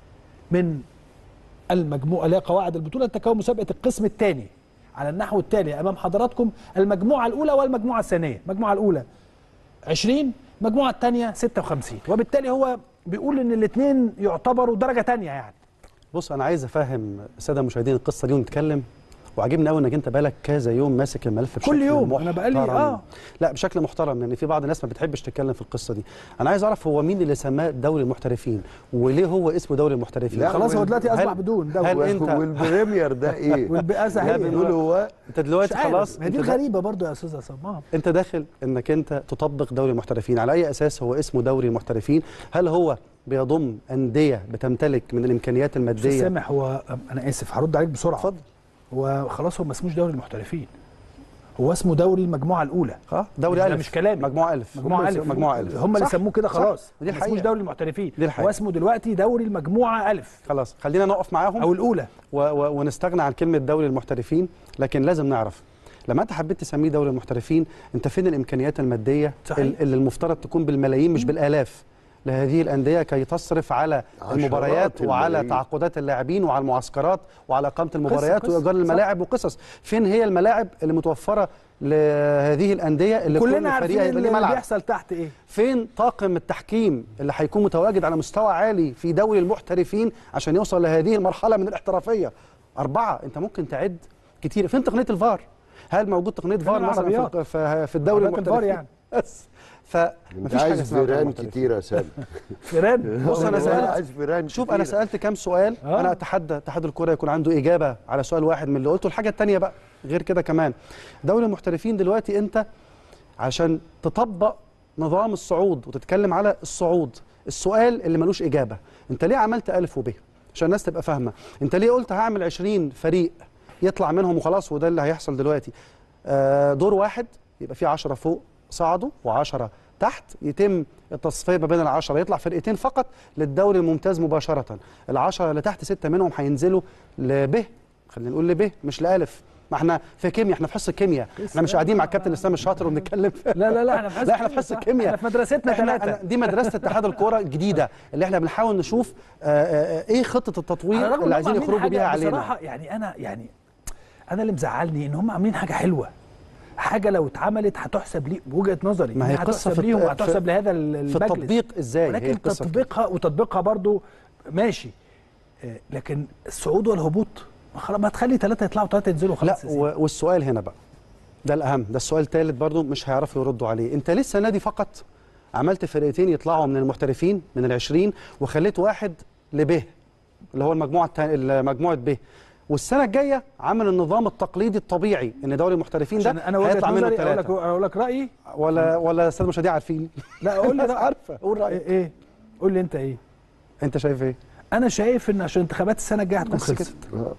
من المجموعه اللي هي قواعد البطوله تكون مسابقه القسم الثاني على النحو التالي امام حضراتكم المجموعه الاولى والمجموعه الثانيه المجموعه الاولى 20 المجموعه الثانيه 56 وبالتالي هو بيقول ان الاثنين يعتبروا درجه ثانيه يعني بص انا عايز افهم الساده المشاهدين القصه دي ونتكلم وعجبني قوي انك انت بقالك كذا يوم ماسك الملف بشكل كل يوم، أنا بقالي- محترم. آه. لا بشكل محترم لان في بعض الناس ما بتحبش تتكلم في القصه دي انا عايز اعرف هو مين اللي سماه دوري المحترفين وليه هو اسمه دوري المحترفين لا، خلاص هو وال- دلوقتي اصبح هل- بدون هل دوري انت والبريمير ده ايه؟ والبئاسه لا، هي بيقولوا هو انت دلوقتي مش عارف. خلاص ما هي دي انت دا- الغريبه برضو يا استاذ عصام آه. انت داخل انك انت تطبق دوري المحترفين على اي اساس هو اسمه دوري المحترفين هل هو بيضم انديه بتمتلك من الامكانيات استاذ الماديه سامح هو انا اسف هرد عليك بسرعه اتفضل هو خلاص هو ما اسموش دوري المحترفين هو اسمه دوري المجموعه الاولى اه دوري ده الف مش كلامي. مجموعه الف مجموعه هم الف يسموا- مجموعه الف هم اللي صح، سموه كده صح. خلاص ودي ما اسموش الحقيقه دوري المحترفين دي الحقيقة. هو اسمه دلوقتي دوري المجموعه الف خلاص خلينا نقف معاهم او الاولى و و ونستغنى عن كلمه دوري المحترفين لكن لازم نعرف لما انت حبيت تسميه دوري المحترفين انت فين الامكانيات الماديه صحيح. ال- اللي المفترض تكون بالملايين مش بالالاف لهذه الانديه كي تصرف على عشرات المباريات وعلى الملايين. تعاقدات اللاعبين وعلى المعسكرات وعلى اقامه المباريات قصة، وايجار صح. الملاعب وقصص فين هي الملاعب اللي متوفره لهذه الانديه اللي كلنا كل عارفين فريق هيبقى اللي ليه ملعب بيحصل تحت ايه فين طاقم التحكيم اللي هيكون متواجد على مستوى عالي في دوري المحترفين عشان يوصل لهذه المرحله من الاحترافيه أربعة أنت ممكن تعد كتير فين تقنية الفار هل موجود تقنية فار مثلا العربيات. في- في في الدوري عربيات الفار المحترفين يعني. بس انت فمفيش حاجه عايز اسمها دوري فيران محترفين. كتير يا سامي فيران بص انا والله سالت عايز فيران شوف انا كتيرة. سالت كام سؤال آه. انا اتحدى اتحاد الكره يكون عنده اجابه على سؤال واحد من اللي قلته الحاجه الثانيه بقى غير كده كمان دوري المحترفين دلوقتي انت عشان تطبق نظام الصعود وتتكلم على الصعود السؤال اللي ملوش اجابه انت ليه عملت الف وب عشان الناس تبقى فاهمه انت ليه قلت هعمل 20 فريق يطلع منهم وخلاص وده اللي هيحصل دلوقتي آه، دور واحد يبقى فيه 10 فوق صعدوا و10 تحت يتم التصفيه ما بين العشرة يطلع فرقتين فقط للدوري الممتاز مباشره العشرة اللي تحت ستة منهم هينزلوا لب خلينا نقول لب مش لالف ما احنا في كيمياء احنا في حصه كيمياء احنا مش قاعدين مع الكابتن اسلام الشاطر وبنتكلم في لا لا لا احنا في حصه لا احنا في حصه صح. كيمياء احنا في مدرستنا احنا ثلاثه أنا- دي مدرسه اتحاد الكوره الجديده اللي احنا بنحاول نشوف آه، آه، آه، ايه خطه على التطوير الرغم إن اللي هم عايزين عاملين يخرجوا حاجة بيها علينا بصراحه يعني انا يعني انا اللي مزعلني ان هم عاملين حاجه حلوه حاجه لو اتعملت هتحسب لي بوجهه نظري ما هي إنها قصة هتحسب في ليهم الت- وهتحسب في- لهذا ال- في المجلس التطبيق ازاي هي ولكن القصة في كده. تطبيقها وتطبيقها برضو ماشي آه، لكن الصعود والهبوط ما خلاص ما تخلي ثلاثه يطلعوا ثلاثه ينزلوا لا خلاص يا سيدي. و- والسؤال هنا بقى ده الاهم ده السؤال الثالث برضو مش هيعرفوا يردوا عليه انت ليه السنه دي فقط عملت فرقتين يطلعوا من المحترفين من العشرين وخليت واحد لب اللي هو المجموعه التانية مجموعه ب والسنه الجايه عمل النظام التقليدي الطبيعي ان دوري المحترفين ده عشان انا وجهه هيطلع منه نظري اقول لك ثلاثه اقول لك رايي ولا ولا استاذ مشاهدين عارفين لا قول لي الناس رأيك. عارفه قول رايك ايه إيه؟ قول لي انت ايه انت شايف ايه انا شايف ان عشان انتخابات السنه الجايه هتكون بس كده. خلصت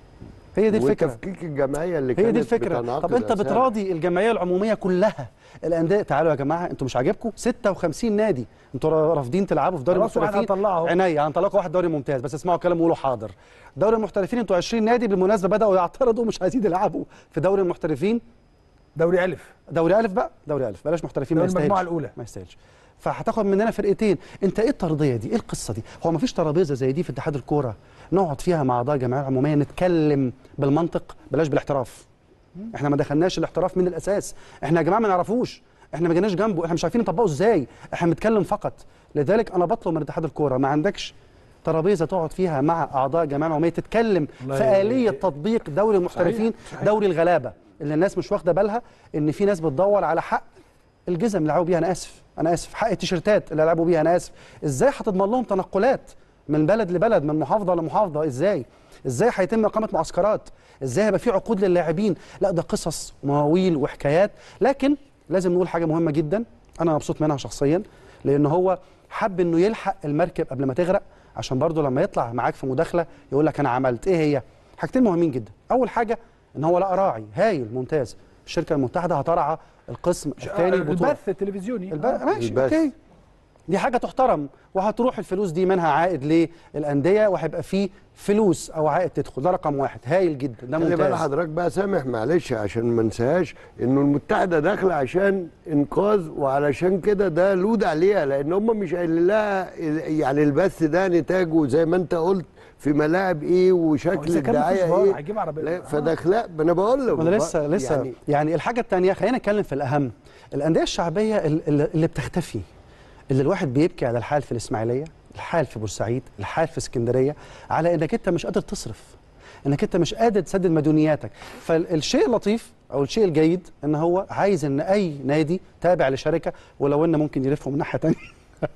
هي دي الفكره وتفكيك الجمعيه اللي هي كانت دي الفكره بتنعقد طب انت يا سامي. بتراضي الجمعيه العموميه كلها الانديه تعالوا يا جماعه انتوا مش عاجبكم 56 نادي انتوا را- رافضين تلعبوا في دوري خلاص واحد المحترفين هنطلعه اهو. عينيا هنطلعكم واحد دوري ممتاز بس اسمعوا كلام وقولوا حاضر دوري المحترفين انتوا 20 نادي بالمناسبه بداوا يعترضوا مش عايزين يلعبوا في دوري المحترفين دوري الف دوري الف بقى دوري الف بلاش محترفين ما دوري يستاهلش المجموعة الأولى. ما يستاهلش فهتاخد مننا فرقتين انت ايه الترضيه دي ايه القصه دي هو ما فيش ترابيزه زي دي في اتحاد الكوره نقعد فيها مع اعضاء الجمعيه العموميه نتكلم بالمنطق بلاش بالاحتراف احنا ما دخلناش الاحتراف من الاساس احنا يا جماعه ما نعرفوش احنا ما جيناش جنبه احنا مش عارفين نطبقه ازاي احنا بنتكلم فقط لذلك انا بطلب من اتحاد الكوره ما عندكش ترابيزه تقعد فيها مع اعضاء الجمعيه العموميه تتكلم والله في اليه تطبيق دوري المحترفين صحيح. دوري الغلابه اللي الناس مش واخده بالها ان في ناس بتدور على حق الجزم اللي لعبوا بيها انا اسف انا اسف حق التيشيرتات اللي لعبوا بيها انا اسف ازاي هتضمن لهم تنقلات من بلد لبلد من محافظه لمحافظه ازاي ازاي هيتم اقامه معسكرات ازاي هيبقى في عقود للاعبين لا ده قصص ومواويل وحكايات لكن لازم نقول حاجه مهمه جدا انا مبسوط منها شخصيا لان هو حب انه يلحق المركب قبل ما تغرق عشان برضه لما يطلع معاك في مداخله يقول لك انا عملت ايه هي حاجتين مهمين جدا اول حاجه ان هو لقى راعي هايل ممتاز الشركه المتحده هترعى القسم الثاني البطوله البث التلفزيوني الب... آه. ماشي البث. اوكي دي حاجه تحترم وهتروح الفلوس دي منها عائد للانديه وهيبقى فيه فلوس او عائد تدخل ده رقم واحد هايل جدا ده خلي بال ممتاز حضرتك بقى سامح معلش عشان ما انساهاش انه المتحده داخله عشان انقاذ وعلشان كده ده لود عليها لان هم مش قايلين لها ال- يعني البث ده نتاجه زي ما انت قلت في ملاعب ايه وشكل إذا كان مفيش الدعايه فار ايه هيجيب عربية. لا، آه. فداخله ما انا بقول لك ما انا لسه لسه يعني, يعني يعني الحاجه الثانيه خلينا نتكلم في الاهم الانديه الشعبيه ال- ال- اللي بتختفي اللي الواحد بيبكي على الحال في الاسماعيليه الحال في بورسعيد الحال في اسكندريه على انك انت مش قادر تصرف انك انت مش قادر تسدد مديونياتك فالشيء اللطيف او الشيء الجيد ان هو عايز ان اي نادي تابع لشركه ولو ان ممكن يلفه من ناحيه ثانيه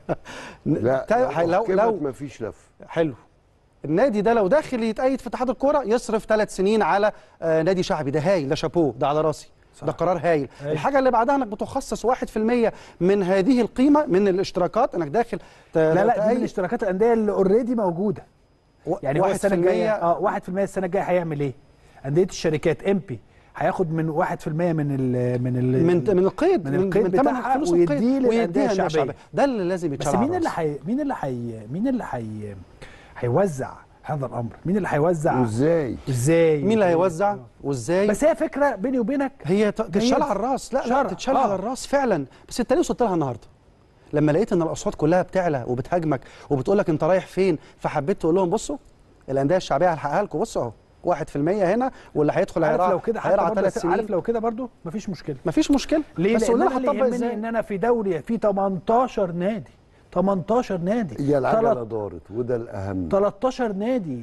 لا تا- لو لو ما فيش لف حلو النادي ده لو داخل يتأيد في اتحاد الكوره يصرف ثلاث سنين على آه نادي شعبي ده هايل ده شابوه ده على راسي صح. ده قرار هايل أيوة. الحاجه اللي بعدها انك بتخصص 1% من هذه القيمه من الاشتراكات انك داخل ت- لا لا دي من تأيد الاشتراكات الانديه اللي اوريدي موجوده و- يعني هو 1% السنه الجايه اه 1% السنه الجايه هيعمل ايه؟ انديه الشركات ام بي هياخد من 1% من ال من ال من من القيد من القيد من تمن بتاعها فلوس ويديه القيد للأندية ويديها الشعبية. الشعبيه ده اللي لازم بس يتشال على مين اللي الراس. حي... مين اللي حي... مين اللي حي... هيوزع هذا الامر؟ مين اللي هيوزع؟ وازاي ازاي؟ مين اللي هيوزع وازاي بس هي فكره بيني وبينك هي ت- تتشال هي على الراس لا لا شرع. تتشال آه. على الراس فعلا بس انت ليه وصلت لها النهارده لما لقيت ان الاصوات كلها بتعلى وبتهاجمك وبتقول لك انت رايح فين فحبيت تقول لهم بصوا الانديه الشعبيه هلحقها لكم بصوا اهو 1% هنا واللي هيدخل عارف هيرعى لو كده حتى هيرعى برضه ثلاث عارف سنين لو كده برضه مفيش مشكله مفيش مشكله ليه؟ بس لان قول انا لنا اللي هتطبق يهمني ازاي ان انا في دوري في 18 نادي 18 نادي هي العجله تلت- دارت وده الاهم 13 نادي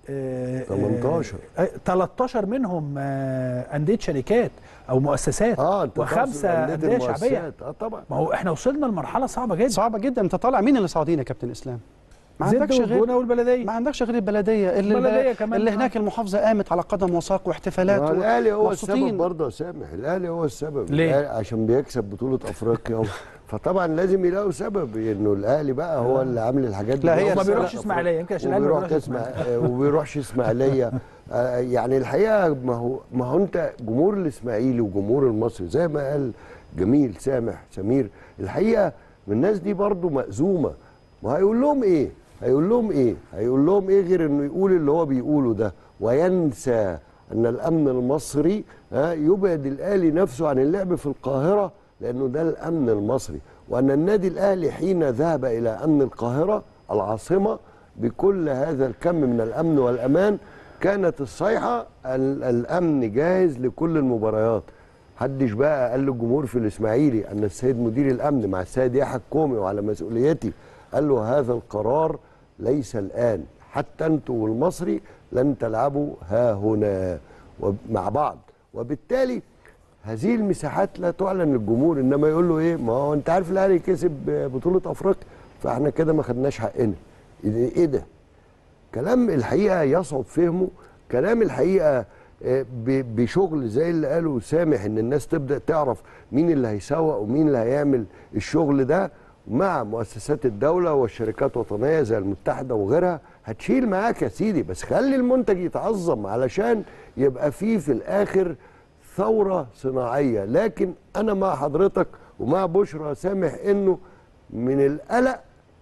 آه، 18. آه، 13 منهم آه، انديه شركات او مؤسسات اه انت وخمسه تقصد انديه شعبيه المؤسسات. اه طبعا ما هو احنا وصلنا لمرحله صعبه جدا صعبه جدا انت طالع مين اللي صاعدين يا كابتن اسلام ما زد عندكش غير والجونه والبلديه ما عندكش غير البلديه اللي البلدية كمان اللي معاك. هناك المحافظه قامت على قدم وساق واحتفالات ما و- الاهلي هو مبسوطين. السبب برضه يا سامح الاهلي هو السبب ليه؟ الأهلي عشان بيكسب بطوله افريقيا فطبعا لازم يلاقوا سبب انه الاهلي بقى هو اللي عامل الحاجات دي لا، هي وما السبب. بيروحش اسماعيليه يمكن عشان الاهلي ما وبيروح بيروحش تسمع اسماعيليه وبيروحش اسماعيليه آه، يعني الحقيقه ما هو ما هو انت جمهور الاسماعيلي وجمهور المصري زي ما قال جميل سامح سمير الحقيقه من الناس دي برضو مأزومه ما هيقول لهم ايه هيقول لهم ايه هيقول لهم ايه غير انه يقول اللي هو بيقوله ده وينسى ان الامن المصري ها، يبعد الاهلي نفسه عن اللعب في القاهره لانه ده الامن المصري وان النادي الاهلي حين ذهب الى امن القاهره العاصمه بكل هذا الكم من الامن والامان كانت الصيحه ال- الامن جاهز لكل المباريات حدش بقى قال للجمهور في الاسماعيلي ان السيد مدير الامن مع السيد يحيى الكومي وعلى مسؤوليتي قال له هذا القرار ليس الان حتى انتوا والمصري لن تلعبوا ها هنا وب- مع بعض وبالتالي هذه المساحات لا تعلن للجمهور انما يقول له ايه ما هو انت عارف الاهلي كسب بطوله افريقيا فاحنا كده ما خدناش حقنا ايه إيه ده كلام الحقيقه يصعب فهمه كلام الحقيقه آه، ب- بشغل زي اللي قاله سامح ان الناس تبدا تعرف مين اللي هيسوق ومين اللي هيعمل الشغل ده مع مؤسسات الدوله والشركات الوطنيه زي المتحده وغيرها هتشيل معاك يا سيدي بس خلي المنتج يتعظم علشان يبقى فيه في الاخر ثوره صناعيه لكن انا مع حضرتك ومع بشرى سامح انه من القلق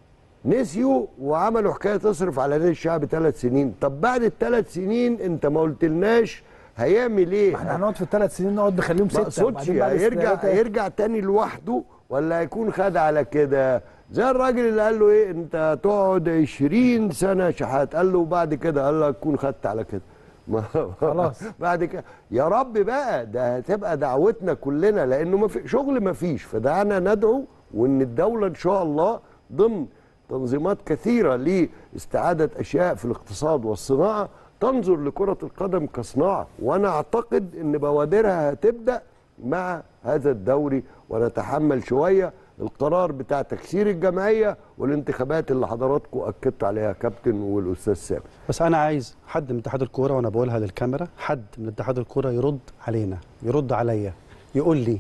نسيوا وعملوا حكايه تصرف على نادي الشعب ثلاث سنين طب بعد الثلاث سنين انت ما قلتلناش هيعمل ايه ما احنا هنقعد في الثلاث سنين نقعد نخليهم ما سته اقصدش وبعدين بعد هيرجع الثلاثة- هيرجع تاني لوحده ولا هيكون خد على كده زي الراجل اللي قال له ايه انت هتقعد 20 سنه شحات قال له وبعد كده قال له هتكون خدت على كده ما خلاص. بعد كده يا رب بقى ده هتبقى دعوتنا كلنا لانه ما في شغل ما فيش فدعنا ندعو وان الدوله ان شاء الله ضمن تنظيمات كثيره لاستعاده اشياء في الاقتصاد والصناعه تنظر لكره القدم كصناعه وانا اعتقد ان بوادرها هتبدا مع هذا الدوري ونتحمل شويه القرار بتاع تكسير الجمعيه والانتخابات اللي حضراتكم اكدتوا عليها يا كابتن والاستاذ سامي بس انا عايز حد من اتحاد الكوره وانا بقولها للكاميرا حد من اتحاد الكوره يرد علينا يرد عليا يقول لي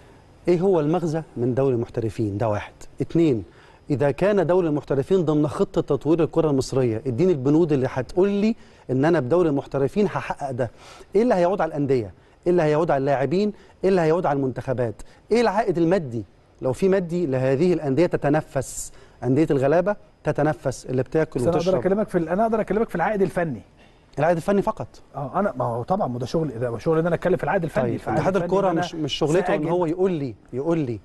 ايه هو المغزى من دوري المحترفين ده واحد اتنين اذا كان دوري المحترفين ضمن خطه تطوير الكره المصريه اديني البنود اللي هتقول لي ان انا بدوري المحترفين هحقق ده ايه اللي هيعود على الانديه ايه اللي هيعود على اللاعبين ايه اللي هيعود على المنتخبات ايه العائد المادي لو في مادي لهذه الانديه تتنفس انديه الغلابه تتنفس اللي بتاكل بس انا اقدر وتشرب اكلمك في ال- انا اقدر اكلمك في العائد الفني العائد الفني فقط اه انا ما هو طبعا ما ده شغل ده شغل ان انا اتكلم في العائد الفني طيب العائد اتحاد الفني الكوره إن أنا مش مش شغلته ان سأجد- هو يقول لي يقول لي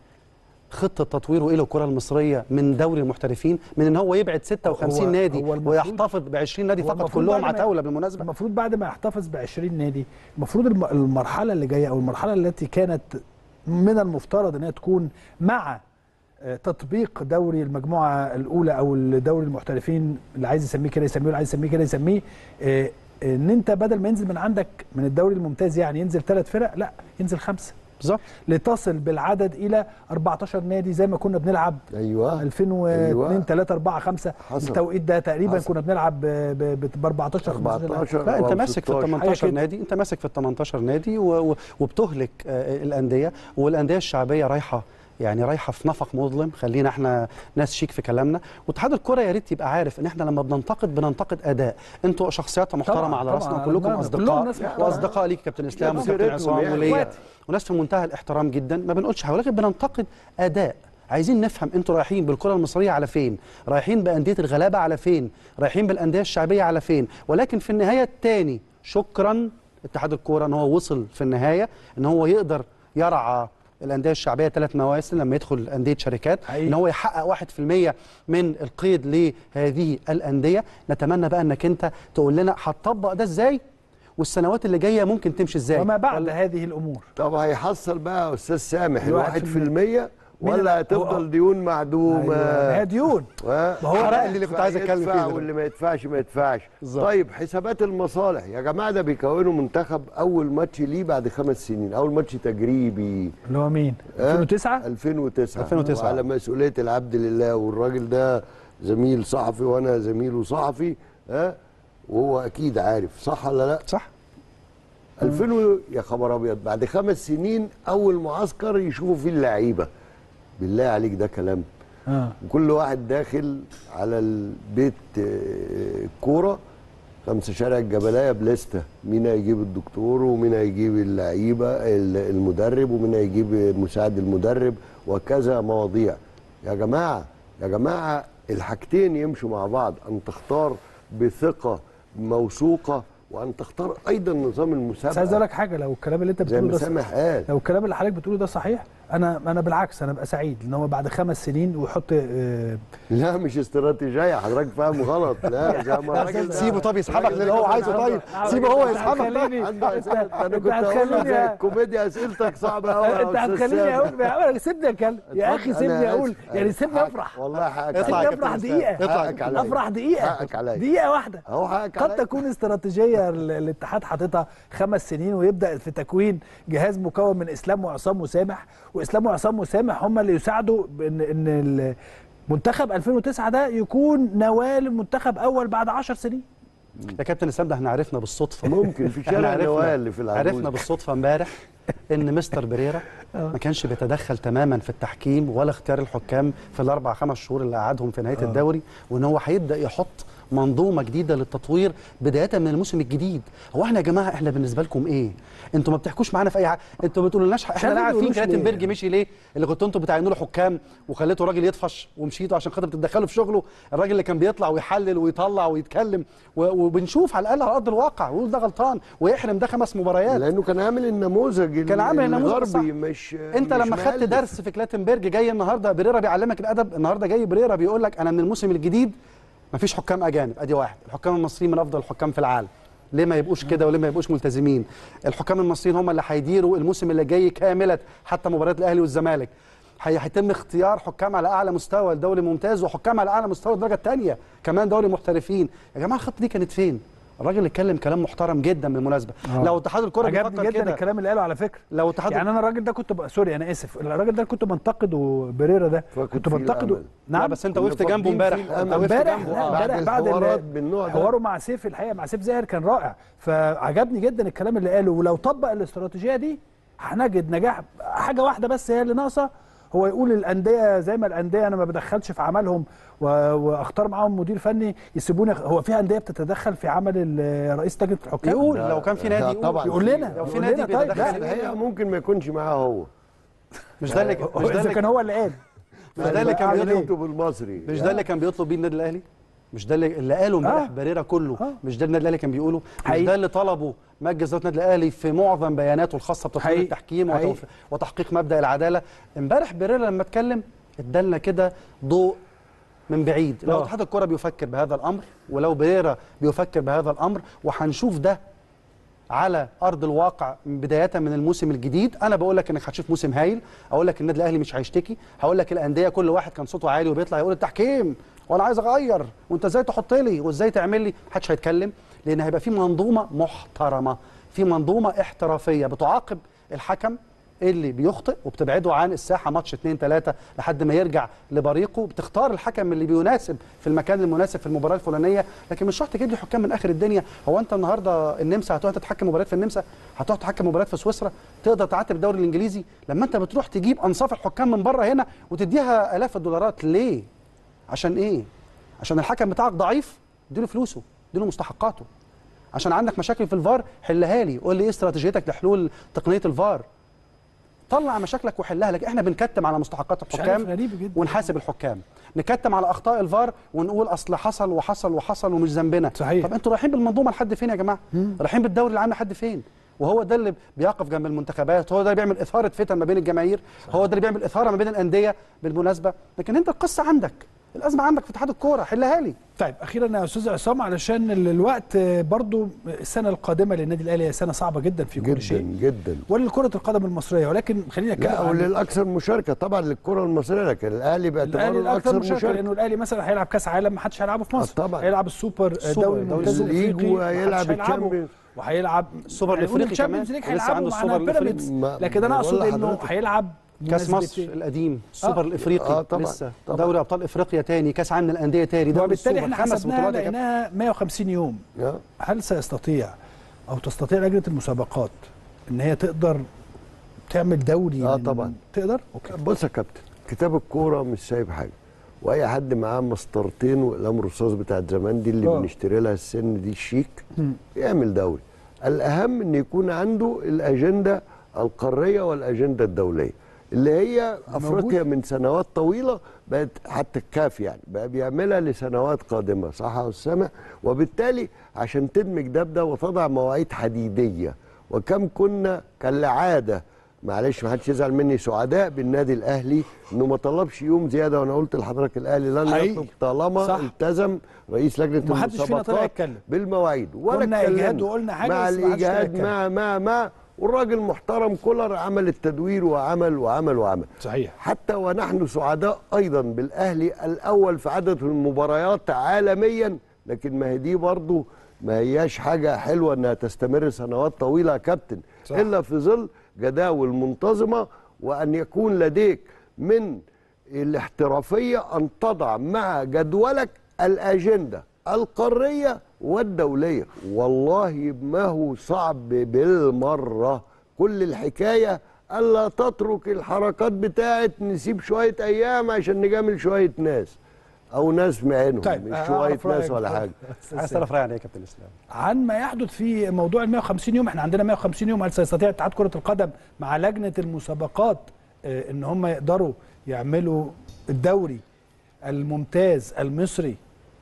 خطه تطويره ايه للكره المصريه من دوري المحترفين من ان هو يبعد 56 هو- نادي هو المفروض- ويحتفظ ب 20 نادي هو فقط المفروض كلهم بعد على ما- طاوله بالمناسبه المفروض بعد ما يحتفظ ب 20 نادي المفروض الم- المرحله اللي جايه او المرحله التي كانت من المفترض انها تكون مع آه، تطبيق دوري المجموعه الاولى او دوري المحترفين اللي عايز يسميه كده يسميه اللي عايز يسميه كده يسميه آه، ان انت بدل ما ينزل من عندك من الدوري الممتاز يعني ينزل ثلاث فرق لا ينزل خمسه بالظبط لتصل بالعدد الى 14 نادي زي ما كنا بنلعب ايوه 2002 أيوة. 3 4 5 حصل. التوقيت ده تقريبا حصل. كنا بنلعب ب 14 15 لاعب. 14 لا انت أو ماسك في ال 16. 18 كده. نادي انت ماسك في ال 18 نادي و- و- وبتهلك آه، الانديه والانديه الشعبيه رايحه يعني رايحه في نفق مظلم خلينا احنا ناس شيك في كلامنا واتحاد الكره يا ريت يبقى عارف ان احنا لما بننتقد بننتقد اداء انتوا شخصيات محترمه طبعاً، على طبعاً. راسنا كلكم كلهم اصدقاء ناس محترمة. واصدقاء ليك كابتن اسلام جابوا وكابتن سيرتهم عصام يعني. وليا إخواتي. وناس في منتهى الاحترام جدا ما بنقولش حاجه ولكن بننتقد اداء عايزين نفهم انتوا رايحين بالكره المصريه على فين رايحين بانديه الغلابه على فين رايحين بالانديه الشعبيه على فين ولكن في النهايه الثاني شكرا اتحاد الكوره ان هو وصل في النهايه ان هو يقدر يرعى الانديه الشعبيه ثلاث مواسم لما يدخل انديه شركات حقيقي. ان هو يحقق 1% من القيد لهذه الانديه نتمنى بقى انك انت تقول لنا هتطبق ده ازاي والسنوات اللي جايه ممكن تمشي ازاي وما بعد هذه الامور طب هيحصل بقى يا استاذ سامح الواحد الواحد في المية مين ولا اللي- هتفضل ديون معدومه أيوة، هي ديون ما هو حرق لي اللي كنت عايز اتكلم فيه يدفع ده. واللي ما يدفعش ما يدفعش بالظبط. طيب حسابات المصالح يا جماعه ده بيكونوا منتخب اول ماتش ليه بعد خمس سنين اول ماتش تجريبي اللي هو مين آه؟ 2009 2009 2009. وعلى مسؤوليه العبد لله والراجل ده زميل صحفي وانا زميله صحفي ها وهو اكيد عارف صح ولا لا صح 2000 و- يا خبر ابيض بعد خمس سنين اول معسكر يشوفوا فيه اللعيبه بالله عليك ده كلام اه وكل واحد داخل على البيت آه، كوره خمسة شارع الجبلايه بليسته مين هيجيب الدكتور ومين هيجيب اللعيبه ال- المدرب ومين هيجيب مساعد المدرب وكذا مواضيع يا جماعه يا جماعه الحاجتين يمشوا مع بعض ان تختار بثقه موثوقه وان تختار ايضا نظام المسابقه بس عايز اقول لك حاجه لو الكلام اللي انت زي بتقوله ما ده سامح قال لو الكلام اللي حضرتك بتقوله ده صحيح انا انا بالعكس انا ابقى سعيد ان هو بعد خمس سنين ويحط آه، لا مش استراتيجيه حضرتك فاهم غلط لا زي ما الراجل ده- سيبه طب يسحبك للي هو عايزه طيب سيبه هو يسحبك هتخليني عنده أسئلة. انا انت كنت هقول هتخليني زي يا- الكوميديا اسئلتك صعبه قوي انت هتخليني اقول يا- سيبني اتكلم يا اخي اتفضل، أنا سيبني اقول آسف. يعني سيبني حقك- افرح والله حقك اطلع عليا. يا سيبني افرح كابتن دقيقه إسلام. اطلع يا حقك كابتن. عليا. افرح دقيقه حقك عليا. دقيقه واحده اهو حقك قد عليا. تكون استراتيجيه ال- الاتحاد حاططها خمس سنين ويبدا في تكوين جهاز مكون من اسلام وعصام مسامح واسلام وعصام مسامح هم اللي يساعدوا بان ان ال- منتخب 2009 ده يكون نواه لمنتخب اول بعد 10 سنين يا كابتن اسلام ده احنا عرفنا بالصدفه ممكن في إحنا شارع عرفنا- نوال اللي في العجوز عرفنا بالصدفه امبارح ان مستر بريرا ما كانش بيتدخل تماما في التحكيم ولا اختيار الحكام في الاربع خمس شهور اللي قعدهم في نهايه الدوري وان هو هيبدا يحط منظومه جديده للتطوير بدايه من الموسم الجديد هو احنا يا جماعه احنا بالنسبه لكم ايه انتوا ما بتحكوش معانا في اي حاجه انتوا ما بتقولولناش احنا عارف لا عارفين بيقولوش ليه كلاتنبرج يعني. مشي ليه اللي كنتوا انتوا بتعينوا له حكام وخليتوا راجل يطفش ومشيتوا عشان خاطر تتدخلوا في شغله الراجل اللي كان بيطلع ويحلل ويطلع ويتكلم و- وبنشوف على الاقل على ارض الواقع ويقول ده غلطان ويحرم ده خمس مباريات لانه كان عامل النموذج كان عامل النموذج الغربي صح. مش انت مش لما خدت مؤلف. درس في كلاتنبرج جاي النهارده بريرا بيعلمك الادب النهارده جاي بريرا بيقول لك انا من الموسم الجديد مفيش حكام اجانب ادي واحد الحكام المصريين من افضل الحكام في العالم ليه ما يبقوش كده وليه ما يبقوش ملتزمين الحكام المصريين هم اللي هيديروا الموسم اللي جاي كامله حتى مباريات الاهلي والزمالك هي- هيتم اختيار حكام على اعلى مستوى الدوري ممتاز وحكام على اعلى مستوى الدرجه الثانيه كمان دوري محترفين يا جماعه الخطه دي كانت فين الراجل اتكلم كلام محترم جدا بالمناسبه آه. لو اتحاد الكره عجبني بيفكر جدا كده الكلام اللي قاله على فكره لو اتحاد يعني انا الراجل ده كنت ب... سوري انا اسف الراجل ده كنت بنتقده بريرا ده فكنت كنت فيه بنتقده الأمل. لا نعم بس انت كنا وقفت جنبه فاقدين امبارح فيه انت الأمل. وقفت امبارح جنبه لا، اه بعد امبارح بعد الحوارات ال- بالنوع ده. حواره مع سيف الحقيقه مع سيف زاهر كان رائع فعجبني جدا الكلام اللي قاله ولو طبق الاستراتيجيه دي هنجد نجاح حاجه واحده بس هي اللي ناقصه هو يقول الانديه زي ما الانديه انا ما بدخلش في عملهم و- واختار معاهم مدير فني يسيبوني هو في انديه بتتدخل في عمل ال- رئيس لجنه الحكام يقول لو كان في نادي لا، يقول طبعاً. يقول لنا لو في يقول نادي لنا طيب بيتدخل لا الحقيقه ممكن ما يكونش معاه هو مش ده اللي مش ده اذا اللي كان هو اللي قال مش ده اللي كان أعمل إيه؟ بيطلب يكتب بالمصري مش ده اللي كان بيطلب بيه النادي الاهلي مش ده اللي, اللي قاله امبارح آه. بريرا كله آه. مش ده النادي الاهلي كان بيقوله مش حقيقي. ده اللي طلبه مجلس اداره النادي الاهلي في معظم بياناته الخاصه بتطوير حقيقي. التحكيم حقيقي. وتوف- وتحقيق مبدا العداله امبارح بريرا لما اتكلم ادالنا كده ضوء من بعيد لو آه. اتحاد الكره بيفكر بهذا الامر ولو بريرا بيفكر بهذا الامر وهنشوف ده على ارض الواقع من بدايه من الموسم الجديد انا بقول لك انك هتشوف موسم هايل اقول لك النادي الاهلي مش هيشتكي هقول لك الانديه كل واحد كان صوته عالي وبيطلع يقول التحكيم وانا عايز اغير وانت ازاي تحط لي وازاي تعمل لي محدش هيتكلم لان هيبقى في منظومه محترمه في منظومه احترافيه بتعاقب الحكم اللي بيخطئ وبتبعده عن الساحه ماتش 2 3 لحد ما يرجع لبريقه بتختار الحكم اللي بيناسب في المكان المناسب في المباراه الفلانيه لكن مش شرط تجيب لي حكام من اخر الدنيا هو انت النهارده النمسا هتقعد تتحكم مباريات في النمسا هتقعد تحكم مباريات في سويسرا تقدر تعاتب الدوري الانجليزي لما انت بتروح تجيب انصاف الحكام من بره هنا وتديها الاف الدولارات ليه عشان ايه عشان الحكم بتاعك ضعيف اديله فلوسه اديله مستحقاته عشان عندك مشاكل في الفار حلها لي قول لي ايه استراتيجيتك لحلول تقنيه الفار طلع مشاكلك وحلها لك احنا بنكتم على مستحقات مش عارف الحكام غريب جدا ونحاسب الحكام نكتم على اخطاء الفار ونقول اصل حصل وحصل وحصل ومش ذنبنا صحيح. طب انتوا رايحين بالمنظومه لحد فين يا جماعه رايحين بالدوري العام لحد فين وهو ده اللي بيقف جنب المنتخبات هو ده اللي بيعمل اثاره فتن ما بين الجماهير هو ده اللي بيعمل اثاره ما بين الانديه بالمناسبه لكن انت القصه عندك الازمه عندك في اتحاد الكوره حلها لي طيب اخيرا يا استاذ عصام علشان ال- الوقت آه، برضو السنه القادمه للنادي الاهلي هي سنه صعبه جدا في كل جدا شيء جدا ولكره القدم المصريه ولكن خلينا نتكلم لا عن وللاكثر مشاركه طبعا للكره المصريه لكن الاهلي باعتباره الاهلي الاكثر الاكثر مشاركه مشاركه لانه الاهلي مثلا هيلعب كاس عالم ما حدش هيلعبه في مصر آه طبعاً. هيلعب السوبر السوبر، دوري دوري الممتاز الليج الافريقي وهيلعب محدش هيلعبه. الشامبيونز. وهيلعب السوبر هنقول الافريقي الشامبيونز كمان. ليج ولسه هيلعبوا عنده معانا السوبر الافريقي. بيراميدز ما- لكن انا ما اقصد بقول انه لحضرتك. هيلعب كاس بمناسبة- مصر القديم السوبر آه. الافريقي آه طبعاً، لسه طبعاً. دوري ابطال افريقيا تاني كاس عالم للانديه تاني دوري وبالتالي السوبر احنا خمس حسبناها بطولات يا كابتن. لقيناها 150 يوم آه. هل سيستطيع او تستطيع لجنه المسابقات ان هي تقدر تعمل دوري آه من- طبعاً. تقدر اوكي بص يا كابتن كتاب الكوره مش سايب حاجه واي حد معاه مسطرتين واقلام رصاص بتاعت زمان دي اللي آه. بنشتري لها السن دي شيك مم. يعمل دوري الاهم ان يكون عنده الاجنده القاريه والاجنده الدوليه اللي هي افريقيا من سنوات طويله بقت حتى الكاف يعني بقى بيعملها لسنوات قادمه صح يا اسامه وبالتالي عشان تدمج ده بده وتضع مواعيد حديديه وكم كنا كالعاده معلش ما حدش يزعل مني سعداء بالنادي الاهلي انه ما طلبش يوم زياده وانا قلت لحضرتك الاهلي لن حقيقي. يطلب طالما صح. التزم رئيس لجنه ومحدش فينا طلع المسابقات يتكلم. بالمواعيد ولا قلنا إجهاد اتكلمنا. وقلنا حاجة مع بس ما حدش طلع الاجهاد يتكلم. مع مع مع والراجل محترم كولر عمل التدوير وعمل وعمل وعمل صحيح حتى ونحن سعداء ايضا بالاهلي الاول في عدد المباريات عالميا لكن ما هي دي برضه ما هياش حاجه حلوه انها تستمر سنوات طويله يا كابتن صح. الا في ظل جداول منتظمه وان يكون لديك من الاحترافيه ان تضع مع جدولك الاجنده القاريه والدوليه والله ما هو صعب بالمره كل الحكايه الا تترك الحركات بتاعت نسيب شويه ايام عشان نجامل شويه ناس او ناس معينهم طيب، مش أعرف شويه رأيك ناس ولا بقى. حاجه عايز تعرف رايي عليه يا كابتن اسلام عن ما يحدث في موضوع ال 150 يوم احنا عندنا 150 يوم هل سيستطيع اتحاد كره القدم مع لجنه المسابقات آه، ان هم يقدروا يعملوا الدوري الممتاز المصري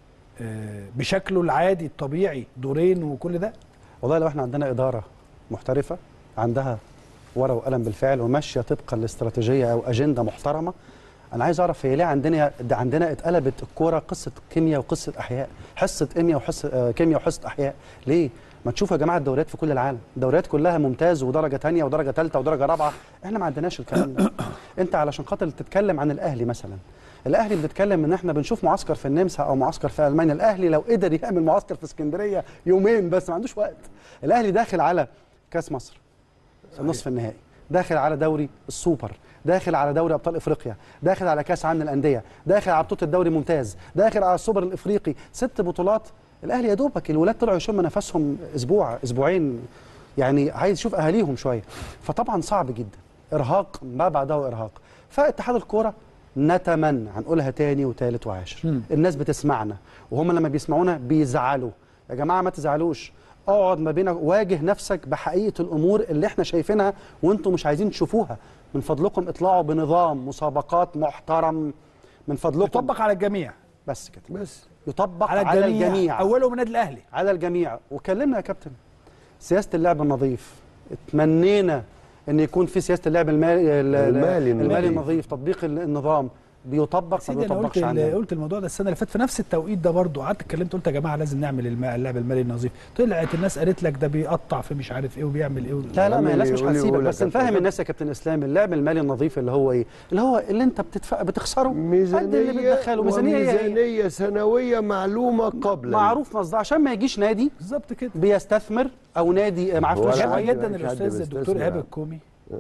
آه، بشكله العادي الطبيعي دورين وكل ده والله لو احنا عندنا اداره محترفه عندها ورقه وقلم بالفعل وماشيه طبقا لاستراتيجيه او اجنده محترمه انا عايز اعرف هي ليه عندنا ده عندنا اتقلبت الكوره قصه كيمياء وقصه احياء حصه كيمياء وحصه آه، كيمياء وحصه احياء ليه ما تشوفوا يا جماعه الدوريات في كل العالم الدوريات كلها ممتاز ودرجه ثانيه ودرجه ثالثه ودرجه رابعه احنا ما عندناش الكلام ده انت علشان خاطر تتكلم عن الاهلي مثلا الاهلي بنتكلم ان احنا بنشوف معسكر في النمسا او معسكر في المانيا الاهلي لو قدر يعمل معسكر في اسكندريه يومين بس ما عندوش وقت الاهلي داخل على كاس مصر النصف النهائي داخل على دوري السوبر داخل على دوري ابطال افريقيا داخل على كاس عالم الانديه داخل على بطوله الدوري الممتاز داخل على السوبر الافريقي ست بطولات الاهلي يا دوبك الولاد طلعوا يشم نفسهم اسبوع اسبوعين يعني عايز يشوف اهاليهم شويه فطبعا صعب جدا ارهاق ما بعده ارهاق فاتحاد الكوره نتمنى هنقولها تاني وتالت وعاشر الناس بتسمعنا وهم لما بيسمعونا بيزعلوا يا جماعه ما تزعلوش اقعد ما بينك واجه نفسك بحقيقه الامور اللي احنا شايفينها وانتم مش عايزين تشوفوها من فضلكم اطلعوا بنظام مسابقات محترم من فضلكم يطبق على الجميع بس كده بس على يطبق على الجميع, الجميع اولهم النادي الاهلي على الجميع وكلمنا يا كابتن سياسه اللعب النظيف اتمنينا ان يكون في سياسه اللعب المالي المالي المالي النظيف. النظيف تطبيق ال- النظام بيطبق ما سيدي انا قلت بيطبقش عندنا قلت الموضوع ده السنه اللي فاتت في نفس التوقيت ده برضه قعدت اتكلمت قلت يا جماعه لازم نعمل الم- اللعب المالي النظيف طلعت الناس قالت لك ده بيقطع في مش عارف ايه وبيعمل ايه لا لا ما يعمل الناس مش يقول- هتسيبك يقول بس لك نفهم أصلاً. الناس يا كابتن اسلام اللعب المالي النظيف اللي هو ايه؟ اللي هو اللي انت بتدفع بتخسره قد اللي ميزانيه بتدخله ميزانيه هي إيه؟ وميزانيه سنويه معلومه قبل معروف مصدر عشان ما يجيش نادي بالظبط كده بيستثمر او نادي معاه فلوس ولا جميل حد- شويه جدا مش حد الاستاذ الدكتور بيستثمر ايهاب يعني. الكومي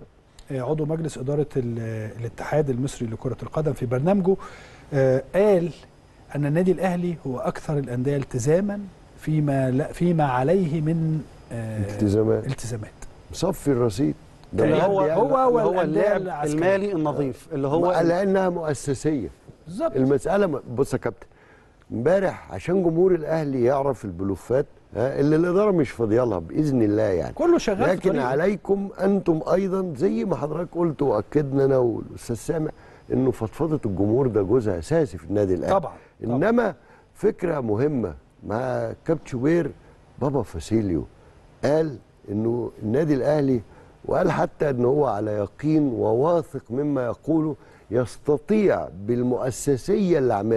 آه، عضو مجلس اداره ال- الاتحاد المصري لكره القدم في برنامجه آه، قال ان النادي الاهلي هو اكثر الانديه التزاما فيما لا فيما عليه من آه، التزامات التزامات صفي الرصيد ده اللي بجد هو يعني. هو اللي هو والأندية اللعب العسكرية. المالي النظيف اللي هو هو لانها مؤسسيه بالظبط المساله م- بص يا كابتن امبارح عشان جمهور الاهلي يعرف البلوفات ها اللي الاداره مش فاضيه لها باذن الله يعني كله شغال في لكن طريقه. عليكم انتم ايضا زي ما حضرتك قلت واكدنا انا والاستاذ سامع انه فضفضه الجمهور ده جزء اساسي في النادي الاهلي طبعا طبعا. انما فكره مهمه مع كابتن شوبير بابا فاسيليو قال انه النادي الاهلي وقال حتى ان هو على يقين وواثق مما يقوله يستطيع بالمؤسسيه اللي عاملها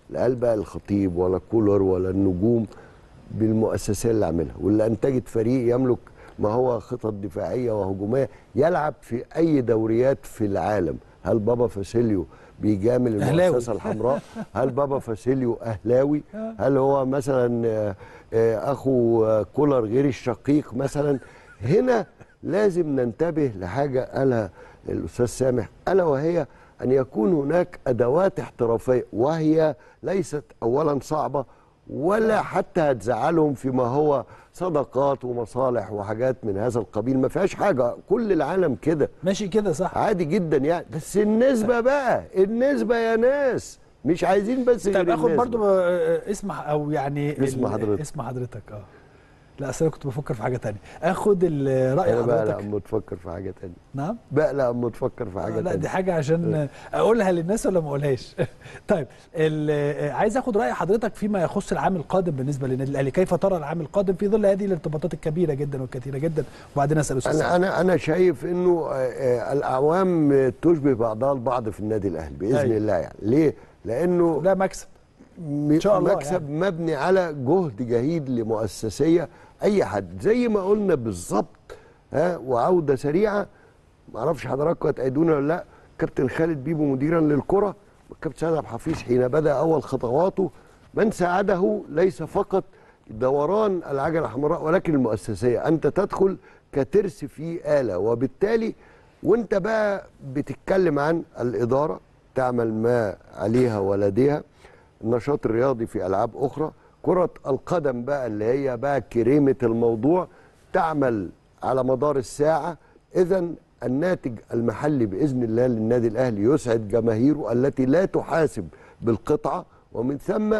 لا قال بقى الخطيب ولا كولر ولا النجوم بالمؤسسات اللي عاملها واللي انتجت فريق يملك ما هو خطط دفاعيه وهجوميه يلعب في اي دوريات في العالم هل بابا فاسيليو بيجامل أهلاوي. المؤسسه الحمراء هل بابا فاسيليو اهلاوي هل هو مثلا آه، آه، اخو آه، كولر غير الشقيق مثلا هنا لازم ننتبه لحاجه قالها الاستاذ سامح الا وهي ان يكون هناك ادوات احترافيه وهي ليست اولا صعبه ولا حتى هتزعلهم فيما هو صدقات ومصالح وحاجات من هذا القبيل ما فيهاش حاجه كل العالم كده ماشي كده صح عادي جدا يعني بس النسبه بقى النسبه يا ناس مش عايزين بس طيب غير اخد النسبة. برضو آه، اسم او يعني اسم ال- حضرتك. اسم حضرتك اه لا اصل انا كنت بفكر في حاجه تانية اخد ال- راي انا بقى حضرتك اما تفكر في حاجه تانية نعم بقى لا اما تفكر في آه، حاجه لا تانية دي حاجه عشان اقولها للناس ولا ما اقولهاش طيب ال- آه، عايز اخد راي حضرتك فيما يخص العام القادم بالنسبه للنادي الاهلي كيف ترى العام القادم في ظل هذه الارتباطات الكبيره جدا والكثيره جدا وبعدين اسال استاذ انا سعد. انا انا شايف انه آه، آه، الاعوام تشبه بعضها البعض في النادي الاهلي باذن أيوة. الله يعني ليه لانه لا مكسب ان شاء الله مكسب يعني. مبني على جهد جهيد لمؤسسيه اي حد زي ما قلنا بالظبط ها وعوده سريعه ما اعرفش حضراتكم هتأيدونا ولا لا كابتن خالد بيبو مديرا للكره والكابتن سيد عبد الحفيظ حين بدا اول خطواته من ساعده ليس فقط دوران العجله الحمراء ولكن المؤسسيه انت تدخل كترس في اله وبالتالي وانت بقى بتتكلم عن الاداره تعمل ما عليها ولديها النشاط الرياضي في العاب اخرى كره القدم بقى اللي هي بقى كريمه الموضوع تعمل على مدار الساعه اذا الناتج المحلي باذن الله للنادي الاهلي يسعد جماهيره التي لا تحاسب بالقطعه ومن ثم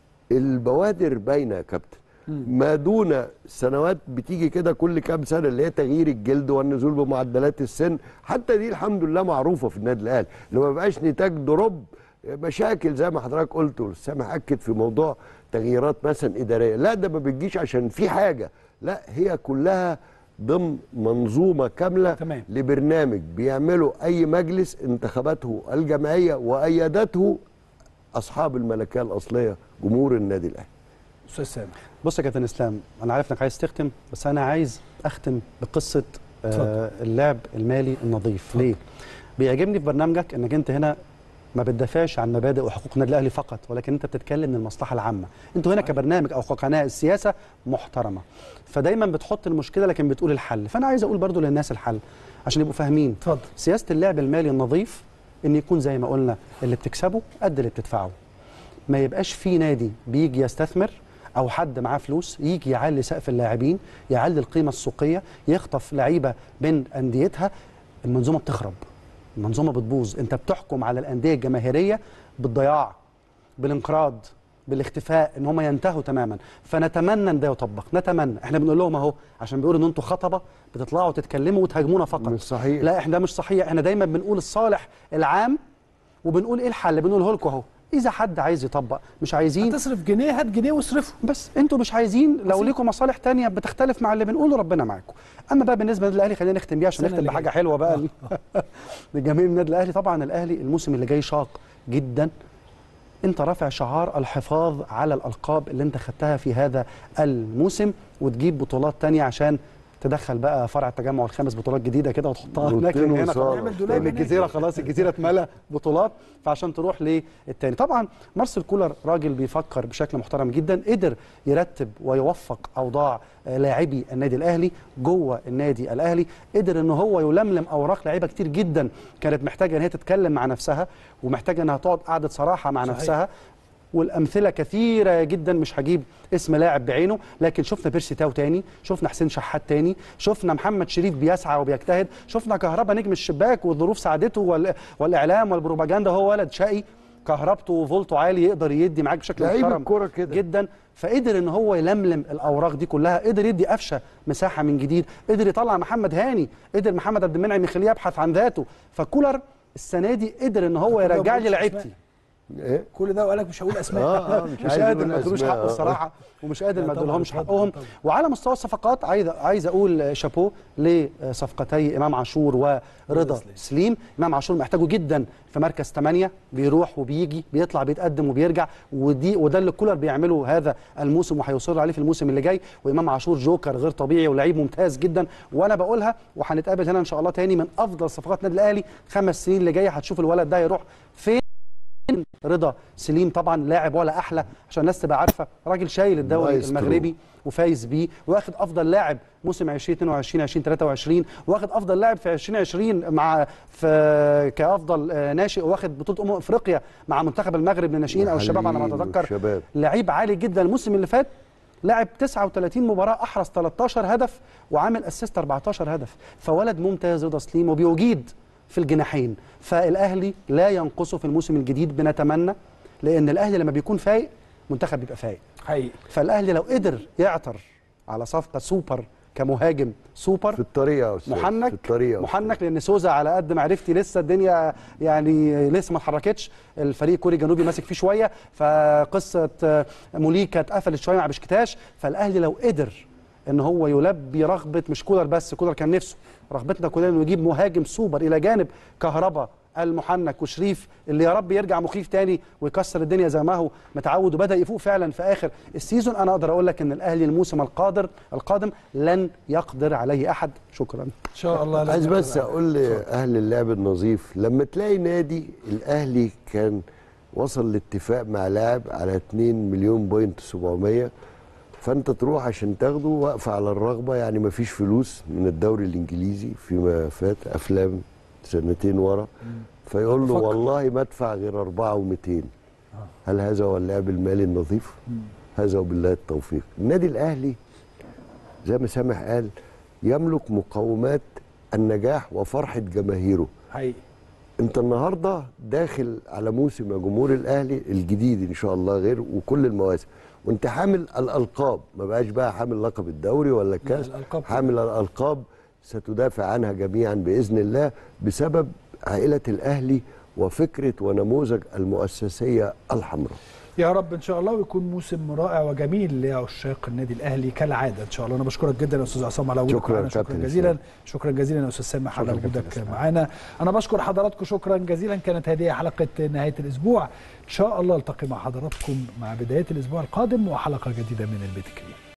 البوادر باينه يا كابتن ما دون سنوات بتيجي كده كل كام سنه اللي هي تغيير الجلد والنزول بمعدلات السن حتى دي الحمد لله معروفه في النادي الاهلي لو ما بقاش نتاج دروب مشاكل زي ما حضرتك قلت والسامح اكد في موضوع تغييرات مثلا اداريه لا ده ما بتجيش عشان في حاجه لا هي كلها ضمن منظومه كامله تمام. لبرنامج بيعمله اي مجلس انتخاباته الجمعيه وايدته اصحاب الملكيه الاصليه جمهور النادي الاهلي استاذ سامح بص يا كابتن اسلام انا عارف انك عايز تختم بس انا عايز اختم بقصه آه اللعب المالي النظيف ليه بيعجبني في برنامجك انك انت هنا ما بتدافعش عن مبادئ وحقوق النادي الاهلي فقط ولكن انت بتتكلم من المصلحه العامه انتوا هنا كبرنامج او كقناه السياسه محترمه فدايما بتحط المشكله لكن بتقول الحل فانا عايز اقول برضو للناس الحل عشان يبقوا فاهمين اتفضل سياسه اللعب المالي النظيف ان يكون زي ما قلنا اللي بتكسبه قد اللي بتدفعه ما يبقاش في نادي بيجي يستثمر او حد معاه فلوس يجي يعلي سقف اللاعبين يعلي القيمه السوقيه يخطف لعيبه من انديتها المنظومه بتخرب المنظومه بتبوظ انت بتحكم على الانديه الجماهيريه بالضياع بالانقراض بالاختفاء ان هم ينتهوا تماما فنتمنى ان ده يطبق نتمنى احنا بنقول لهم اهو عشان بيقولوا ان انتوا خطبه بتطلعوا تتكلموا وتهاجمونا فقط مش صحيح. لا احنا مش صحيح احنا دايما بنقول الصالح العام وبنقول ايه الحل بنقوله لكم اهو اذا حد عايز يطبق مش عايزين هتصرف جنيه هات جنيه واصرفه بس انتوا مش عايزين لو ليكم مصالح تانية بتختلف مع اللي بنقوله ربنا معاكم اما بقى بالنسبه للنادي الاهلي خلينا نختم بيه عشان السنة نختم اللي بحاجه جاية. حلوه بقى لجماهير النادي الاهلي طبعا الاهلي الموسم اللي جاي شاق جدا انت رافع شعار الحفاظ على الالقاب اللي انت خدتها في هذا الموسم وتجيب بطولات تانية عشان تدخل بقى فرع التجمع الخامس بطولات جديده كده وتحطها هناك روتين لأن هنا وصالة. خلاص- نعمل دولاب لان هناك. الجزيره خلاص الجزيره اتملى بطولات فعشان تروح للتاني طبعا مارسيل كولر راجل بيفكر بشكل محترم جدا قدر يرتب ويوفق اوضاع آه، لاعبي النادي الاهلي جوه النادي الاهلي قدر ان هو يلملم اوراق لعيبه كتير جدا كانت محتاجه ان هي تتكلم مع نفسها ومحتاجه انها تقعد قعده صراحه مع صحيح. نفسها والامثله كثيره جدا مش هجيب اسم لاعب بعينه لكن شفنا بيرسي تاو تاني شفنا حسين شحات تاني شفنا محمد شريف بيسعى وبيجتهد شفنا كهربا نجم الشباك والظروف ساعدته وال... والاعلام والبروباجندا هو ولد شقي كهربته وفولته عالي يقدر يدي معاك بشكل لعيب محترم الكرة كده. جدا فقدر ان هو يلملم الاوراق دي كلها قدر يدي قفشه مساحه من جديد قدر يطلع محمد هاني قدر محمد عبد المنعم يخليه يبحث عن ذاته فكولر السنه دي قدر ان هو كلها يرجع ما لي قلتش لعيبتي أسماء. ايه كل ده وقال لك مش هقول اسماء آه، آه، مش مش عايز قادر يقول ما ادلوش أسماء، حقه آه. الصراحه ومش قادر لا ما طبعاً، ادلهمش طبعاً، حقهم طبعاً. وعلى مستوى الصفقات عايز عايز اقول شابو لصفقتي امام عاشور ورضا سليم. سليم امام عاشور محتاجه جدا في مركز 8 بيروح وبيجي بيطلع بيتقدم وبيرجع ودي وده اللي كولر بيعمله هذا الموسم وهيصر عليه في الموسم اللي جاي وامام عاشور جوكر غير طبيعي ولعيب ممتاز جدا وانا بقولها وهنتقابل هنا ان شاء الله تاني من افضل صفقات النادي الاهلي خمس سنين اللي جايه هتشوف الولد ده هيروح فين رضا سليم طبعا لاعب ولا احلى عشان الناس تبقى عارفه راجل شايل الدوري مايسترو. المغربي وفايز بيه واخد افضل لاعب موسم 2022 2023 واخد افضل لاعب في 2020 مع في كافضل آه، ناشئ واخد بطوله امم افريقيا مع منتخب المغرب للناشئين او الشباب على ما محليين اتذكر والشباب. لعيب عالي جدا الموسم اللي فات لعب 39 مباراه احرز 13 هدف وعامل اسيست 14 هدف فولد ممتاز رضا سليم وبيجيد في الجناحين فالاهلي لا ينقصه في الموسم الجديد بنتمنى لان الاهلي لما بيكون فايق منتخب بيبقى فايق حقيقي فالاهلي لو قدر يعثر على صفقه سوبر كمهاجم سوبر في الطريقه يا أستاذ، محنك في الطريقه يا أستاذ. محنك لان سوزا على قد معرفتي لسه الدنيا يعني لسه ما اتحركتش الفريق الكوري الجنوبي ماسك فيه شويه فقصه آه، موليكا اتقفلت شويه مع بشكتاش فالاهلي لو قدر ان هو يلبي رغبه مش كولر بس كولر كان نفسه رغبتنا كلنا انه يجيب مهاجم سوبر الى جانب كهربا المحنك وشريف اللي يا رب يرجع مخيف تاني ويكسر الدنيا زي ما هو متعود وبدا يفوق فعلا في اخر السيزون انا اقدر اقول لك ان الاهلي الموسم القادر القادم لن يقدر عليه احد شكرا ان شاء الله لا عايز نقدر بس عليه. اقول لاهل اللعب النظيف لما تلاقي نادي الاهلي كان وصل لاتفاق مع لاعب على 2 مليون بوينت 700 فانت تروح عشان تاخده واقفه على الرغبه يعني ما فيش فلوس من الدوري الانجليزي فيما فات افلام سنتين ورا فيقول له فكر. والله ما ادفع غير 4 و200 هل هذا هو اللعب المالي النظيف؟ هذا وبالله التوفيق النادي الاهلي زي ما سامح قال يملك مقومات النجاح وفرحة جماهيره حقيقي انت النهاردة داخل على موسم يا جمهور الاهلي الجديد ان شاء الله غير وكل المواسم وانت حامل الالقاب ما بقاش بقى حامل لقب الدوري ولا الكاس الألقاب. حامل الالقاب ستدافع عنها جميعا باذن الله بسبب عائلة الاهلي وفكرة ونموذج المؤسسية الحمراء يا رب ان شاء الله ويكون موسم رائع وجميل لعشاق النادي الاهلي كالعاده ان شاء الله انا بشكرك جدا يا استاذ عصام على وجودك شكراً معانا شكرا كابتن جزيلا إسلام. شكرا جزيلا يا استاذ سامح على شكراً كابتن وجودك إسلام. معانا انا بشكر حضراتكم شكرا جزيلا كانت هذه حلقه نهايه الاسبوع ان شاء الله التقي مع حضراتكم مع بدايه الاسبوع القادم وحلقه جديده من البيت الكبير